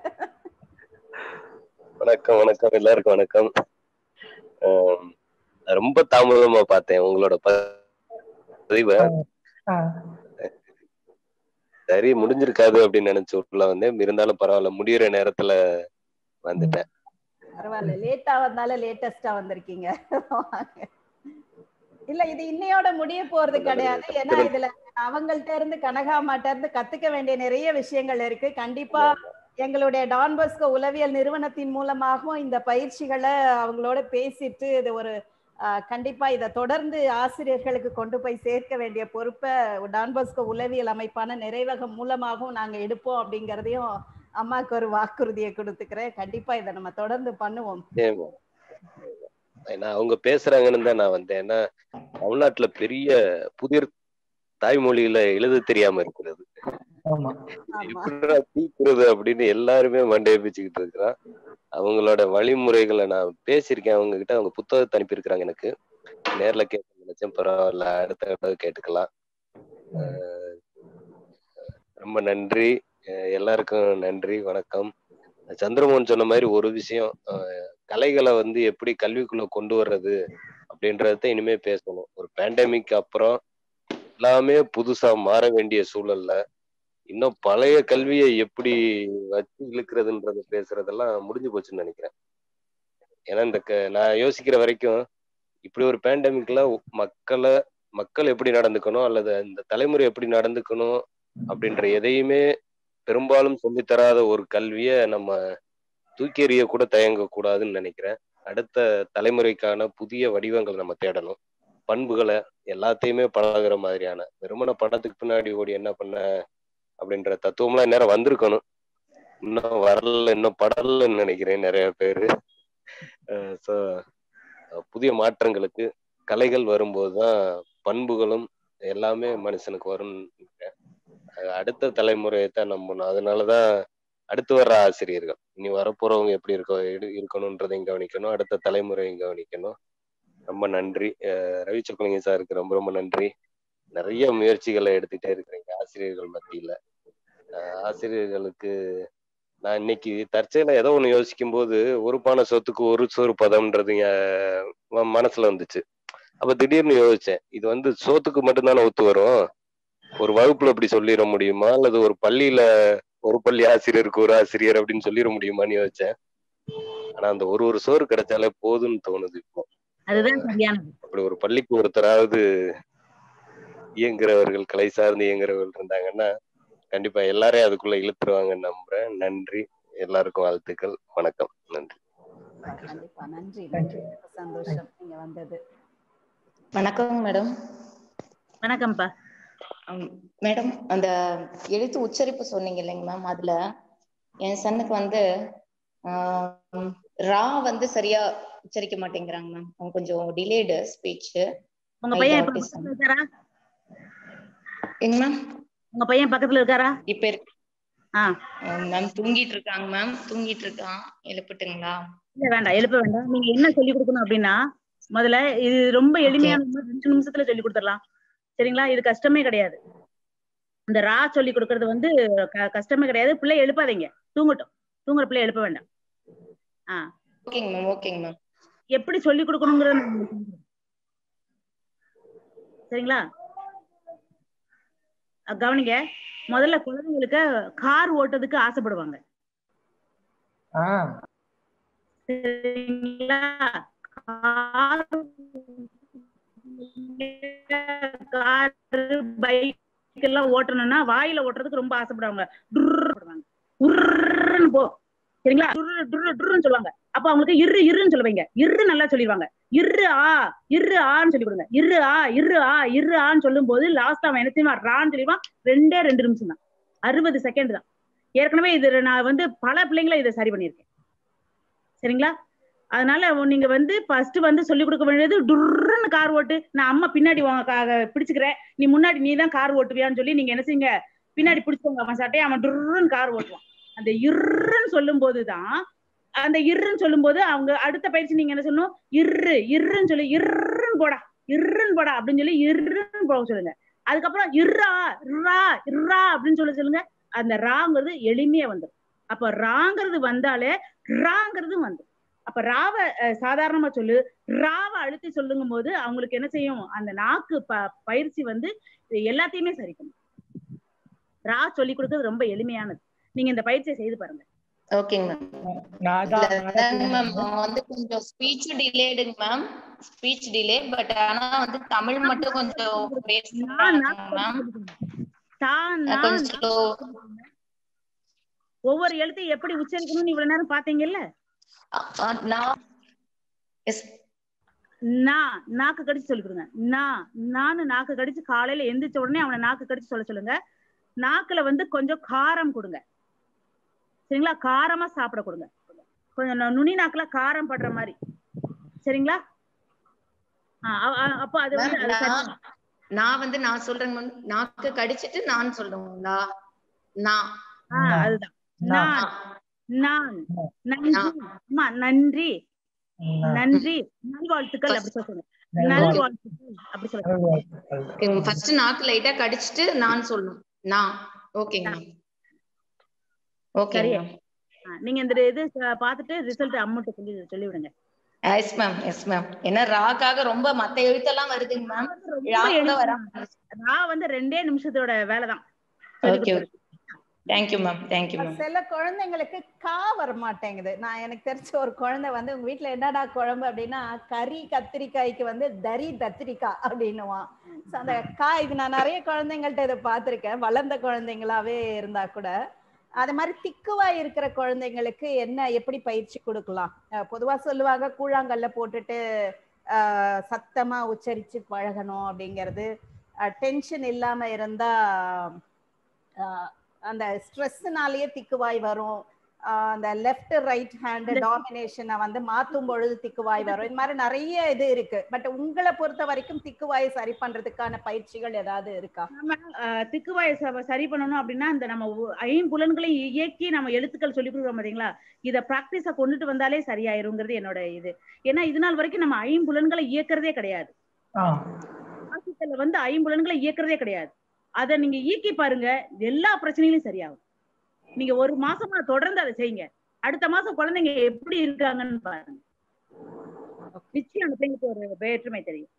வணக்கம் வணக்கம் எல்லாருக்கும் வணக்கம் ஆம், நான் ரொம்ப தாமதமா பார்த்தேன் உங்களோட ப- பதிவை ஆஹ் சரி முடிஞ்சிருக்காது அப்படின்னு நினைச்சு உள்ள வந்தேன் இருந்தாலும் பரவாயில்ல முடியிற நேரத்துல வந்துட்டேன் பரவாயில்ல லேட்டா வந்தாலும் லேட்டஸ்டா வந்திருக்கீங்க வாங்க. இல்ல இது இன்னையோட முடிய போறது கிடையாது ஏன்னா இதுல அவங்கள்ட்ட இருந்து கனகாமாட்ட இருந்து கத்துக்க வேண்டிய நிறைய விஷயங்கள் இருக்கு கண்டிப்பா எங்களுடைய டான் பாஸ்கோ உளவியல் நிறுவனத்தின் மூலமாகவும் இந்த பயிற்சிகளை அவங்களோட பேசிட்டு இது ஒரு ஆஹ், கண்டிப்பா இதை தொடர்ந்து ஆசிரியர்களுக்கு கொண்டு போய் சேர்க்க வேண்டிய பொறுப்பை டான் பாஸ்கோ உளவியல் அமைப்பான நிறைவகம் மூலமாகவும் நாங்க எடுப்போம் அப்படிங்கறதையும் அம்மாக்கு ஒரு வாக்குறுதியை கொடுத்துக்கிறேன் கண்டிப்பா இதை நம்ம தொடர்ந்து பண்ணுவோம் ஏமா ஏன்னா அவங்க பேசுறாங்கன்னு தான் நான் வந்தேன் ஏன்னா தமிழ்நாட்டுல பெரிய புதிர் தாய்மொழியில எழுத தெரியாம இருக்கிறது ஆமா எப்படிடா தீக்குறது அப்படின்னு எல்லாருமே மண்டையை பிச்சுக்கிட்டு இருக்கிறான் அவங்களோட வழிமுறைகளை நான் பேசியிருக்கேன் அவங்க கிட்ட அவங்க புத்தகத்தை அனுப்பியிருக்கிறாங்க எனக்கு நேர்ல கேட்க நினைச்சேன் பரவாயில்ல அடுத்த தடவை கேட்டுக்கலாம் அஹ் ரொம்ப நன்றி அஹ் எல்லாருக்கும் நன்றி வணக்கம் சந்திரமோகன் சொன்ன மாதிரி ஒரு விஷயம் அஹ் கலைகளை வந்து எப்படி கல்விக்குள்ள கொண்டு வர்றது அப்படின்றத இனிமே பேசணும் ஒரு பேண்டமிக் அப்புறம் எல்லாமே புதுசா மாற வேண்டிய சூழல்ல இன்னும் பழைய கல்வியை எப்படி வச்சு இழுக்கிறதுன்றத பேசுறதெல்லாம் முடிஞ்சு போச்சுன்னு நினைக்கிறேன் ஏன்னா இந்த க- நான் யோசிக்கிற வரைக்கும் இப்படி ஒரு பேண்டமிக்ல மக்களை மக்கள் எப்படி நடந்துக்கணும் அல்லது இந்த தலைமுறை எப்படி நடந்துக்கணும் அப்படின்ற எதையுமே பெரும்பாலும் சொல்லித் தராத ஒரு கல்வியை நம்ம தூக்கி எறிய கூட தயங்க கூடாதுன்னு நினைக்கிறேன் அடுத்த தலைமுறைக்கான புதிய வடிவங்களை நம்ம தேடணும் பண்புகளை எல்லாத்தையுமே பழகுற மாதிரியான வெறுமன படத்துக்கு பின்னாடி ஓடி என்ன பண்ண அப்படின்ற தத்துவம்லாம் நேரம் வந்திருக்கணும் இன்னும் வரல இன்னும் படலன்னு நினைக்கிறேன் நிறைய பேரு ஸோ புதிய மாற்றங்களுக்கு கலைகள் வரும்போதுதான் பண்புகளும் எல்லாமே மனுஷனுக்கு வரும்னு நினைக்கிறேன். அஹ் அடுத்த தலைமுறையை தான் நம்பணும் அதனாலதான் அடுத்து வர்ற ஆசிரியர்கள் இனி வரப்போறவங்க எப்படி இருக்க இரு- இருக்கணும்ன்றதையும் கவனிக்கணும் அடுத்த தலைமுறையும் கவனிக்கணும் ரொம்ப நன்றி அஹ் ரவி சொக்கலிங்க சாருக்கு ரொம்ப ரொம்ப நன்றி நிறைய முயற்சிகளை எடுத்துட்டே இருக்கிறீங்க ஆசிரியர்கள் மத்தியில அஹ் ஆசிரியர்களுக்கு நான் இன்னைக்கு தற்செயலா ஏதோ ஒண்ணு யோசிக்கும் போது ஒரு பானை சொத்துக்கு ஒரு சோறு பதம்ன்றது என் ம- மனசுல வந்துச்சு அப்ப திடீர்னு யோசிச்சேன் இது வந்து சோத்துக்கு மட்டும்தானே ஒத்து வரும் ஒரு வகுப்புல அப்படி சொல்லிட முடியுமா அல்லது ஒரு பள்ளியில ஒரு பள்ளி ஆசிரியருக்கு ஒரு ஆசிரியர் அப்படின்னு சொல்லிட முடியுமான்னு யோசிச்சேன் ஆனா அந்த ஒரு ஒரு சோறு கிடைச்சாலே போதும்னு தோணுது இப்போ அதுதான் சரியானது அப்படி ஒரு பள்ளிக்கு ஒருத்தராவது இயங்குறவர்கள் கலை சார்ந்து இயங்குறவர்கள் இருந்தாங்கன்னா கண்டிப்பா எல்லாரையும் அதுக்குள்ள இழுத்துருவாங்கன்னு நம்புறேன் நன்றி எல்லாருக்கும் வாழ்த்துக்கள் வணக்கம் நன்றி கண்டிப்பா நன்றி நன்றி ரொம்ப சந்தோஷம் நீங்க வந்தது வணக்கம் மேடம் வணக்கம்ப்பா மேடம் அந்த எழுத்து உச்சரிப்பு சொன்னீங்க இல்லைங்க மேம் அதுல என் சன்னுக்கு வந்து ஆம், ரா வந்து சரியா உச்சரிக்க மாட்டேங்கிறாங்க மேம் அவங்க கொஞ்சம் டிலேடு ஸ்பீச் உங்க பையன் இப்ப பக்கத்துல இருக்காரா எங்க மேம் உங்க பையன் பக்கத்துல இருக்காரா இப்ப இருக்கு ஆ மேம் தூங்கிட்டு இருக்காங்க மேம் தூங்கிட்டு இருக்கான் எழுப்பட்டுங்களா இல்ல வேண்டாம் எழுப்ப வேண்டாம் நீங்க என்ன சொல்லி கொடுக்கணும் அப்படின்னா முதல்ல இது ரொம்ப எளிமையான ஒண்ணு, ரெண்டு நிமிஷத்துல சொல்லி கொடுத்துடலாம் சரிங்களா இது கஷ்டமே கிடையாது இந்த ரா சொல்லி கொடுக்கறது வந்து க- கஷ்டமே கிடையாது பிள்ளை எழுப்பாதீங்க தூங்கட்டும் தூங்குற பிள்ளை எழுப்ப வேண்டாம் ஆ ஓகேங்க மேம் ஓகேங்க மேம் எப்படி சொல்லி கொடுக்கணுங்கிறத நான் உங்களுக்கு சொல்றேன். சரிங்களா அஹ் கவனிங்க முதல்ல குழந்தைங்களுக்கு கார் ஓட்டுறதுக்கு ஆசைப்படுவாங்க ஆஹ் சரிங்களா கார் கார் பைக் எல்லாம் ஓட்டணும்னா வாயில ஓட்டுறதுக்கு ரொம்ப ஆசைப்படுவாங்க டுர்ரு போடுவாங்க. உர்ருன்னு போ சரிங்களா டுர்ரு டுர்ரு டுர்ருன்னு சொல்லுவாங்க அப்ப அவங்களுக்கு இரு இருன்னு சொல்லுவீங்க இரு நல்லா சொல்லிடுவாங்க இரு ஆ இரு ஆன்னு சொல்லி கொடுங்க இரு ஆ இரு ஆ இரு ஆன்னு சொல்லும் போது லாஸ்ட் அவன் என்ன செய்வான் ரான்னு சொல்லிடுவான் ரெண்டே ரெண்டு நிமிஷம் தான் அறுபது செகண்ட் தான் ஏற்கனவே இது நான் வந்து பல பிள்ளைங்களை இதை சரி பண்ணியிருக்கேன் சரிங்களா அதனால உ- நீங்க வந்து ஃபர்ஸ்ட் வந்து சொல்லி கொடுக்க வேண்டியது டுர்ன்னு கார் ஓட்டு நான் அம்மா பின்னாடி உன் கா- பிடிச்சுக்கிறேன் நீ முன்னாடி நீ தான் கார் ஓட்டுவியான்னு சொல்லி நீங்க என்ன செய்யுங்க பின்னாடி பிடிச்சவங்க அவன் சட்டையை அவன் டுர்ன்னு கார் ஓட்டுவான் அந்த இருன்னு சொல்லும் போதுதான் அந்த இருன்னு சொல்லும்போது அவங்க அடுத்த பயிற்சி நீங்க என்ன சொல்லணும் இரு இருன்னு சொல்லி இருன்னு போடா இருன்னு போடா அப்படின்னு சொல்லி இருன்னு போக சொல்லுங்க அதுக்கப்புறம் இர்ரா இர்ரா இர்ரா அப்படின்னு சொல்லி சொல்லுங்க அந்த ராங்கிறது எளிமையா வந்துடும் அப்ப ராங்கிறது வந்தாலே ராங்கிறது வந்துடும் அப்ப ராவ அஹ், சாதாரணமா சொல்லு ராவ அழுத்தி சொல்லுங்கும் போது அவங்களுக்கு என்ன செய்யும் அந்த நாக்கு ப பயிற்சி வந்து இது எல்லாத்தையுமே சரி பண்ணும் ரா சொல்லி கொடுக்கறது ரொம்ப எளிமையானது நீங்க இந்த பயிற்சியை செய்து பாருங்க ஓகேங்க மேம் நான் இல்ல தான் அதாங்க மேம் வந்து கொஞ்சம் ஸ்பீச் டிலேடுங்க மேம் ஸ்பீச் டிலே பட் ஆனா வந்து தமிழ் மட்டும் கொஞ்சம் நான் பேசுறாங்க நான் மேம் தான் நான் கொஞ்சம் ஸ்லோ ஒவ்வொரு எழுத்தையும் எப்படி உச்சரிக்கணும்னு இவ்வளவு நேரம் பாத்தீங்கல்ல நான் எஸ் நான் நாக்கு கடிச்சு சொல்லி கொடுங்க நான் நானு நாக்கு கடிச்சு காலையில எந்திரிச்ச உடனே அவனை நாக்கு கடிச்சு சொல்ல சொல்லுங்க நாக்குல வந்து கொஞ்சம் காரம் கொடுங்க சரிங்களா காரமா சாப்பிட கொடுங்க கொஞ்சம் நு- நுனி நாக்குல காரம் படுற மாதிரி சரிங்களா ஆ, அ- அ- அப்போ அது வந்து அது சரி. நான் நான் வந்து நான் சொல்றேங்க மேம் நாக்கு கடிச்சிட்டு நான் சொல்றேங்களா நான் ஆ, அதுதான் நான் நான் நன்றி நான். அம்மா நன்றி நன்றி நல்வாழ்த்துக்கள் அப்படி சொல்லுங்க நல்வாழ்த்துக்கள் அப்படி சொல்லுங்க ஃபர்ஸ்ட் நாக்கு லைட்டா கடிச்சிட்டு நான் சொல்லணும் நான் ஓகேங்க மேம் ஓகே சரியா மேம் ஆ, நீங்க இந்த இது அஹ், பார்த்துட்டு ரிசல்ட் அம்மௌண்ட் சொல்லி சொல்லி விடுங்க எஸ் மேம் எஸ் மேம் ஏன்னா ராக்காக ரொம்ப மத்த எழுத்தெல்லாம் வருதுங்க மேம் ரொம்ப ரா கூட எளிது. வரா நான் வந்து ரெண்டே நிமிஷத்தோட வேலைதான் okay okay thank you ma'am thank you ma'am சில குழந்தைங்களுக்கு கா வர மாட்டேங்குது நான் எனக்கு தெரிஞ்ச ஒரு குழந்தை வந்து உங்க வீட்ல என்னடா குழம்பு அப்படின்னா கறி கத்திரிக்காய்க்கு வந்து தரி கத்திரிக்காய் அப்படின்னுவான் So, அந்த கா இது நான் நிறைய குழந்தைங்கள்ட்ட இதை பார்த்திருக்கேன் வளர்ந்த குழந்தைங்களாவே இருந்தா கூட அது மாதிரி திக்குவாய் இருக்கிற குழந்தைங்களுக்கு என்ன எப்படி பயிற்சி கொடுக்கலாம் அஹ் பொதுவா சொல்லுவாங்க கூழாங்கல்ல போட்டுட்டு ஆஹ் சத்தமா உச்சரிச்சு பழகணும் அப்படிங்கிறது டென்ஷன் இல்லாம இருந்தா ஆஹ் அந்த ஸ்ட்ரெஸ்னாலேயே திக்குவாய் வரும் ஆஹ் அந்த லெஃப்ட் ரைட் ஹேண்ட் டாமினேஷனை வந்து மாத்தும் பொழுது திக்குவாய் வரும் இந்த மாதிரி நிறைய இது இருக்கு பட் உங்களை பொறுத்த வரைக்கும் திக்குவாயை சரி பண்றதுக்கான பயிற்சிகள் ஏதாவது இருக்கா நம்ம அஹ், திக்குவாயை ச- சரி பண்ணணும் அப்படின்னா இந்த நம்ம உ- ஐம்புலன்களையும் இயக்கி நம்ம எழுத்துக்கள் சொல்லி கொடுக்குறோம் பாத்தீங்களா இத பிராக்டிஸ கொண்டுட்டு வந்தாலே சரியாயிருங்கிறது என்னோட இது ஏன்னா இது நாள் வரைக்கும் நம்ம ஐம்புலன்களை இயக்குறதே கிடையாது வாசித்தல்ல வந்து ஐம்புலன்களை இயக்குறதே கிடையாது அதை நீங்க இயக்கி பாருங்க எல்லா பிரச்சனைகளும் சரியாகும் நீங்க ஒரு மாசமா தொடர்ந்து அதை செய்யுங்க அடுத்த மாசம் குழந்தைங்க எப்படி இருக்காங்கன்னு பாருங்க நிச்சயம் அந்த பிள்ளைங்களுக்கு ஒரு வேற்றுமை தெரியும்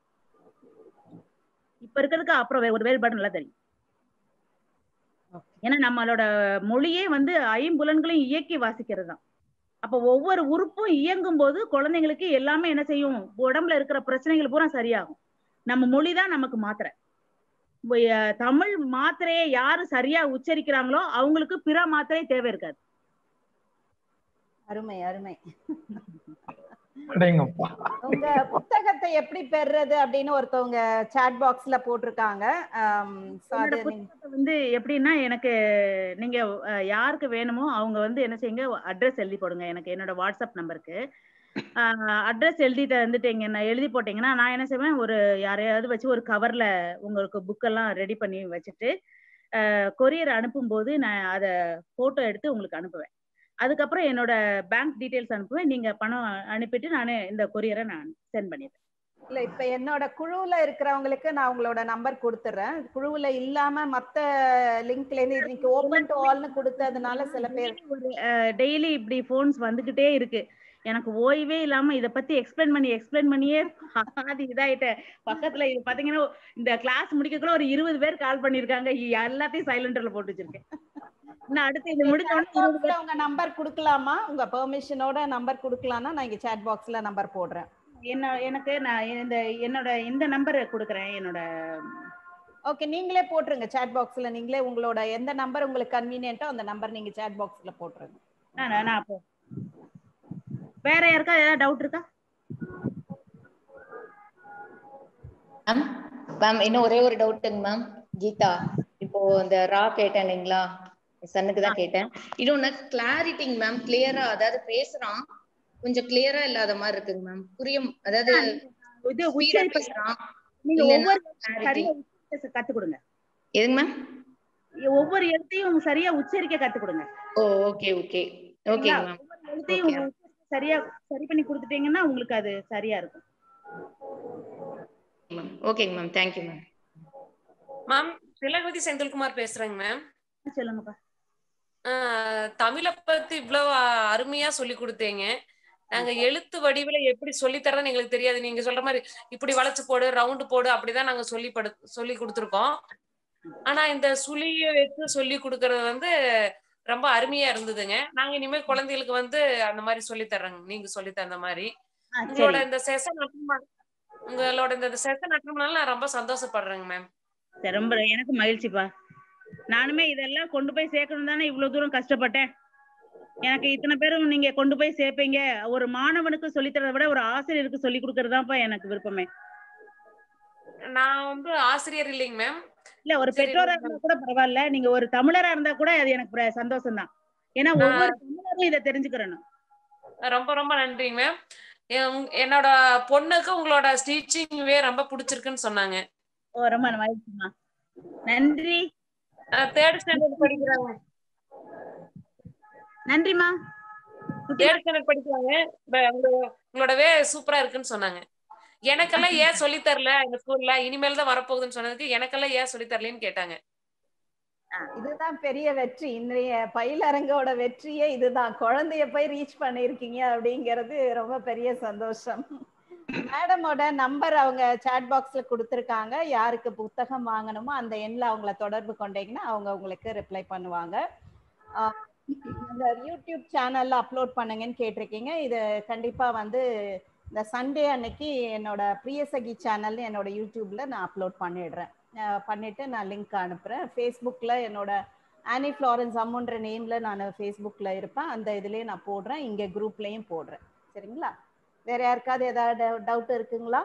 இப்ப இருக்கிறதுக்கு அப்புறம் வே- ஒரு வேறுபாடு நல்லா தெரியும் ஏன்னா நம்மளோட மொழியே வந்து ஐம்புலன்களையும் இயக்கி வாசிக்கிறது தான் அப்ப ஒவ்வொரு உறுப்பும் இயங்கும் போது குழந்தைங்களுக்கு எல்லாமே என்ன செய்யும் உடம்புல இருக்கிற பிரச்சனைகள் பூரா சரியாகும் நம்ம மொழி தான் நமக்கு மாத்திரை இப்ப, அஹ், தமிழ் மாத்திரையை யாரு சரியா உச்சரிக்கிறாங்களோ அவங்களுக்கு பிற மாத்திரை தேவை இருக்காது அருமை அருமை அடேங்கப்பா உங்க புத்தகத்தை எப்படி பெறுறது அப்படின்னு ஒருத்தவங்க சாட் பாக்ஸ்ல போட்டிருக்காங்க ஆம், so என்னோட அது நீங்க- புத்தகத்தை வந்து எப்படின்னா எனக்கு நீங்க அஹ், யாருக்கு வேணுமோ அவங்க வந்து என்ன செய்யுங்க அட்ரஸ் எழுதி போடுங்க எனக்கு என்னோட வாட்ஸ்அப் நம்பருக்கு அட்ரஸ் எழுதி தந்துட்டீங்க நான் எழுதி போட்டீங்கன்னா நான் என்ன செய்வேன் ஒரு யாரையாவது வச்சு ஒரு கவர்ல உங்களுக்கு புக்கெல்லாம் ரெடி பண்ணி வச்சுட்டு கொரியர் அனுப்பும்போது நான் அதை போட்டோ எடுத்து உங்களுக்கு அனுப்புவேன் அதுக்கப்புறம் என்னோட பேங்க் டீடைல்ஸ் அனுப்புவேன் நீங்க பணம் அனுப்பிட்டு நான் இந்த கொரியரை நான் சென்ட் பண்ணிடுறேன் இல்ல இப்ப என்னோட குழுவுல இருக்கிறவங்களுக்கு நான் உங்களோட நம்பர் கொடுத்துறேன் குழுவுல இல்லாம மத்த லிங்க்ல இருந்து இன்னைக்கு ஓபன் டு ஆல்னு கொடுத்ததுனால சில பேர் டெய்லி இப்படி ஃபோன்ஸ் வந்துகிட்டே இருக்கு எனக்கு ஓய்வே இல்லாம இத பத்தி எக்ஸ்பிளைன் பண்ணி எக்ஸ்பிளைன் பண்ணியே பாதி இதாயிட்டேன் பக்கத்துல இது பாத்தீங்கன்னா இந்த கிளாஸ் முடிக்கக்குள்ள ஒரு இருபது பேர் கால் பண்ணிருக்காங்க எல்லாத்தையும் சைலண்டர்ல போட்டு வச்சிருக்கேன் நான் அடுத்து இது முடிச்ச உடனே இருபது பாக்ஸ்ல உங்க நம்பர் கொடுக்கலாமா உங்க பெர்மிஷனோட நம்பர் கொடுக்கலாம்னா நான் இங்க சாட் பாக்ஸ்ல நம்பர் போடுறேன் என்ன எனக்கு நான் இந்த என்னோட இந்த நம்பர் கொடுக்குறேன் என்னோட ஓகே நீங்களே போட்டுருங்க சாட் பாக்ஸ்ல நீங்களே உங்களோட எந்த நம்பர் உங்களுக்கு கன்வீனியன்ட்டோ அந்த நம்பர் நீங்க சாட் பாக்ஸ்ல போட்டுருங்க நான் நான் அப்போ வேற யாருக்கா ஏதாவது டவுட் இருக்கா மேம் மேம் இன்னும் ஒரே ஒரு டவுட்டுங்க மேம் கீதா இப்போ இந்த ரா கேட்டேன் இல்லைங்களா சன்னுக்கு தான் கேட்டேன் இன்னொன்னு கிளாரிட்டிங் மேம் கிளியரா அதாவது பேசுறான் கொஞ்சம் கிளியரா இல்லாத மாதிரி இருக்குங்க மேம் புரியும் அதாவது இது speed ஆ உச்சரிப்பு பேசுறான் நீங்க இல்லைன்னா ஒவ்வொரு clarity. சரியா உச்சரிக்க கத்து கொடுங்க எதுங்க மேம் ஒவ்வொரு எழுத்தையும் சரியா உச்சரிக்க கத்து கொடுங்க ஓ ஓகே ஓகே ஓகேங்க மேம் ஒவ்வொரு எழுத்தையும் Okay. உச்சரிக்க சரியா சரி பண்ணி கொடுத்துட்டீங்கன்னா உங்களுக்கு அது சரியா இருக்கும் மேம் ஓகேங்க ma'am thank you ma'am ma'am Thilagavathi Senthilkumar பேசுறேங்க மேம் சொல்லுங்கப்பா தமிழை பத்தி இவ்வளவு அருமையா சொல்லி கொடுத்தீங்க நாங்க எழுத்து வடிவில எப்படி சொல்லி தரேன்னு எங்களுக்கு தெரியாது நீங்க சொல்ற மாதிரி இப்படி வளைச்சு போடு ரவுண்டு போடு அப்படிதான் நாங்க சொல்லி படு சொல்லி கொடுத்துருக்கோம் ஆனா இந்த சுழிய வச்சு சொல்லி கொடுக்கறது வந்து ரொம்ப அருமையா இருந்ததுங்க நாங்க இனிமேல் குழந்தைகளுக்கு வந்து அந்த மாதிரி சொல்லி தர்றோங்க நீங்க சொல்லி தந்த மாதிரி ஆ, உங்களோட சரி இந்த செஷன் உங்களோட இந்த செஷன் அட்டம்னால நான் ரொம்ப சந்தோஷப்படுறேங்க மேம் சரி, ரொம்ப எனக்கு மகிழ்ச்சிப்பா நானுமே இதெல்லாம் கொண்டு போய் சேர்க்கணும் தானே இவ்வளவு தூரம் கஷ்டப்பட்டேன் எனக்கு இத்தனை பேரும் நீங்க கொண்டு போய் சேர்ப்பீங்க ஒரு மாணவனுக்கு சொல்லித் தரதை விட ஒரு ஆசிரியருக்கு சொல்லி கொடுக்கறதுதான்ப்பா எனக்கு விருப்பமே நான் வந்து ஆசிரியர் இல்லைங்க மேம் இல்ல ஒரு சரி, பெற்றோரா மேம். இருந்தா கூட பரவாயில்ல நீங்க ஒரு தமிழரா இருந்தா கூட அது எனக்கு பிர- சந்தோஷம்தான் ஏன்னா நான் ஒவ்வொரு தமிழரும் இதை தெரிஞ்சுக்கிறணும் ரொம்ப ரொம்ப நன்றிங்க மேம் என்- என்னோட பொண்ணுக்கு உங்களோட ஸ்டிச்சிங்வே ரொம்ப பிடிச்சிருக்குன்னு சொன்னாங்க ஓ ரொம்ப மகிழ்ச்சிமா நன்றி தேர்ட் ஸ்டாண்டர்ட் படிக்கிறாங்க நன்றிமா தேர்ட் ஸ்டாண்டர்ட் படிக்கிறாங்க ப- உங்க- உங்களோட வே சூப்பரா இருக்குன்னு சொன்னாங்க எனக்கெல்லாம் ஏன் சொல்லி தரல இந்த ஸ்கூல்ல இனிமேல் தான் வரப்போகுதுன்னு சொன்னதுக்கு எனக்கெல்லாம் ஏன் சொல்லி தரலன்னு கேட்டாங்க இதுதான் பெரிய வெற்றி இன்றைய பயிலரங்கோட வெற்றியே இதுதான் குழந்தைய போய் ரீச் பண்ணிருக்கீங்க அப்படிங்கிறது ரொம்ப பெரிய சந்தோஷம் மேடமோட நம்பர் அவங்க சாட் பாக்ஸ்ல கொடுத்துருக்காங்க யாருக்கு புத்தகம் வாங்கணுமோ அந்த எண்ணில் அவங்கள தொடர்பு கொண்டீங்கன்னா அவங்க உங்களுக்கு ரிப்ளை பண்ணுவாங்க ஆஹ் இந்த யூடியூப் சேனல்ல அப்லோட் பண்ணுங்கன்னு கேட்டிருக்கீங்க இது கண்டிப்பா வந்து இந்த சண்டே அன்னைக்கு என்னோட பிரியசகி சேனல்னு என்னோட யூடியூப்ல நான் அப்லோட் பண்ணிடுறேன் அஹ் பண்ணிட்டு நான் லிங்க் அனுப்புறேன் ஃபேஸ்புக்கில் என்னோட ஆனி ஃப்ளாரன்ஸ் அம்முன்ற நேம்ல நான் ஃபேஸ்புக்கில் இருப்பேன் அந்த இதுலயே நான் போடுறேன் இங்கே குரூப்லயும் போடுறேன் சரிங்களா வேற யாருக்காவது ஏதாவது டவுட் இருக்குங்களா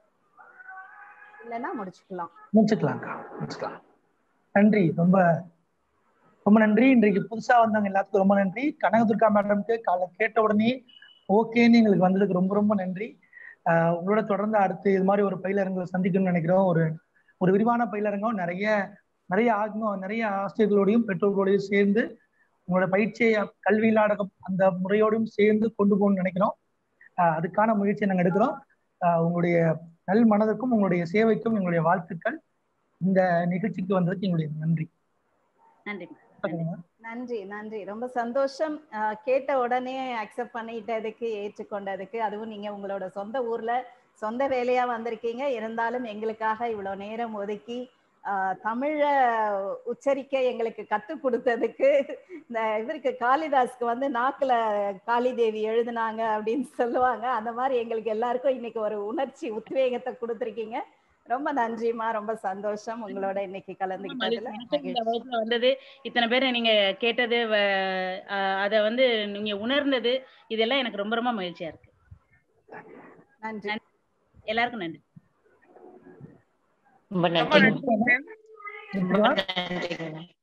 இல்லைன்னா முடிச்சுக்கலாம் முடிச்சுக்கலாம்க்கா முடிச்சுக்கலாம் நன்றி ரொம்ப ரொம்ப நன்றி இன்றைக்கு புதுசா வந்தவங்க எல்லாத்துக்கும் ரொம்ப நன்றி கனகதுர்கா மேடம்க்கு காலை கேட்ட உடனே ஓகேன்னு எங்களுக்கு வந்ததுக்கு ரொம்ப ரொம்ப நன்றி ஆஹ் உங்களோட தொடர்ந்து அடுத்து இது மாதிரி ஒரு பயிலரங்களை சந்திக்கணும்னு நினைக்கிறோம் ஒரு ஒரு விரிவான பயிலரங்கம் நிறைய நிறைய ஆத்ம நிறைய ஆசிரியர்களோடையும் பெற்றோர்களோடையும் சேர்ந்து உங்களோட பயிற்சியை கல்வி நாடகம் அந்த முறையோடும் சேர்ந்து கொண்டு போகணும்னு நினைக்கிறோம் ஆஹ் அதுக்கான முயற்சியை நாங்கள் எடுக்கிறோம் ஆஹ் உங்களுடைய நல் மனதுக்கும் உங்களுடைய சேவைக்கும் எங்களுடைய வாழ்த்துக்கள் இந்த நிகழ்ச்சிக்கு வந்ததுக்கு எங்களுடைய நன்றி நன்றி நன்றி நன்றி ரொம்ப சந்தோஷம் அஹ் கேட்ட உடனே அக்செப்ட் பண்ணிட்டதுக்கு ஏற்றுக்கொண்டதுக்கு அதுவும் நீங்க உங்களோட சொந்த ஊர்ல சொந்த வேலையா வந்திருக்கீங்க இருந்தாலும் எங்களுக்காக இவ்வளவு நேரம் ஒதுக்கி ஆஹ் தமிழ உச்சரிக்க எங்களுக்கு கத்து கொடுத்ததுக்கு இந்த இவருக்கு காளிதாஸ்க்கு வந்து நாக்குல காளிதேவி எழுதுனாங்க அப்படின்னு சொல்லுவாங்க அந்த மாதிரி எங்களுக்கு எல்லாருக்கும் இன்னைக்கு ஒரு உணர்ச்சி உத்வேகத்தை கொடுத்துருக்கீங்க ரொம்ப நன்றிமா ரொம்ப சந்தோஷம் உங்களோட இன்னைக்கு கலந்துக்கிட்டதுல எனக்கும் இந்த வகுப்புல வந்தது இத்தனை பேர் நீங்க கேட்டது வ- அஹ் அத வந்து நீங்க உணர்ந்தது இதெல்லாம் எனக்கு ரொம்ப ரொம்ப மகிழ்ச்சியா இருக்கு நன்றி எல்லாருக்கும் நன்றி ரொம்ப ரொம்ப நன்றி நன்றி மேம் ரொம்ப நன்றிங்க